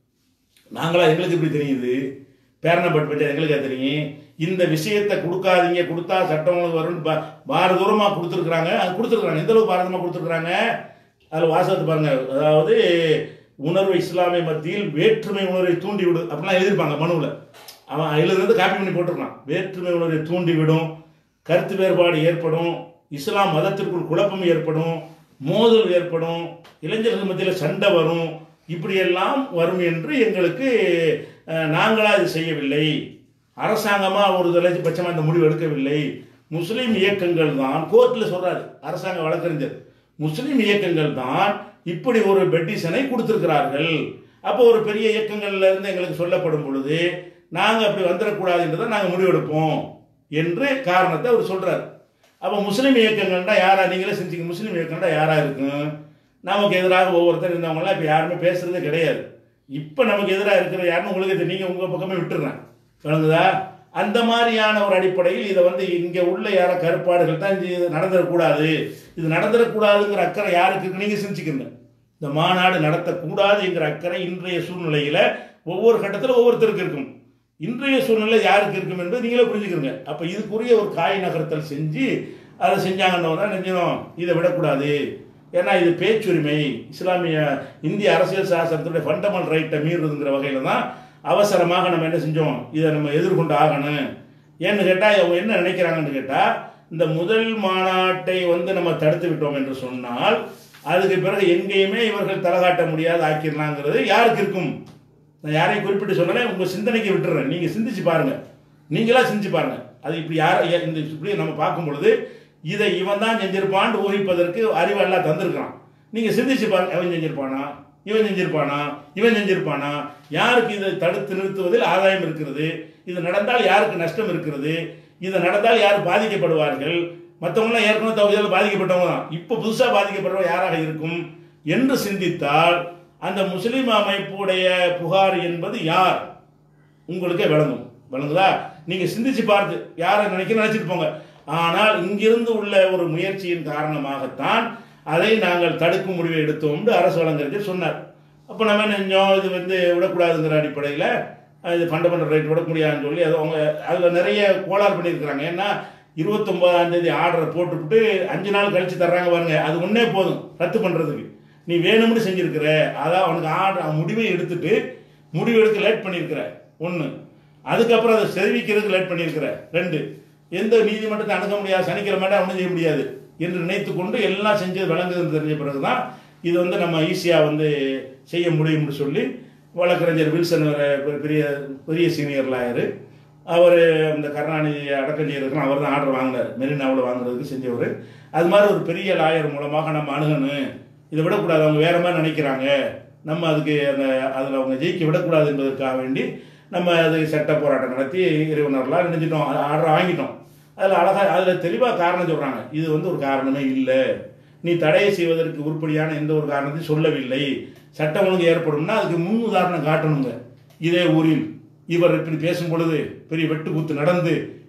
நாங்களா எங்களுக்கு இப்படி தெரியுது பேரணப்பட்டு பற்றி எங்களுக்கே தெரியும் இந்த விஷயத்தை கொடுக்காதீங்க கொடுத்தா சட்டம் ஒழுங்கு வரும்னு பா- பாரதூரமா கொடுத்துருக்குறாங்க அது கொடுத்துருக்குறாங்க எந்த அளவுக்கு பாரதமா கொடுத்துருக்குறாங்க அதில் வாசகத்தை பாருங்க அதாவது உணர்வு இஸ்லாமிய மத்தியில் வேற்றுமை உணர்வை தூண்டி விடு அப்படிலாம் எழுதியிருப்பாங்க மனுவில் அவன் எழுதுறது காப்பி பண்ணி போட்டிருக்கான் வேற்றுமை உணர்வை தூண்டி விடும் கருத்து வேறுபாடு ஏற்படும் இஸ்லாம் மதத்திற்குள் குழப்பம் ஏற்படும் மோதல் ஏற்படும் இளைஞர்கள் மத்தியில் சண்டை வரும் இப்படியெல்லாம் வரும் என்று எங்களுக்கு அஹ், நாங்களா இது செய்யவில்லை அரசாங்கமா ஒரு தலைபட்சமா இந்த முடிவு எடுக்கவில்லை முஸ்லீம் இயக்கங்கள் தான் கோர்ட்டில் சொல்றாரு அரசாங்க வழக்கறிஞர் முஸ்லீம் இயக்கங்கள் தான் இப்படி ஒரு பெட்டிஷனை கொடுத்திருக்கிறார்கள் அப்போ ஒரு பெரிய இயக்கங்கள்ல இருந்து எங்களுக்கு சொல்லப்படும் பொழுது நாங்க அப்படி வந்துடக்கூடாது என்றதை நாங்க முடிவெடுப்போம் என்று காரணத்தை அவர் சொல்றாரு அப்போ முஸ்லீம் இயக்கங்கள்னா யாரா நீங்களே செஞ்சீங்க முஸ்லீம் இயக்கம்னா யாரா இருக்கும் நமக்கு எதிராக ஒவ்வொருத்தர் இருந்தவங்களாம் இப்போ யாருமே பேசுறதே கிடையாது இப்போ நமக்கு எதிராக இருக்கிற யாருன்னு உங்களுக்கு தெரியும். நீங்க உங்க பக்கமே விட்டுறேன் விளங்குதா அந்த மாதிரியான ஒரு அடிப்படையில் இதை வந்து இங்க உள்ள யார கருப்பாடுகள் தான் இது நடந்துடக்கூடாது இது நடந்துடக்கூடாதுங்கிற அக்கறை யாருக்கு இருக்கு நீங்க சிந்திச்சுக்கங்க இந்த மாநாடு நடத்தக்கூடாதுங்கிற அக்கறை இன்றைய சூழ்நிலையில ஒவ்வொரு கட்டத்தில் ஒவ்வொருத்தருக்கு இருக்கும் இன்றைய சூழ்நிலை யாருக்கு இருக்கும் என்பது நீங்களே புரிஞ்சுக்கிறங்க அப்ப இதுக்குரிய ஒரு காய் நகர்த்தல் செஞ்சு அதை செஞ்சாங்கன்னு நினைஞ்சோம் இதை விடக்கூடாது ஏன்னா இது பேச்சுரிமை இஸ்லாமிய இந்திய அரசியல் சாசனத்துடைய ஃபண்டமெண்டல் ரைட்டை மீறுதுங்கிற வகையில தான் அவசரமாக நம்ம என்ன செஞ்சோம் இதை நம்ம எதிர்கொண்டு ஆகணும் ஏன்னு கேட்டால் அவங்க என்ன நினைக்கிறாங்கன்னு கேட்டால் இந்த முதல் மாநாட்டை வந்து நம்ம தடுத்து விட்டோம் என்று சொன்னால் அதுக்கு பிறகு எங்கேயுமே இவர்கள் தலகாட்ட முடியாது ஆக்கிடலாங்கிறது யாருக்கு இருக்கும் நான் யாரையும் குறிப்பிட்டு சொல்லலை உங்க சிந்தனைக்கு விட்டுறேன் நீங்க சிந்திச்சு பாருங்க நீங்களா சிந்திச்சு பாருங்க அது இப்படி யார ஏ- இந்த இப்படி நம்ம பார்க்கும் பொழுது இதை இவன் தான் செஞ்சிருப்பான்னு ஊகிப்பதற்கு அறிவு எல்லாம் தந்திருக்கான் நீங்க சிந்திச்சு பாருங்க அவன் செஞ்சிருப்பானா இவன் செஞ்சிருப்பானா இவன் செஞ்சிருப்பானா யாருக்கு இதை தடுத்து நிறுத்துவதில் ஆதாயம் இருக்கிறது இது நடந்தால் யாருக்கு நஷ்டம் இருக்கிறது இது நடந்தால் யார் பாதிக்கப்படுவார்கள் மற்றவங்களாம் ஏற்கனவே தகுதியால் பாதிக்கப்பட்டவங்க தான் இப்போ புதுசாக பாதிக்கப்படுறவங்க யாராக இருக்கும் என்று சிந்தித்தால் அந்த முஸ்லிம் அமைப்புடைய புகார் என்பது யார் உங்களுக்கே விளங்கும் விளங்குதா நீங்க சிந்திச்சு பார்த்து யாரை நினைக்க நினைச்சிட்டு போங்க ஆனால் இங்கிருந்து உள்ள ஒரு முயற்சியின் காரணமாகத்தான் அதை நாங்கள் தடுக்கும் முடிவை எடுத்தோம் என்று அரசு வழங்கறிஞர் சொன்னார் அப்போ நம்ம என்ன செஞ்சோம் இது வந்து விடக்கூடாதுங்கிற அடிப்படையில் இது ஃபண்டமெண்டல் ரைட் விட முடியாதுன்னு சொல்லி அது அவங்க அதில் நிறைய கோளாறு பண்ணியிருக்கிறாங்க ஏன்னா இருபத்தொன்பதாம் தேதி ஆர்டரை போட்டுவிட்டு அஞ்சு நாள் கழிச்சு தர்றாங்க பாருங்க அது ஒன்றே போதும் ரத்து பண்ணுறதுக்கு நீ வேணும்னு செஞ்சிருக்கிற அதான் அவனுக்கு ஆர்டர் முடிவை எடுத்துட்டு முடிவு எடுக்க லேட் பண்ணியிருக்கிற ஒன்று அதுக்கப்புறம் அதை தெரிவிக்கிறதுக்கு லேட் பண்ணியிருக்கிற ரெண்டு எந்த நீதிமன்றத்தை அணுக முடியாது சனிக்கிழமை ஒன்றும் செய்ய முடியாது என்று நினைத்து கொண்டு எல்லாம் செஞ்சது விளங்குதுன்னு தெரிஞ்ச பிறகுதான் இது வந்து நம்ம ஈஸியாக வந்து செய்ய முடியும்னு சொல்லி வழக்கறிஞர் வில்சன் ஒரு பெ- பெரிய பெரிய சீனியர் லாயரு அவர் இந்த கருணாநிதி அடக்கம் செய்யறதுக்கு அவர் தான் ஆர்டர் வாங்கினார் மெரினாவில் வாங்குறதுக்கு செஞ்சவர் அது மாதிரி ஒரு பெரிய லாயர் மூலமாக நம்ம அணுகணும் இதை விடக்கூடாது அவங்க வேற மாதிரி நினைக்கிறாங்க நம்ம அதுக்கு அந்த அதில் அவங்க ஜெயிக்க விடக்கூடாது என்பதற்காக வேண்டி நம்ம அது சட்ட போராட்டம் நடத்தி இறைவனர்லாம் நினைச்சிட்டோம் ஆர்டர் வாங்கிட்டோம் அதில் அழகாக அதில் தெளிவாக காரணம் சொல்கிறாங்க இது வந்து ஒரு காரணமே இல்லை நீ தடை செய்வதற்கு உருப்படியான எந்த ஒரு காரணத்தையும் சொல்லவில்லை சட்டம் ஒழுங்கு ஏற்படும்னா அதுக்கு முன் உதாரணம் காட்டணுங்க இதே ஊரில் இவர் இப்படி பேசும் பொழுது பெரிய வெட்டு குத்து நடந்து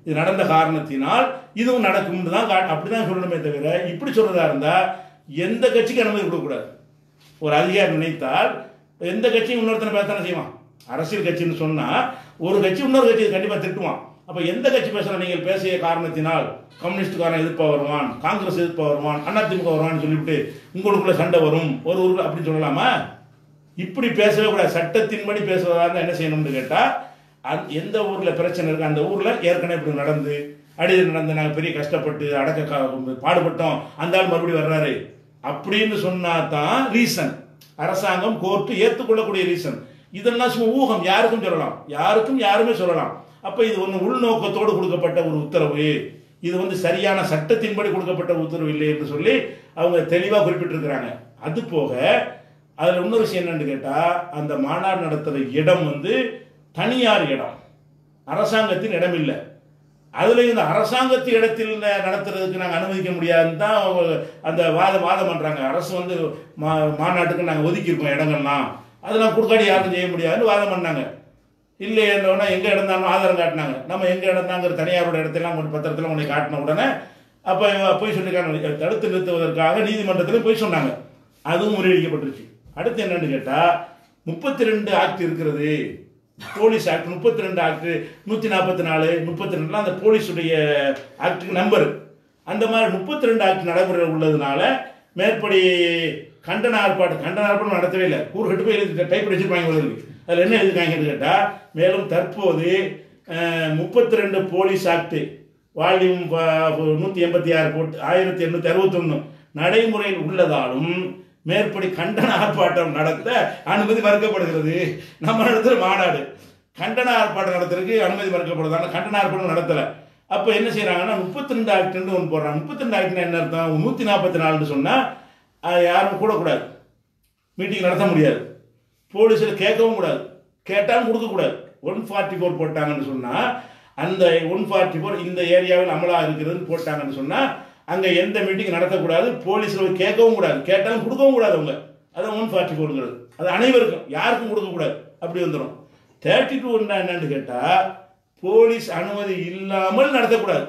இது நடந்த காரணத்தினால் இதுவும் நடக்கும்னு தான் கா- அப்படிதான் சொல்லணுமே தவிர இப்படி சொல்றதா இருந்தா எந்த கட்சிக்கு அனுமதி கொடுக்கக்கூடாது ஒரு அதிகாரி நினைத்தால் எந்த கட்சியும் இன்னொருத்தனை பேசத்தானே செய்வான் அரசியல் கட்சின்னு சொன்னா ஒரு கட்சி இன்னொரு கட்சி கண்டிப்பா திட்டுவான் அப்ப எந்த கட்சி பேசுற நீங்கள் பேசிய காரணத்தினால் கம்யூனிஸ்டுக்காரன் எதிர்ப்பா வருவான் காங்கிரஸ் எதிர்ப்பா வருவான் அதிமுக வருவான்னு சொல்லிவிட்டு உங்களுக்குள்ள சண்டை வரும் ஒரு ஊருக்கு அப்படின்னு சொல்லலாமா இப்படி பேசவே கூடாது சட்டத்தின்படி பேசுவதா இருந்தா என்ன செய்யணும்னு கேட்டா அந்த- எந்த ஊர்ல பிரச்சனை இருக்கு அந்த ஊர்ல ஏற்கனவே இப்படி நடந்து அடிதல் நடந்து நாங்க பெரிய கஷ்டப்பட்டு அடக்க கா- பாடுபட்டோம் அந்த ஆள் மறுபடியும் வர்றாரு அப்படின்னு சொன்னா தான் ரீசன் அரசாங்கம் கோர்ட்டு ஏற்றுக்கொள்ளக்கூடிய ரீசன் இதெல்லாம் சும்மா ஊகம் யாருக்கும் சொல்லலாம் யாருக்கும் யாருமே சொல்லலாம் அப்ப இது ஒன்று உள்நோக்கத்தோடு கொடுக்கப்பட்ட ஒரு உத்தரவு இது வந்து சரியான சட்டத்தின்படி கொடுக்கப்பட்ட உத்தரவு இல்லை என்று சொல்லி அவங்க தெளிவாக குறிப்பிட்டிருக்கிறாங்க அது போக அதில் இன்னொரு விஷயம் என்னன்னு கேட்டால் அந்த மாநாடு நடத்துகிற இடம் வந்து தனியார் இடம் அரசாங்கத்தின் இடம் இல்லை அதுல இந்த அரசாங்கத்து இடத்தில் ந- நடத்துறதுக்கு நாங்கள் அனுமதிக்க முடியாதுன்னு தான் அவங்க அந்த வாதம் வாதம் பண்றாங்க அரசு வந்து மா மாநாட்டுக்கு நாங்கள் ஒதுக்கியிருக்கோம் இடங்கள்லாம் அதெல்லாம் கொடுக்காடி யாரும் செய்ய முடியாதுன்னு வாதம் பண்ணாங்க இல்லை என்னன்னா எங்க இடம் தான் ஆதாரம் காட்டினாங்க நம்ம எங்க இடம் தாங்கிற தனியாரோட இடத்தெல்லாம் கொண்டு பத்திரத்தில் உன்னை காட்டின உடனே அப்போ போய் சொல்லியிருக்காங்க தடுத்து நிறுத்துவதற்காக நீதிமன்றத்தில் போய் சொன்னாங்க அதுவும் முறியடிக்கப்பட்டுருச்சு அடுத்து என்னன்னு கேட்டா முப்பத்தி ரெண்டு ஆக்ட் இருக்கிறது போலீஸ் ஆக்ட் முப்பத்தி ரெண்டு ஆக்ட் நூற்றி நாற்பத்தி நாலு முப்பத்தி ரெண்டுலாம் அந்த போலீஸுடைய ஆக்டுக்கு நம்பர் அந்த மாதிரி முப்பத்தி ரெண்டு ஆக்ட் நடைமுறையில் உள்ளதுனால மேற்படி கண்டன ஆர்ப்பாட்டம் கண்டன ஆர்ப்பாட்டம் நடத்தவே இல்லை கூறுகட்டு போய் எழுதி டைப் வச்சிருப்பாங்க போல இருக்கு அதில் என்ன எழுதிருக்காங்கன்னு கேட்டால் மேலும் தற்போது முப்பத்தி ரெண்டு போலீஸ் ஆக்ட் வால்யூம் நூற்றி எண்பத்தி ஆறு போட்டு ஆயிரத்தி எண்ணூற்றி அறுபத்தொன்று நடைமுறையில் உள்ளதாலும் மேற்படி கண்டன ஆர்ப்பாட்டம் நடத்த அனுமதி மறுக்கப்படுகிறது நம்ம நடத்துகிற மாநாடு கண்டன ஆர்ப்பாட்டம் நடத்துறதுக்கு அனுமதி மறுக்கப்படுது ஆனால் கண்டன ஆர்ப்பாட்டம் நடத்தலை அப்போ என்ன செய்கிறாங்கன்னா முப்பத்தி ரெண்டு ஆக்ட்னு ஒன்று போடுறாங்க முப்பத்தி ரெண்டு ஆக்ட்னா என்ன அர்த்தம் நூற்றி நாற்பத்தி நாலுன்னு சொன்னால் யாரும் கூடக்கூடாது மீட்டிங் நடத்த முடியாது போலீஸில் கேட்கவும் கூடாது கேட்டாலும் கொடுக்கக்கூடாது ஒன் ஃபார்ட்டி ஃபோர் போட்டாங்கன்னு சொன்னால் அந்த ஒன் ஃபார்ட்டி ஃபோர் இந்த ஏரியாவில் அமலாக இருக்கிறதுன்னு போட்டாங்கன்னு சொன்னால் அங்கே எந்த மீட்டிங் நடத்தக்கூடாது போலீஸில் போய் கேட்கவும் கூடாது கேட்டாலும் கொடுக்கவும் கூடாது அவங்க அதான் ஒன் ஃபார்ட்டி ஃபோருங்கிறது அது அனைவருக்கும் யாருக்கும் கொடுக்கக்கூடாது அப்படி வந்துடும் தேர்ட்டி டூ என்னன்னு கேட்டால் போலீஸ் அனுமதி இல்லாமல் நடத்தக்கூடாது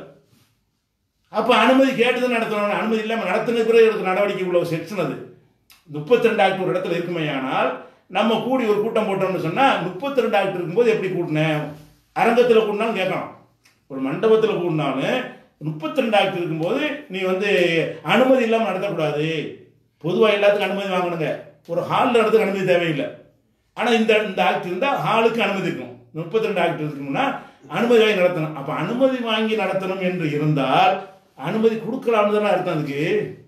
அப்போ அனுமதி கேட்டு நடத்தணும் அனுமதி இல்லாமல் நடத்தின பிறகு எடுக்க நடவடிக்கை உள்ள ஒரு செக்ஷன் அது முப்பத்தி ரெண்டு ஆக்ட் ஒரு இடத்துல இருக்குமே ஆனால் நம்ம கூடி ஒரு கூட்டம் போட்டோம்னு சொன்னால் முப்பத்தி ரெண்டு ஆக்ட் இருக்கும்போது எப்படி கூட்டினேன் அரங்கத்தில் கூட்டினாலும் கேட்கலாம் ஒரு மண்டபத்தில் கூட்டினாலும் முப்பத்தி ரெண்டு ஆக்ட் இருக்கும்போது நீ வந்து அனுமதி இல்லாமல் நடத்தக்கூடாது பொதுவாக எல்லாத்துக்கும் அனுமதி வாங்கணுங்க ஒரு ஹாலில் நடத்துக்கு அனுமதி தேவையில்லை ஆனால் இந்த இந்த ஆக்ட் இருந்தால் ஹாலுக்கு அனுமதி இருக்கும் முப்பத்தி ரெண்டு ஆக்ட் இருக்கணும்னா அனுமதி வாங்கி நடத்தணும் அப்போ அனுமதி வாங்கி நடத்தணும் என்று இருந்தால் அனுமதி கொடுக்கலாம்னு தானே அர்த்தம் அதுக்கு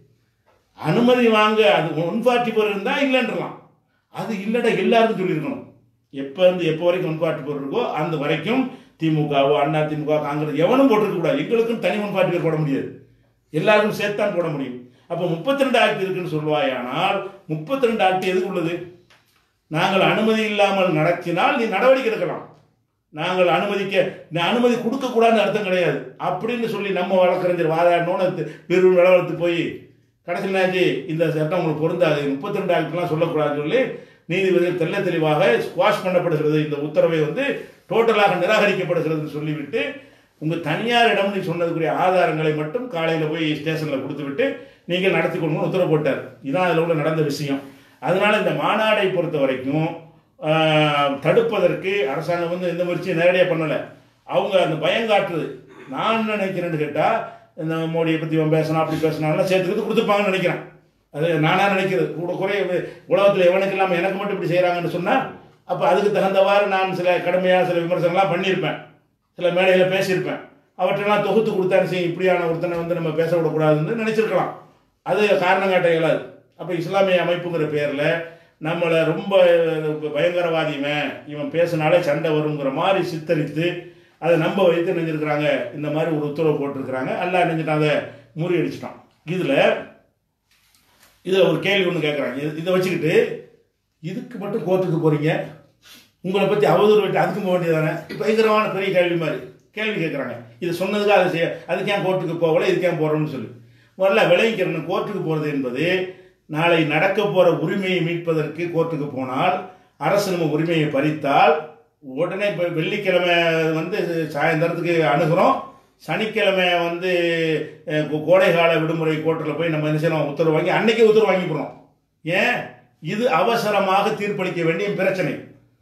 அனுமதி வாங்க அது ஒன் ஃபார்ட்டி ஃபோர் இருந்தால் இல்லைன்றலாம் அது இல்லைடா எல்லாருக்கும் சொல்லியிருக்கணும் எப்போ இருந்து எப்போ வரைக்கும் ஒன் ஃபார்ட்டி ஃபோர் இருக்கோ அந்த வரைக்கும் திமுகவோ அண்ணா திமுக காங்கிரஸ் எவனும் போட்டிருக்க கூடாது எங்களுக்கும் தனி ஒன் ஃபார்ட்டி ஃபோர் போட முடியாது எல்லாருக்கும் சேர்த்தான் போட முடியும் அப்போ முப்பத்தி ரெண்டு ஆக்ட் இருக்குன்னு சொல்வாயானால் முப்பத்தி ரெண்டு ஆக்ட் எதுக்கு உள்ளது நாங்கள் அனுமதி இல்லாமல் நடத்தினால் நீ நடவடிக்கை எடுக்கலாம் நாங்கள் அனுமதிக்க நீ அனுமதி கொடுக்கக்கூடாதுன்னு அர்த்தம் கிடையாது அப்படின்னு சொல்லி நம்ம வழக்கறிஞர் வாதாடணும்னு பெரும் நிலவரத்து போய் கடைசியில் என்னாச்சு இந்த சட்டம் உங்களுக்கு பொருந்தாது முப்பத்தி ரெண்டு ஆக்ட்லாம் சொல்லக்கூடாதுன்னு சொல்லி நீதிபதிகள் தெல்ல தெளிவாக ஸ்குவாஷ் பண்ணப்படுகிறது இந்த உத்தரவை வந்து டோட்டலாக நிராகரிக்கப்படுகிறதுன்னு சொல்லிவிட்டு உங்கள் தனியார் இடம் நீ சொன்னதுக்குரிய ஆதாரங்களை மட்டும் காலையில் போய் ஸ்டேஷனில் கொடுத்துவிட்டு நீங்கள் நடத்தி கொடுங்கன்னு உத்தரவு போட்டார் இதான் அதில் உள்ள நடந்த விஷயம் அதனால இந்த மாநாடை பொறுத்த வரைக்கும் ஆஹ், தடுப்பதற்கு அரசாங்கம் வந்து எந்த முயற்சியும் நேரடியாக பண்ணலை அவங்க அந்த பயம் காட்டுறது நான் என்ன நினைக்கிறேன்னு கேட்டால் இந்த மோடியை பற்றி இவன் பேசணும் அப்படி பேசினாலும் சேர்த்துக்கிட்டு கொடுத்துப்பாங்கன்னு நினைக்கிறேன் அது நானா நினைக்கிறது கூட குறைய உலகத்தில் எவனுக்கு இல்லாமல் எனக்கு மட்டும் இப்படி செய்கிறாங்கன்னு சொன்னால் அப்போ அதுக்கு தகுந்தவாறு நான் சில கடுமையாக சில விமர்சனம்லாம் பண்ணியிருப்பேன் சில மேடையில் பேசியிருப்பேன் அவற்றெல்லாம் தொகுத்து கொடுத்தாரு செய்யும் இப்படியான ஒருத்தனை வந்து நம்ம பேச விடக்கூடாதுன்னு நினச்சிருக்கலாம் அது காரணம் காட்ட இயலாது அப்போ இஸ்லாமிய அமைப்புங்கிற பேரில் நம்மளை ரொம்ப பயங்கரவாதி இவன் இவன் பேசினாலே சண்டை வருங்கிற மாதிரி சித்தரித்து அதை நம்ப வைத்து நினைஞ்சிருக்கிறாங்க இந்த மாதிரி ஒரு உத்தரவு போட்டிருக்கிறாங்க எல்லாம் நினைஞ்சிட்டாங்க முறியடிச்சிட்டான் இதில் இதில் ஒரு கேள்வி ஒன்று கேட்குறாங்க இது இதை வச்சுக்கிட்டு இதுக்கு மட்டும் கோர்ட்டுக்கு போகிறீங்க உங்களை பற்றி அவதூறு விட்டு அதுக்கும் போக வேண்டியதானே பயங்கரமான பெரிய கேள்வி மாதிரி கேள்வி கேட்குறாங்க இது சொன்னதுக்கு அதை செய்ய அதுக்கு ஏன் கோர்ட்டுக்கு போகல இதுக்கு ஏன் போகிறோம்னு சொல்லி முதல்ல விளைவிக்கிறன்னு கோர்ட்டுக்கு போகிறது என்பது நாளை நடக்க போகிற உரிமையை மீட்பதற்கு கோர்ட்டுக்கு போனால் அரசு நம்ம உரிமையை பறித்தால் உடனே இப்போ வெள்ளிக்கிழமை வந்து சாயந்தரத்துக்கு அணுகிறோம் சனிக்கிழமை வந்து அஹ், கோ- கோடைகால விடுமுறை கோர்ட்டில் போய் நம்ம என்ன செய்யணும் உத்தரவு வாங்கி அன்னைக்கே உத்தரவு வாங்கி போடுறோம் ஏன் இது அவசரமாக தீர்ப்பளிக்க வேண்டிய பிரச்சனை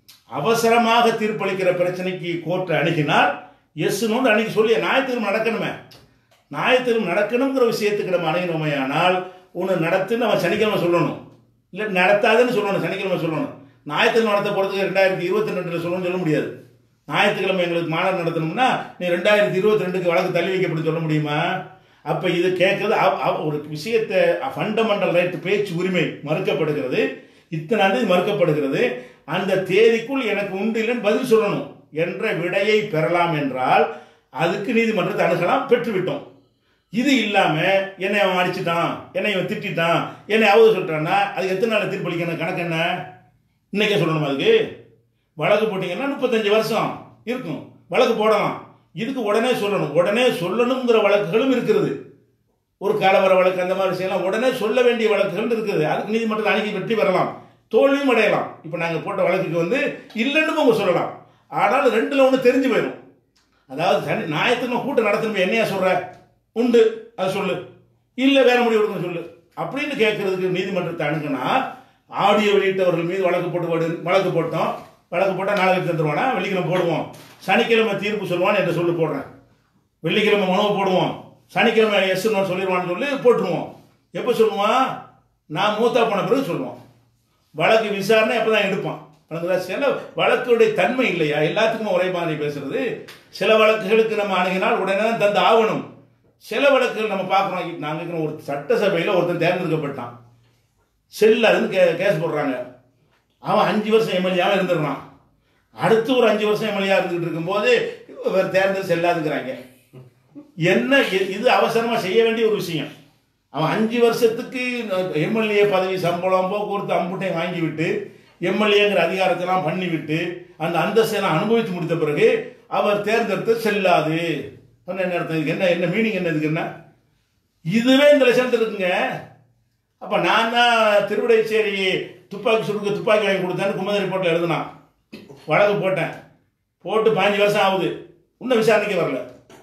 அவசரமாக தீர்ப்பளிக்கிற பிரச்சனைக்கு கோர்ட்டை அணுகினால் எஸ்னு அன்னைக்கு சொல்லி ஞாயிற்றுக்கிழமை நடக்கணுமே ஞாயிற்றுக்கிழமை நடக்கணுங்கிற விஷயத்துக்கு நம்ம அணுகினோமே ஆனால் ஒன்று நடத்துன்னு அவன் சனிக்கிழமை சொல்லணும் இல்லை நடத்தாதுன்னு சொல்லணும் சனிக்கிழமை சொல்லணும் ஞாயிற்றுக்கிழமை நடத்த போகிறதுக்கு ரெண்டாயிரத்தி இருபத்தி ரெண்டில் சொல்லணும்னு சொல்ல முடியாது ஞாயிற்றுக்கிழமை எங்களுக்கு மாநாடு நடத்தணும்னா நீ ரெண்டாயிரத்தி இருபத்தி ரெண்டுக்கு வழக்கு தள்ளி வைக்கப்பட்டு சொல்ல முடியுமா அப்போ இது கேட்கறது அவ- அவ- ஒரு விஷயத்தை ஃபண்டமெண்டல் ரைட் பேச்சு உரிமை மறுக்கப்படுகிறது இத்தனை தேதி மறுக்கப்படுகிறது அந்த தேதிக்குள் எனக்கு உண்டு இல்லைன்னு பதில் சொல்லணும் என்ற விடையை பெறலாம் என்றால் அதுக்கு நீதிமன்றத்தை அணுகலாம் பெற்றுவிட்டோம் இது இல்லாம என்னை அவன் அடிச்சிட்டான் என்னை இவன் திட்டிட்டான் என்னை அவது சொல்லிட்டான்னா அதுக்கு எத்தனை நாள் தீர்ப்பளிக்கணும் கணக்கு என்ன இன்னைக்கே சொல்லணும் அதுக்கு வழக்கு போட்டீங்கன்னா முப்பத்தஞ்சு வருஷம் இருக்கும் வழக்கு போடலாம் இதுக்கு உடனே சொல்லணும் உடனே சொல்லணுங்கிற வழக்குகளும் இருக்கிறது ஒரு கலவர வழக்கு அந்த மாதிரி விஷயம்லாம் உடனே சொல்ல வேண்டிய வழக்குகள் இருக்குது அதுக்கு நீதிமன்றத்தில் அணுகி வெற்றி பெறலாம் தோல்வியும் அடையலாம் இப்போ நாங்கள் போட்ட வழக்குக்கு வந்து இல்லைன்னு அவங்க சொல்லலாம் ஆனால் ரெண்டுல ஒன்று தெரிஞ்சு போயிடும் அதாவது சனி ஞாயிற்றுக்கிழமை கூட்டம் நடத்தணும் என்னையா சொல்ற உண்டு அதை சொல்லு இல்லை வேற முடிவு எடுக்கணும் சொல்லு அப்படின்னு கேட்கறதுக்கு நீதிமன்றத்தை அணுகுனா ஆடியோ வெளியிட்டவர்கள் மீது வழக்கு போட்டு போடு- வழக்கு போட்டோம் வழக்கு போட்டால் நாளைக்கு தந்துருவானா வெள்ளிக்கிழமை போடுவோம் சனிக்கிழமை தீர்ப்பு சொல்லுவான்னு என்று சொல்லி போடுறேன் வெள்ளிக்கிழமை உணவு போடுவோம் சனிக்கிழமை எஸ் சொல்லிடுவான்னு சொல்லி போட்டுருவோம் எப்போ சொல்லுவான் நான் மூத்தா போன பிறகு சொல்லுவோம் வழக்கு விசாரணை அப்போ தான் எடுப்பான் வழக்குதா? சில வழக்குடைய தன்மை இல்லையா எல்லாத்துக்கும் ஒரே மாதிரி பேசுறது சில வழக்குகளுக்கு நம்ம அணுகினால் உடனே தான் தந்து ஆகணும் சில வழக்குகள் நம்ம பார்க்குறோம் நாங்கள் இருக்கிற ஒரு சட்டசபையில் ஒருத்தன் தேர்ந்தெடுக்கப்பட்டான் செல்ல இருந்து கே கேஸ் போடுறாங்க அவன் அஞ்சு வருஷம் எம்எல்ஏவாக இருந்துடுறான் அடுத்து ஒரு அஞ்சு வருஷம் எம்எல்ஏ இருந்துகிட்டு இருக்கும்போது இவர் தேர்ந்தல் செல்லாதுங்கிறாங்க என்ன இ- இது அவசரமாக செய்ய வேண்டிய ஒரு விஷயம் அவன் அஞ்சு வருஷத்துக்கு எம்எல்ஏ பதவி சம்பளம் போக்குவரத்து அம்புட்டையும் வாங்கி விட்டு எம்எல்ஏங்கிற அதிகாரத்தெல்லாம் பண்ணிவிட்டு அந்த அந்தஸ்தெல்லாம் அனுபவித்து முடித்த பிறகு அவர் தேர்ந்தெடுத்து செல்லாது சொன்ன என்ன அர்த்தம் இதுக்கு என்ன என்ன மீனிங் என்ன இதுக்கு என்ன இதுவே இந்த லட்சணத்தில் இருக்குங்க அப்போ நான் தான் திருவிடைச்சேரி துப்பாக்கி சுடுக்கு துப்பாக்கி வாங்கி கொடுத்தேன்னு குமுத ரிப்போர்ட்டில் எழுதுனான் வழக்கு போட்டேன் போட்டு பாஞ்சு வருஷம் ஆகுது இன்னும் விசாரணைக்கு வரல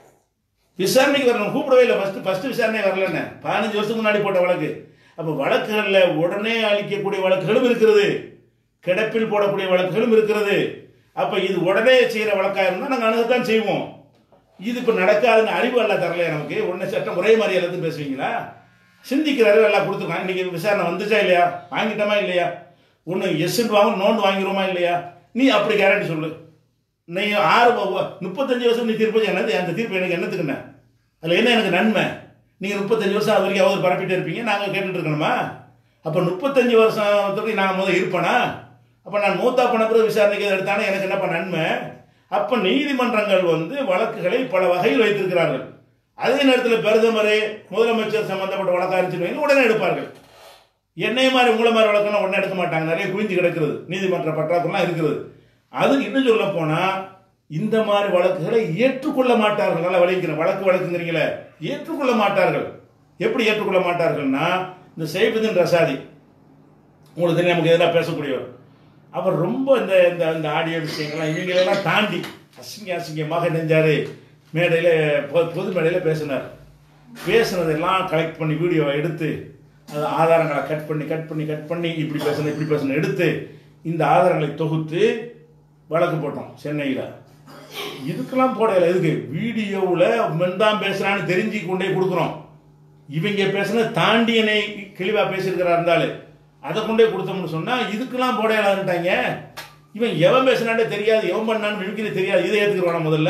விசாரணைக்கு வரணும் கூப்பிடவே இல்லை ஃபஸ்ட்டு ஃபஸ்ட்டு விசாரணை வரலன்னு பதினஞ்சு வருஷத்துக்கு முன்னாடி போட்ட வழக்கு அப்போ வழக்குகளில் உடனே அளிக்கக்கூடிய வழக்குகளும் இருக்கிறது கிடப்பில் போடக்கூடிய வழக்குகளும் இருக்கிறது அப்போ இது உடனே செய்கிற வழக்காக இருந்தால் நாங்கள் அணுகத்தான் செய்வோம் இது இப்போ நடக்காதுன்னு அறிவு எல்லாம் தரலையா நமக்கு உடனே சட்டம் ஒரே மாதிரி எல்லாத்தையும் பேசுவீங்களா சிந்திக்கிற அறிவு எல்லாம் கொடுத்துருக்காங்க இன்னைக்கு விசாரணை வந்துச்சா இல்லையா வாங்கிட்டோமா இல்லையா ஒன்று எஸ்ன்னு வாங்க நோண்டு வாங்கிடுவோமா இல்லையா நீ அப்படி கேரண்டி சொல்லு நீ ஆறு வ- முப்பத்தஞ்சு வருஷம் நீ தீர்ப்பு என்னது அந்த தீர்ப்பு எனக்கு என்னத்துக்குண்ணே அதில் என்ன எனக்கு நன்மை நீங்கள் முப்பத்தஞ்சு வருஷம் அது வரைக்கும் அவர் பரப்பிட்டு இருப்பீங்க நாங்கள் கேட்டுட்டு இருக்கணுமா அப்போ முப்பத்தஞ்சு வருஷத்துக்கு நான் முதல் இருப்பேனா அப்போ நான் மூத்தா பண்ண பிறகு விசாரணைக்கு எடுத்தானே எனக்கு என்னப்பா நன்மை அப்போ நீதிமன்றங்கள் வந்து வழக்குகளை பல வகையில் வைத்திருக்கிறார்கள் அதே நேரத்தில் பிரதமர் முதலமைச்சர் சம்பந்தப்பட்ட வழக்காக இருந்துச்சு உடனே எடுப்பார்கள் என்னைய மாதிரி உங்களை மாதிரி வழக்கெல்லாம் உடனே எடுக்க மாட்டாங்க நிறைய குவிஞ்சு கிடக்கிறது நீதிமன்ற பற்றாக்குறைலாம் இருக்கிறது அது இன்னும் சொல்ல போனா இந்த மாதிரி வழக்குகளை ஏற்றுக்கொள்ள மாட்டார்கள் நல்லா வலிக்கிற வழக்கு வழக்குங்கிறீங்களே ஏற்றுக்கொள்ள மாட்டார்கள் எப்படி ஏற்றுக்கொள்ள மாட்டார்கள்னா இந்த சைபுதீன் ரசாதி உங்களுக்கு தெரியும் நமக்கு எதிராக பேசக்கூடியவர் அவர் ரொம்ப இந்த இந்த இந்த ஆடியோ விஷயங்கள்லாம் இவங்களெல்லாம் தாண்டி அசிங்க அசிங்கமாக நெஞ்சாரு மேடையில் பொ- பொது மேடையில் பேசினார் பேசுனதெல்லாம் கலெக்ட் பண்ணி வீடியோவை எடுத்து அது ஆதாரங்களை கட் பண்ணி கட் பண்ணி கட் பண்ணி இப்படி பேசணும் இப்படி பேசணும் எடுத்து இந்த ஆதாரங்களை தொகுத்து வழக்கு போட்டோம் சென்னையில் இதுக்கெல்லாம் போடல எதுக்கு வீடியோவில் மென்தான் பேசுகிறான்னு தெரிஞ்சு கொண்டே கொடுக்குறோம் இவங்க பேசுனது தாண்டி என்னை கிளிவாக பேசியிருக்கிறா இருந்தாலும் அதை கொண்டே கொடுத்தோம்னு சொன்னால் இதுக்கெல்லாம் போடையலான்ட்டாங்க இவன் எவன் பேசுனாண்டே தெரியாது எவன் பண்ணான்னு மிமிக்ரி தெரியாது இதை ஏற்றுக்கிறவானா முதல்ல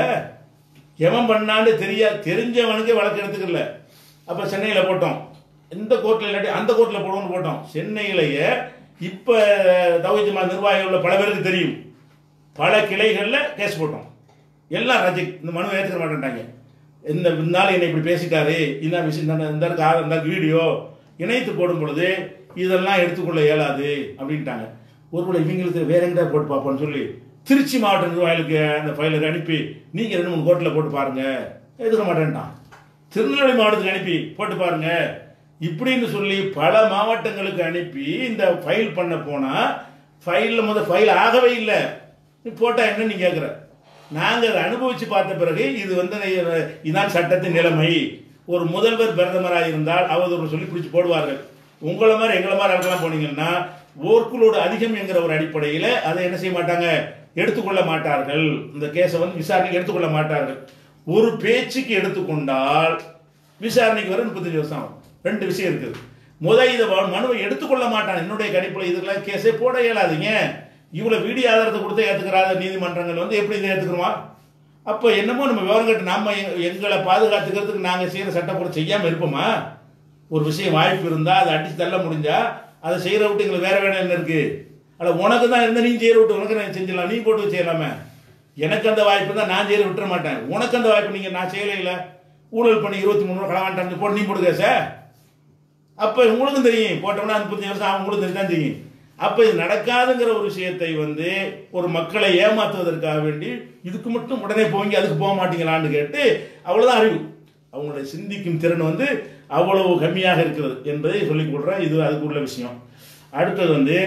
எவன் பண்ணான்னு தெரியாது தெரிஞ்சவனுக்கே வழக்கு எடுத்துக்கல அப்போ சென்னையில் போட்டோம் இந்த கோர்ட்டில் இல்லாட்டி அந்த கோர்ட்டில் போடுவோம்னு போட்டோம் சென்னையிலேயே இப்போ தவிஜமா நிர்வாகிகள் உள்ள பல பேருக்கு தெரியும் பல கிளைகளில் கேஸ் போட்டோம் எல்லாம் ரஜிக் இந்த மனு ஏற்றுக்க மாட்டேன்ட்டாங்க இந்த நாள் என்னை இப்படி பேசிட்டாரு இந்த விஷயம் இந்த- இந்த இருக்கு ஆ- இந்த வீடியோ இணைத்து போடும் பொழுது இதெல்லாம் எடுத்துக்கொள்ள இயலாது அப்படின்ட்டாங்க ஒருவேளை இவங்களுக்கு வேற எங்கிட்ட போட்டு பார்ப்போம்னு சொல்லி திருச்சி மாவட்ட நிர்வாகிகளுக்கு அந்த ஃபைலுக்கு அனுப்பி நீங்கள் ரெண்டு மூணு கோர்ட்டில் போட்டு பாருங்க எடுக்க மாட்டேன்ட்டான் திருநெல்வேலி மாவட்டத்துக்கு அனுப்பி போட்டு பாருங்க இப்படின்னு சொல்லி பல மாவட்டங்களுக்கு அனுப்பி இந்த ஃபைல் பண்ண போனா ஃபைலில் முதல் ஃபைல் ஆகவே இல்லை நீ போட்டா என்ன நீ கேட்குற நாங்கள் அதை அனுபவித்து பார்த்த பிறகு இது வந்து நெ- இதான் சட்டத்தின் நிலைமை ஒரு முதல்வர் பிரதமராக இருந்தால் அவதூறு சொல்லி பிடிச்சி போடுவார்கள் உங்களை மாதிரி எங்களை மாதிரி ஆட்கள்லாம் போனீங்கன்னா ஓர்க்குலோடு அதிகம் என்கிற ஒரு அடிப்படையில் அதை என்ன செய்ய மாட்டாங்க எடுத்துக்கொள்ள மாட்டார்கள் இந்த கேஸை வந்து விசாரணைக்கு எடுத்துக்கொள்ள மாட்டார்கள் ஒரு பேச்சுக்கு எடுத்துக்கொண்டால் விசாரணைக்கு வர முப்பத்தஞ்சு வருஷம் ஆகும் ரெண்டு விஷயம் இருக்குது முத இதை வ- மனுவை எடுத்துக்கொள்ள மாட்டான் என்னுடைய கணிப்பில் இதுக்கெல்லாம் கேஸே போட இயலாதீங்க இவ்வளோ வீடியோ ஆதாரத்தை கொடுத்து ஏற்றுக்கிறாத நீதிமன்றங்கள் வந்து எப்படி இதை ஏற்றுக்கிறோமா அப்போ என்னமோ நம்ம விவரம் கட்டு நம்ம எங்க- எங்களை பாதுகாத்துக்கிறதுக்கு நாங்கள் செய்கிற சட்டப்பூர்வம் செய்யாமல் இருப்போமா ஒரு விஷயம் வாய்ப்பு இருந்தால் அதை அடித்து தள்ள முடிஞ்சா அதை செய்கிற விட்டு எங்களுக்கு வேற வேணும் என்ன இருக்கு அட உனக்கு தான் இருந்தால் நீ செய்கிற விட்டு உனக்கு நான் செஞ்சிடலாம் நீ போட்டு செய்யலாமே எனக்கு அந்த வாய்ப்பு தான் நான் செய்கிற விட்டுற மாட்டேன் உனக்கு அந்த வாய்ப்பு நீங்கள் நான் செய்யலை இல்லை ஊழல் பண்ணி இருபத்தி மூணு ரூபா களவாண்டான்னு போட்டு நீ போடுங்க சார் அப்போ உங்களுக்கும் தெரியும் போட்டோம்னா முப்பத்தஞ்சு வருஷம் அவங்க உங்களுக்கு தெரியும் தான் தெரியும் அப்போ இது நடக்காதுங்கிற ஒரு விஷயத்தை வந்து ஒரு மக்களை ஏமாத்துவதற்காக வேண்டி இதுக்கு மட்டும் உடனே போவீங்க அதுக்கு போக மாட்டீங்களான்னு கேட்டு அவ்வளோதான் அறிவு அவங்களுடைய சிந்திக்கும் திறன் வந்து அவ்வளவு கம்மியாக இருக்கிறது என்பதை சொல்லிக் கொடுறேன் இது அதுக்கு உள்ள விஷயம் அடுத்தது வந்து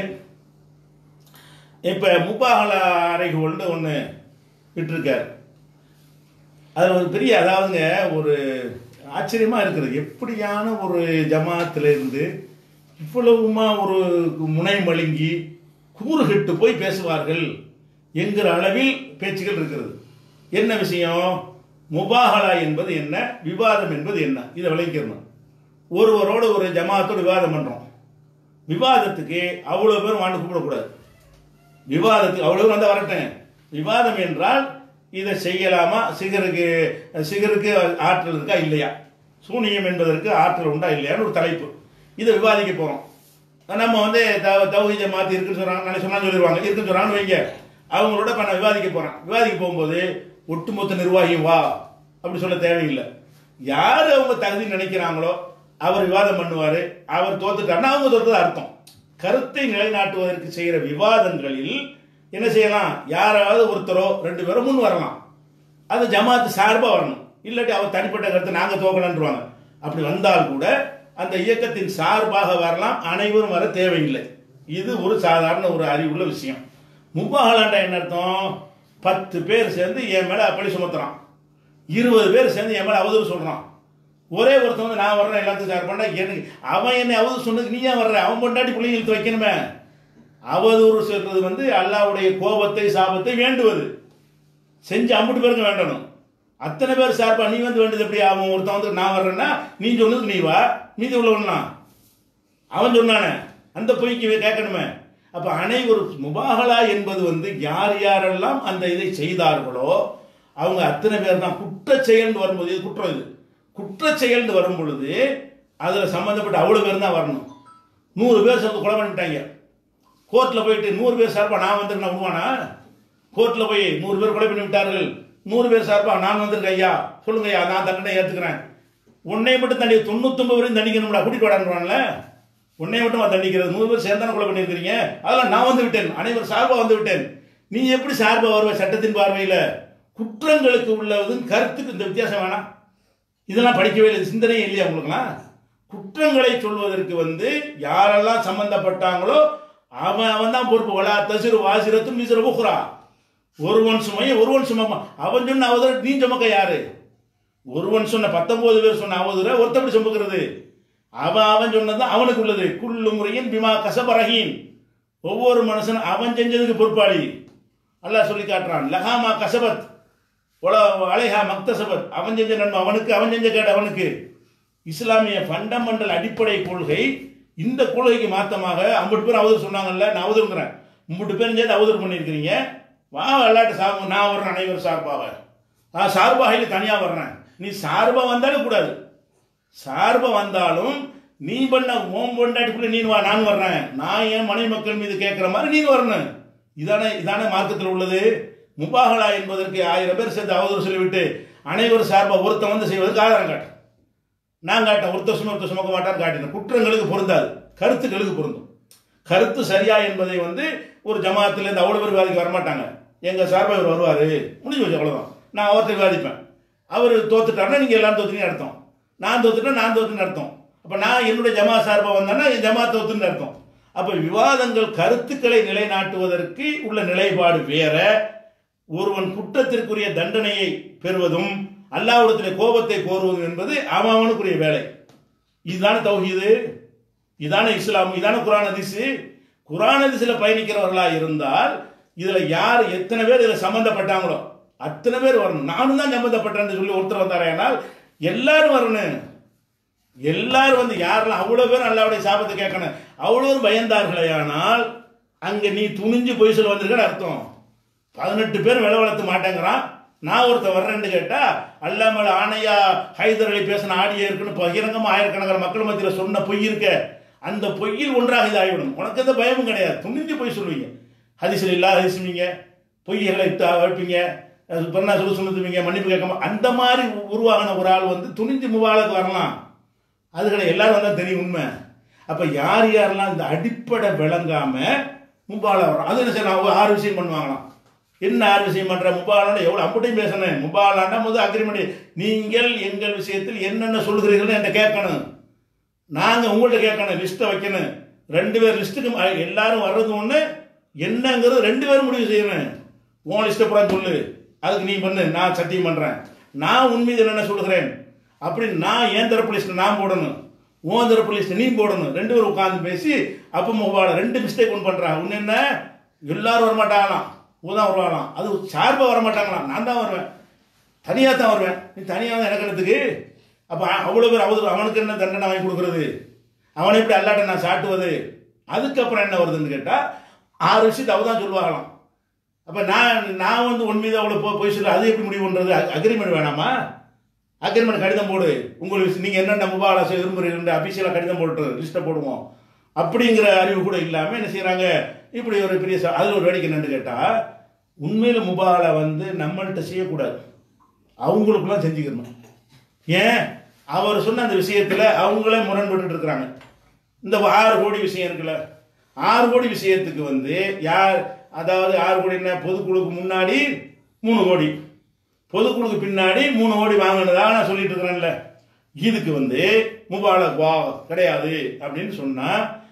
இப்போ முப்பாகல அறைகோல்னு ஒன்று விட்டுருக்கார் அது ஒரு பெரிய அதாவதுங்க ஒரு ஆச்சரியமா இருக்குது எப்படியான ஒரு ஜமாத்துல இருந்து இவ்வளவுமா ஒரு முனை மழுங்கி கூறுகட்டு போய் பேசுவார்கள் என்கிற அளவில் பேச்சுகள் இருக்கிறது என்ன விஷயம் முபாகலா என்பது என்ன விவாதம் என்பது என்ன இதை விளங்கிக்கணும் ஒருவரோட ஒரு ஜமாத்தோட விவாதம் பண்றோம் விவாதத்துக்கு அவ்வளவு பேர் வாண்டு கூப்பிடக்கூடாது விவாதத்துக்கு அவ்வளவு பேர் வந்தா வரட்டும் விவாதம் என்றால் இதை செய்யலாமா சிகருக்கு சிகருக்கு ஆற்றல் இருக்கா இல்லையா சூனியம் என்பதற்கு ஆற்றல் உண்டா இல்லையான்னு ஒரு தலைப்பு இதை விவாதிக்க போறோம் நம்ம வந்து தவ- தௌஹீதை மாத்தி இருக்குன்னு சொல்றாங்க நாளைக்கு சொன்னா சொல்லிடுவாங்க இருக்குன்னு சொல்றாங்கன்னு வைங்க அவங்களோட இப்ப நான் விவாதிக்க போறேன் விவாதிக்க போகும்போது ஒட்டுமொத்த நிர்வாகியும் வா அப்படி சொல்ல தேவையில்லை யார் அவங்க தகுதி நினைக்கிறாங்களோ அவர் விவாதம் பண்ணுவாரு அவர் தோத்துட்டாருன்னா அவங்க தோத்தது அர்த்தம் கருத்தை நிலைநாட்டுவதற்கு செய்கிற விவாதங்களில் என்ன செய்யலாம் யாராவது ஒருத்தரோ ரெண்டு பேரோ முன் வரலாம் அது ஜமாத்து சார்பாக வரணும் இல்லாட்டி அவர் தனிப்பட்ட கருத்தை நாங்கள் தோக்கணுன்றவாங்க அப்படி வந்தால் கூட அந்த இயக்கத்தின் சார்பாக வரலாம் அனைவரும் வர தேவையில்லை இது ஒரு சாதாரண ஒரு அறிவுள்ள விஷயம் முப்பாகலாண்டா என்ன அர்த்தம் பத்து பேர் சேர்ந்து என் மேல அப்படி சுமத்துறான் இருபது பேர் சேர்ந்து என் மேல அவதூறு சொல்றான் ஒரே ஒருத்தன் வந்து நான் வர்றேன் எல்லாத்துக்கும் சார் பண்ணா எனக்கு அவன் என்னை அவதூறு சொன்னதுக்கு நீ ஏன் வர்ற அவன் பொண்டாட்டி பிள்ளைங்க இழுத்து வைக்கணுமே அவதூறு சொல்றது வந்து அல்லாவுடைய கோபத்தை சாபத்தை வேண்டுவது செஞ்சு அம்புட்டு பேருக்கு வேண்டணும் அத்தனை பேர் சார்பா நீ வந்து வேண்டியது எப்படி அவன் ஒருத்தன் வந்து நான் வர்றேன்னா நீ சொன்னதுக்கு நீ வா மீதி உள்ளவனா அவன் சொன்னானே அந்த பொய்க்கு கேட்கணுமே அப்ப அனைவரும் முபாகலா என்பது வந்து யார் யாரெல்லாம் அந்த இதை செய்தார்களோ அவங்க அத்தனை பேர் தான் குற்ற செயல்னு வரும்போது இது குற்றம் இது குற்ற செயல்னு வரும் பொழுது அதுல சம்பந்தப்பட்ட அவ்வளவு பேர் தான் வரணும் நூறு பேர் சேர்ந்து கொலை பண்ணிட்டாங்க கோர்ட்ல போயிட்டு நூறு பேர் சார்பா நான் வந்திருக்கேன் விடுவானா கோர்ட்ல போய் நூறு பேர் கொலை பண்ணி விட்டார்கள் நூறு பேர் சார்பா நான் வந்திருக்கேன் ஐயா சொல்லுங்க ஐயா நான் தண்டனை ஏத்துக்கிறேன் உன்னை மட்டும் தண்டி தொண்ணூத்தொன்பது வரையும் தண்டிக்கணும்டா கூட்டிட்டு வாடான்றான்ல உன்னை மட்டும் அவன் தண்டிக்கிறது நூறு பேர் சேர்ந்தான கொலை பண்ணியிருக்கிறீங்க அதெல்லாம் நான் வந்து விட்டேன் அனைவரும் சார்பா வந்து விட்டேன் நீ எப்படி சார்பா வருவ சட்டத்தின் பார்வையில குற்றங்களுக்கு உள்ளது கருத்துக்கு இந்த வித்தியாசம் வேணாம் இதெல்லாம் படிக்கவே இல்லை இது சிந்தனையே இல்லையா உங்களுக்குலாம் குற்றங்களை சொல்வதற்கு வந்து யாரெல்லாம் சம்பந்தப்பட்டாங்களோ அவன் அவன் தான் பொறுப்பு வலா தசிறு வாசிரத்தும் மிசிற புகுறா ஒருவன் சுமையை ஒருவன் சுமமா அவன் சொன்ன அவதூற நீ சுமக்க யாரு ஒருவன் சொன்ன பத்தொன்பது பேர் சொன்ன அவதூற ஒருத்தப்படி சுமக்கிறது அவன் அவன் சொன்னது அவனுக்கு உள்ளது குள்ளு முறையின் பிமா கசபரகீன் ஒவ்வொரு மனுஷனும் அவன் செஞ்சதுக்கு பொறுப்பாளி அல்லாஹ் சொல்லி காட்டுறான் லஹாமா கசபத் ஒல அலைஹா மக்தசபத் அவன் செஞ்ச நன்மை அவனுக்கு அவன் செஞ்ச கேடு அவனுக்கு இஸ்லாமிய ஃபண்டமெண்டல் அடிப்படை கொள்கை இந்த கொள்கைக்கு மாத்தமாக ஐம்பது பேர் அவதூறு சொன்னாங்கல்ல நான் அவதூறுங்கிறேன் முப்பது பேர் சேர்ந்து அவதூறு பண்ணியிருக்கிறீங்க வா விளையாட்டு சார்பு நான் வர்றேன் அனைவரும் சார்பாக நான் சார்பாக இல்லை தனியாக வர்றேன் நீ சார்பாக வந்தாலும் கூடாது சார்பா வந்தாலும் நீ பண்ண ஓம் பொண்டாட்டிக்குள்ள நீ வா நான் வர்றேன் நான் என் மனைவி மக்கள் மீது கேட்கிற மாதிரி நீ வரணும் இதானே இதானே மார்க்கத்தில் உள்ளது முபாகலா என்பதற்கு ஆயிரம் பேர் சேர்ந்து அவதூறு சொல்லிவிட்டு அனைவரும் சார்பா ஒருத்தன் வந்து செய்வதற்கு ஆதாரம் காட்டு நான் காட்டேன் ஒருத்தர் சும ஒருத்தர் சுமக்க மாட்டான்னு காட்டினேன் குற்றங்களுக்கு பொருந்தாது கருத்துக்களுக்கு பொருந்தும் கருத்து சரியா என்பதை வந்து ஒரு ஜமாத்திலேருந்து அவ்வளோ பேர் விவாதிக்க வரமாட்டாங்க எங்க சார்பா இவர் வருவாரு முடிஞ்சு வச்சு அவ்வளவுதான் நான் அவர்கிட்ட விவாதிப்பேன் அவர் தோத்துட்டாருன்னா நீங்க எல்லாரும் தோத்துனீங்க அர்த்தம் நான் தோத்துட்டா நான் தோத்துன்னு அர்த்தம் அப்ப நான் என்னுடைய ஜமா சார்பா வந்தேன்னா என் ஜமா தோத்துன்னு அர்த்தம் அப்ப விவாதங்கள் கருத்துக்களை நிலைநாட்டுவதற்கு உள்ள நிலைப்பாடு வேற ஒருவன் குற்றத்திற்குரிய தண்டனையை பெறுவதும் அல்லாஹ்விடத்திலே கோபத்தை கோருவதும் என்பது அவன் அவனுக்குரிய வேலை இதுதானே தௌஹீது இதான இஸ்லாம் இதான குரான் ஹதீஸ் குரான் ஹதீஸில் பயணிக்கிறவர்களா இருந்தால் இதுல யார் எத்தனை பேர் இதுல சம்பந்தப்பட்டாங்களோ அத்தனை பேர் வரணும் நானும் தான் சம்பந்தப்பட்டேன்னு சொல்லி ஒருத்தர் வந்தாரேனால் எல்லாரும் வரணும் எல்லாரும் வந்து யாரெல்லாம் அவ்வளோ பேர் அல்லாவுடைய சாபத்தை கேட்கணும் அவ்வளோ பேர் பயந்தார்களேயானால் அங்கே நீ துணிஞ்சு போய் சொல்ல வந்திருக்கன்னு அர்த்தம் பதினெட்டு பேர் விலை வளர்த்து மாட்டேங்கிறான் நான் ஒருத்தன் வர்றேன்னு கேட்டா அல்லாமல் ஆணையா ஹைதர் அலி பேசின ஆடியோ இருக்குன்னு பகிரங்கமாக ஆயிரக்கணக்கான மக்கள் மத்தியில் சொன்ன பொய் இருக்க அந்த பொய்யில் ஒன்றாக இது ஆகிவிடும் உனக்கு எந்த பயமும் கிடையாது துணிஞ்சு போய் சொல்லுவீங்க ஹதிசில் இல்லாத ஹதிசுவீங்க பொய்களை இட்டு வைப்பீங்க பண்ணா சொல்ல சொல்லுவீங்க மன்னிப்பு கேட்காம அந்த மாதிரி உருவாகின ஒரு ஆள் வந்து துணிஞ்சு முபாலுக்கு வரலாம் அது கிடையாது எல்லாரும் வந்தால் தெரியும் உண்மை அப்போ யார் யாரெல்லாம் இந்த அடிப்படை விளங்காம முபாலா வரும் அது என்ன செய்யலாம் ஆறு விஷயம் பண்ணுவாங்களாம் என்ன ஆறு விஷயம் பண்ற முபாலான எவ்வளோ அம்பட்டையும் பேசணும் முபாலானா முதல் அக்ரிமெண்ட் நீங்கள் எங்கள் விஷயத்தில் என்னென்ன சொல்கிறீர்கள் என்கிட்ட கேட்கணும் நாங்கள் உங்கள்கிட்ட கேட்கணும் லிஸ்ட்டை வைக்கணும் ரெண்டு பேர் லிஸ்ட்டுக்கு எல்லாரும் வர்றது ஒன்று என்னங்கிறது ரெண்டு பேரும் முடிவு செய்யணும் உன் லிஸ்ட்டை பூரா சொல்லு அதுக்கு நீ பண்ணு நான் சத்தியம் பண்ணுறேன் நான் உன் மீது என்னென்ன சொல்கிறேன் அப்படி நான் என் தரப்பு லிஸ்ட் நான் போடணும் உன் தரப்பு லிஸ்ட் நீ போடணும் ரெண்டு பேரும் உட்காந்து பேசி அப்போ மொபைல ரெண்டு மிஸ்டேக் ஒன்று பண்ணுறான் ஒன்று என்ன எல்லாரும் வரமாட்டாங்களாம் ஊதான் வருவாங்களாம் அது சார்பாக வரமாட்டாங்களாம் நான் தான் வருவேன் தனியாக தான் வருவேன் நீ தனியாக வந்து எனக்கு என்னத்துக்கு அப்போ அவ்வளோ பேர் அவரு அவனுக்கு என்ன தண்டனை வாங்கி கொடுக்குறது அவனை எப்படி அல்லாட்ட நான் சாட்டுவது அதுக்கப்புறம் என்ன வருதுன்னு கேட்டால் ஆறு விஷயத்தை அவ தான் சொல்லுவாங்களாம் அப்போ நான் நான் வந்து உன் மீது அவ்வளோ போ போய் சொல்ல அது எப்படி முடிவு பண்ணுறது அக்ரிமெண்ட் வேணாமா அக்ரிமெண்ட் கடிதம் போடு உங்களுக்கு நீங்கள் என்னென்ன முபாலா செய்ய விரும்புகிறீங்க அபிஷியலாக கடிதம் போட்டு லிஸ்ட்டை போடுவோம் அப்படிங்கிற அறிவு கூட இல்லாமல் என்ன செய்கிறாங்க இப்படி ஒரு பெரிய ச- அதில் ஒரு வேடிக்கை என்னன்னு கேட்டால் உண்மையில் முபாலா வந்து நம்மள்கிட்ட செய்யக்கூடாது அவங்களுக்குலாம் செஞ்சுக்கணும் ஏன் அவர் சொன்ன அந்த விஷயத்தில் அவங்களே முரண்பட்டு இருக்கிறாங்க இந்த ஆறு கோடி விஷயம் இருக்குல்ல ஆறு கோடி விஷயத்துக்கு வந்து யார் அதாவது ஆறு கோடி என்ன பொதுக்குழுக்கு முன்னாடி மூணு கோடி பொதுக்குழுக்கு பின்னாடி மூணு கோடி வாங்கினதா நான் சொல்லிட்டு இருக்கிறேன்ல இதுக்கு வந்து முபாலக் வா கிடையாது அப்படின்னு சொன்னா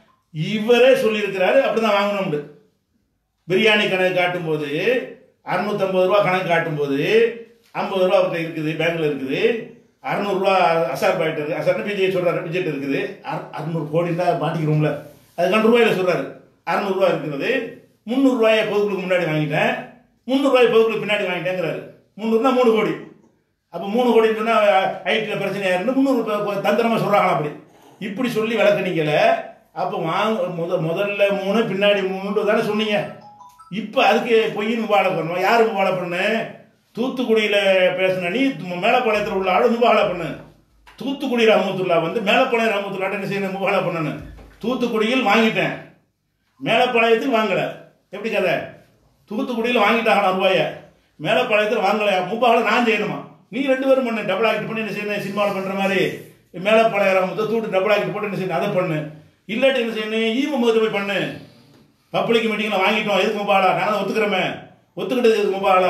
இவரே சொல்லியிருக்கிறாரு அப்படிதான் வாங்கணும்னு பிரியாணி கணக்கு காட்டும்போது அறுநூத்தம்பது ரூபா கணக்கு காட்டும்போது ஐம்பது ரூபா அவர்கிட்ட இருக்குது பேங்க்ல இருக்குது அறுநூறுவா அசார் பாயிட்டு இருக்கு அசார்னு விஜய் சொல்றாரு விஜய்ட்டு இருக்குது அறு- அறுநூறு கோடி தான் மாட்டிக்கிறோம்ல அது கண்டு ரூபாயில சொல்றாரு அறுநூறுவா இருக்கிறது முந்நூறுரூவாயை பொதுக்குழுக்கு முன்னாடி வாங்கிட்டேன் முந்நூறுரூவாய் பொதுக்குழு பின்னாடி வாங்கிட்டேங்கிறாரு முந்நூறுனா மூணு கோடி அப்போ மூணு கோடின்னு சொன்னால் ஐடியில் பிரச்சனையாக இருந்து முந்நூறு தந்திரமாக சொல்கிறாங்களா அப்படி இப்படி சொல்லி விளக்குனீங்கள அப்போ வாங்க முத முதல்ல மூணு பின்னாடி மூணு தானே சொன்னீங்க இப்போ அதுக்கு பொய்யின் முபாலை பண்ணணும் யார் முபாலை பண்ணு தூத்துக்குடியில் பேசின நீ மேலப்பாளையத்தில் உள்ள ஆளு முபாலை பண்ணு தூத்துக்குடி ரஹமத்துல்லா வந்து மேலப்பாளையம் ரஹமத்துல்லாட்ட என்ன செய்யணும் முபாலை பண்ணணும் தூத்துக்குடியில் வாங்கிட்டேன் மேலப்பாளையத்தில் வாங்கல எப்படி கதை தூத்துக்குடியில் வாங்கிட்டாங்களா ரூபாய மேலப்பாளையத்தில் வாங்கலையா முப்பாகளை நான் செய்யணுமா நீ ரெண்டு பேரும் பண்ணு டபுள் ஆக்ட் பண்ணி என்ன செய்யணும் சினிமாவில் பண்ணுற மாதிரி மேலப்பாளையம் ரஹமத்தை தூட்டு டபுள் ஆக்ட் போட்டு என்ன செய்யணும் அதை பண்ணு இல்லாட்டி என்ன செய்யணும் ஈ முகமது போய் பண்ணு பப்ளிக் மீட்டிங்கில் வாங்கிட்டோம் எதுக்கு முபாலா நான் ஒத்துக்கிறோமே ஒத்துக்கிட்டது எதுக்கு முபாலா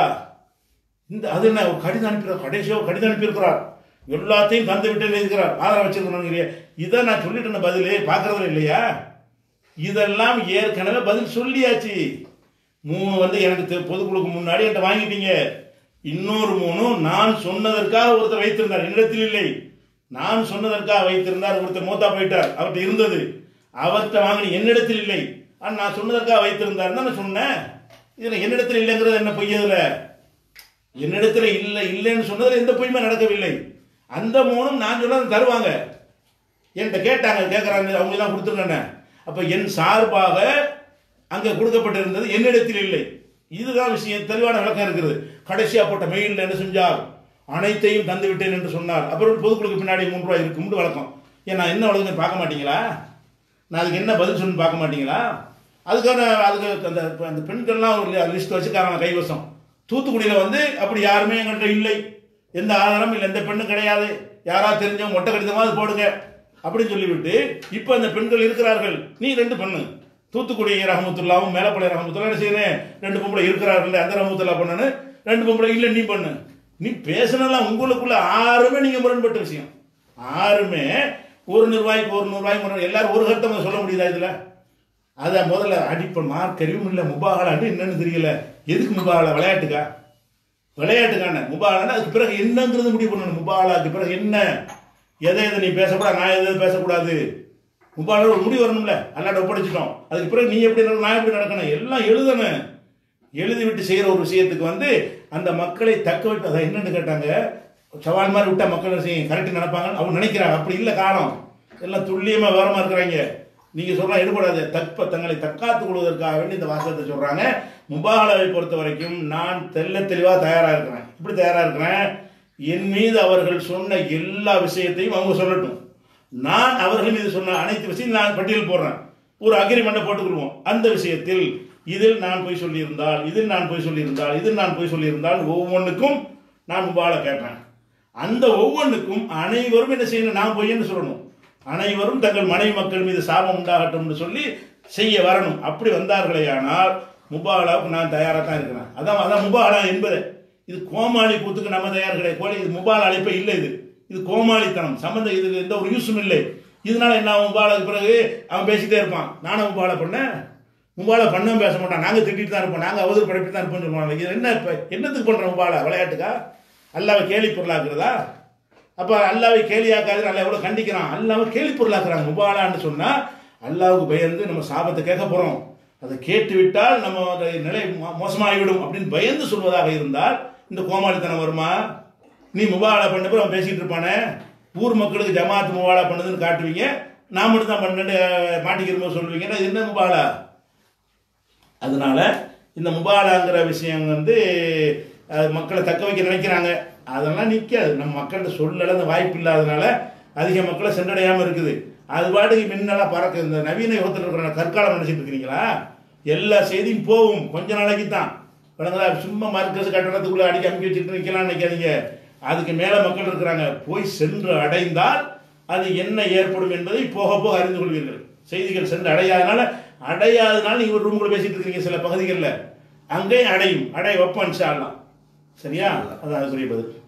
இந்த அது என்ன ஒரு கடிதம் அனுப்பிடுறார் கடைசியாக ஒரு கடிதம் அனுப்பியிருக்கிறார் எல்லாத்தையும் தந்து விட்டு எழுதிக்கிறார் ஆதரவு வச்சிருக்கணும் இதை நான் சொல்லிட்டு பதில் பார்க்கறதுல இல்லையா இதெல்லாம் ஏற்கனவே பதில் சொல்லியாச்சு மூணு வந்து எனக்கு தெ- பொதுக்குழுக்கு முன்னாடி என்கிட்ட வாங்கிட்டீங்க இன்னொரு மூணு நான் சொன்னதற்காக ஒருத்தர் வைத்திருந்தார் என்னிடத்தில் இல்லை நான் சொன்னதற்காக வைத்திருந்தார் ஒருத்தர் மூத்தா போயிட்டார் அவர்கிட்ட இருந்தது அவர்கிட்ட வாங்கின என்னிடத்தில் இல்லை ஆனா நான் சொன்னதற்காக வைத்திருந்தார் நான் சொன்னேன் இதுல என்னிடத்தில் இல்லைங்கிறது என்ன பொய்யதுல என்னிடத்துல இல்லை இல்லைன்னு சொன்னதுல எந்த பொய்யுமே நடக்கவில்லை அந்த மூணும் நான் சொன்னது தருவாங்க என்கிட்ட கேட்டாங்க கேட்குறாங்க அவங்க தான் கொடுத்துருங்க அப்போ என் சார்பாக அங்கே கொடுக்கப்பட்டிருந்தது என்னிடத்தில் இல்லை இதுதான் விஷயம் தெளிவான விளக்கம் இருக்கிறது கடைசியாக போட்ட மெயிலில் என்ன செஞ்சார் அனைத்தையும் தந்து விட்டேன் என்று சொன்னார் அப்புறம் பொதுக்குழுக்கு பின்னாடி மூன்று ரூபாய் இருக்கும்னு வழக்கம் ஏன் நான் என்ன வழக்கம் பார்க்க மாட்டீங்களா நான் அதுக்கு என்ன பதில் சொல்லி பார்க்க மாட்டீங்களா அதுக்கான அதுக்கு அந்த அந்த பெண்கள்லாம் ஒரு லிஸ்ட் வச்சுக்காரங்க கைவசம் தூத்துக்குடியில் வந்து அப்படி யாருமே எங்கள்கிட்ட இல்லை எந்த ஆதாரமும் இல்லை எந்த பெண்ணும் கிடையாது யாராவது தெரிஞ்சவங்க மொட்டை கடிதமாவது போடுங்க அப்படின்னு சொல்லிவிட்டு இப்போ அந்த பெண்கள் இருக்கிறார்கள் நீ ரெண்டு பண்ணு தூத்துக்குடி ரஹமத்துல்லாவும் மேலப்பள்ளி ரஹமத்துல்லா என்ன செய்யறேன் ரெண்டு பொம்பளை இருக்கிறார்கள் அந்த ரஹமத்துல்லா பண்ணனு ரெண்டு பொம்பளை இல்லை நீ பண்ணு நீ பேசினலாம் உங்களுக்குள்ள ஆறுமே நீங்க முரண்பட்ட விஷயம் ஆறுமே ஒரு நிர்வாய்க்கு ஒரு நிர்வாய் முரண் எல்லாரும் ஒரு கருத்தை சொல்ல முடியுதா இதுல அதை முதல்ல அடிப்ப மார்க்கறிவும் இல்லை முபாகலான்னு என்னன்னு தெரியல எதுக்கு முபாலா விளையாட்டுக்கா விளையாட்டுக்கான முபாலான அதுக்கு பிறகு என்னங்கிறது முடிவு பண்ணணும் முபாலாக்கு பிறகு என்ன எதை எதை நீ பேசக்கூடாது நான் எதை எதை பேசக்கூடாது முபாலா ஒரு முடிவு வரணும்ல அல்லாட்ட ஒப்படைச்சிட்டோம் அதுக்கு பிறகு நீ எப்படி நடக்கணும் நான் எப்படி நடக்கணும் எல்லாம் எழுதணும் எழுதி விட்டு செய்கிற ஒரு விஷயத்துக்கு வந்து அந்த மக்களை தக்க வைத்து அதை என்னன்னு கேட்டாங்க சவால் மாதிரி விட்டா மக்கள் செய்யும் கரெக்ட் நடப்பாங்கன்னு அவங்க நினைக்கிறாங்க அப்படி இல்லை காலம் எல்லாம் துல்லியமாக விவரமாக இருக்கிறாங்க நீங்கள் சொல்ல எடுபடாது தற்ப தங்களை தற்காத்துக் கொள்வதற்காக வேண்டி இந்த வாசகத்தை சொல்கிறாங்க முபாலாவை பொறுத்த வரைக்கும் நான் தெல்ல தெளிவாக தயாராக இருக்கிறேன் இப்படி தயாராக இருக்கிறேன் என் மீது அவர்கள் சொன்ன எல்லா விஷயத்தையும் அவங்க சொல்லட்டும் நான் அவர்கள் மீது சொன்ன அனைத்து விஷயம் நான் பட்டியல் போடுறேன் ஒரு அக்ரிமெண்ட்டை போட்டுக்கிடுவோம் அந்த விஷயத்தில் இதில் நான் போய் சொல்லியிருந்தால் இதில் நான் போய் சொல்லியிருந்தால் இதில் நான் போய் சொல்லியிருந்தால் ஒவ்வொன்றுக்கும் நான் முபாலை கேட்பேன் அந்த ஒவ்வொன்றுக்கும் அனைவரும் என்ன செய்யணும் நான் பொய்ன்னு சொல்லணும் அனைவரும் தங்கள் மனைவி மக்கள் மீது சாபம் உண்டாகட்டும்னு சொல்லி செய்ய வரணும் அப்படி வந்தார்களே ஆனால் முபாலாவுக்கு நான் தயாராக தான் இருக்கிறேன் அதான் அதான் முபாலா என்பது இது கோமாளி கூத்துக்கு நம்ம தயார் கிடையாது கோழி இது முபால் அழைப்பே இல்லை இது இது கோமாளித்தனம் சம்பந்தம் இது எந்த ஒரு யூஸும் இல்லை இதனால என்ன அவன் முபாலாக்கு பிறகு அவன் பேசிட்டே இருப்பான் நானும் முபாலா பண்ணேன் முபாலா பண்ணவும் பேச மாட்டான் நாங்கள் திட்டிட்டு தான் இருப்போம் நாங்கள் அவதூறு படைப்பு தான் இருப்போம்னு சொல்லுவாங்க இது என்ன இப்போ என்னத்துக்கு பண்ணுறோம் முபாலா விளையாட்டுக்கா அல்லாவை கேலி பொருளாக்குறதா அப்போ அல்லாவை கேலியாக்காது அல்லா எவ்வளோ கண்டிக்கிறான் அல்லாவை கேலி பொருளாக்குறாங்க முபாலான்னு சொன்னால் அல்லாவுக்கு பயந்து நம்ம சாபத்தை கேட்க போகிறோம் அதை கேட்டு விட்டால் நம்ம நிலை மோ- மோசமாகிவிடும் அப்படின்னு பயந்து சொல்வதாக இருந்தால் இந்த கோமாளித்தனம் வருமா நீ முபாலா பண்ண பிறகு அவன் பேசிக்கிட்டு இருப்பானே ஊர் மக்களுக்கு ஜமாத் முபாலா பண்ணுதுன்னு காட்டுவீங்க நான் மட்டும் தான் பண்ணேன்னு மாட்டிக்கிற சொல்லுவீங்கன்னா இது என்ன முபாலா அதனால இந்த முபாலாங்கிற விஷயம் வந்து அஹ், மக்களை தக்க வைக்க நினைக்கிறாங்க அதெல்லாம் நிற்காது நம்ம மக்கள்கிட்ட சொல்லல அந்த வாய்ப்பு இல்லாதனால அதிக மக்களை சென்றடையாமல் இருக்குது அது பாட்டுக்கு மின்னலாக பறக்க இந்த நவீன யுகத்தில் இருக்கிற கற்காலம் நினைச்சிட்டு இருக்கிறீங்களா எல்லா செய்தியும் போகும் கொஞ்ச நாளைக்கு தான் விளங்குதா சும்மா மர்க்கஸ் கட்டணத்துக்குள்ளே அடிக்க அமுக்கி வச்சுட்டு நிற்கலாம்னு நினைக்காதீங்க அதுக்கு மேலே மக்கள் இருக்கிறாங்க போய் சென்று அடைந்தால் அது என்ன ஏற்படும் என்பதை போக போக அறிந்து கொள்வீர்கள் செய்திகள் சென்று அடையாதனால அடையாதனால நீங்கள் ஒரு ரூமுக்குள்ள பேசிட்டு இருக்கீங்க சில பகுதிகளில் அங்கேயும் அடையும் அடைய வைப்போம் இன்ஷா அல்லாஹ். சரியா அதான் அதுக்குரிய பதில்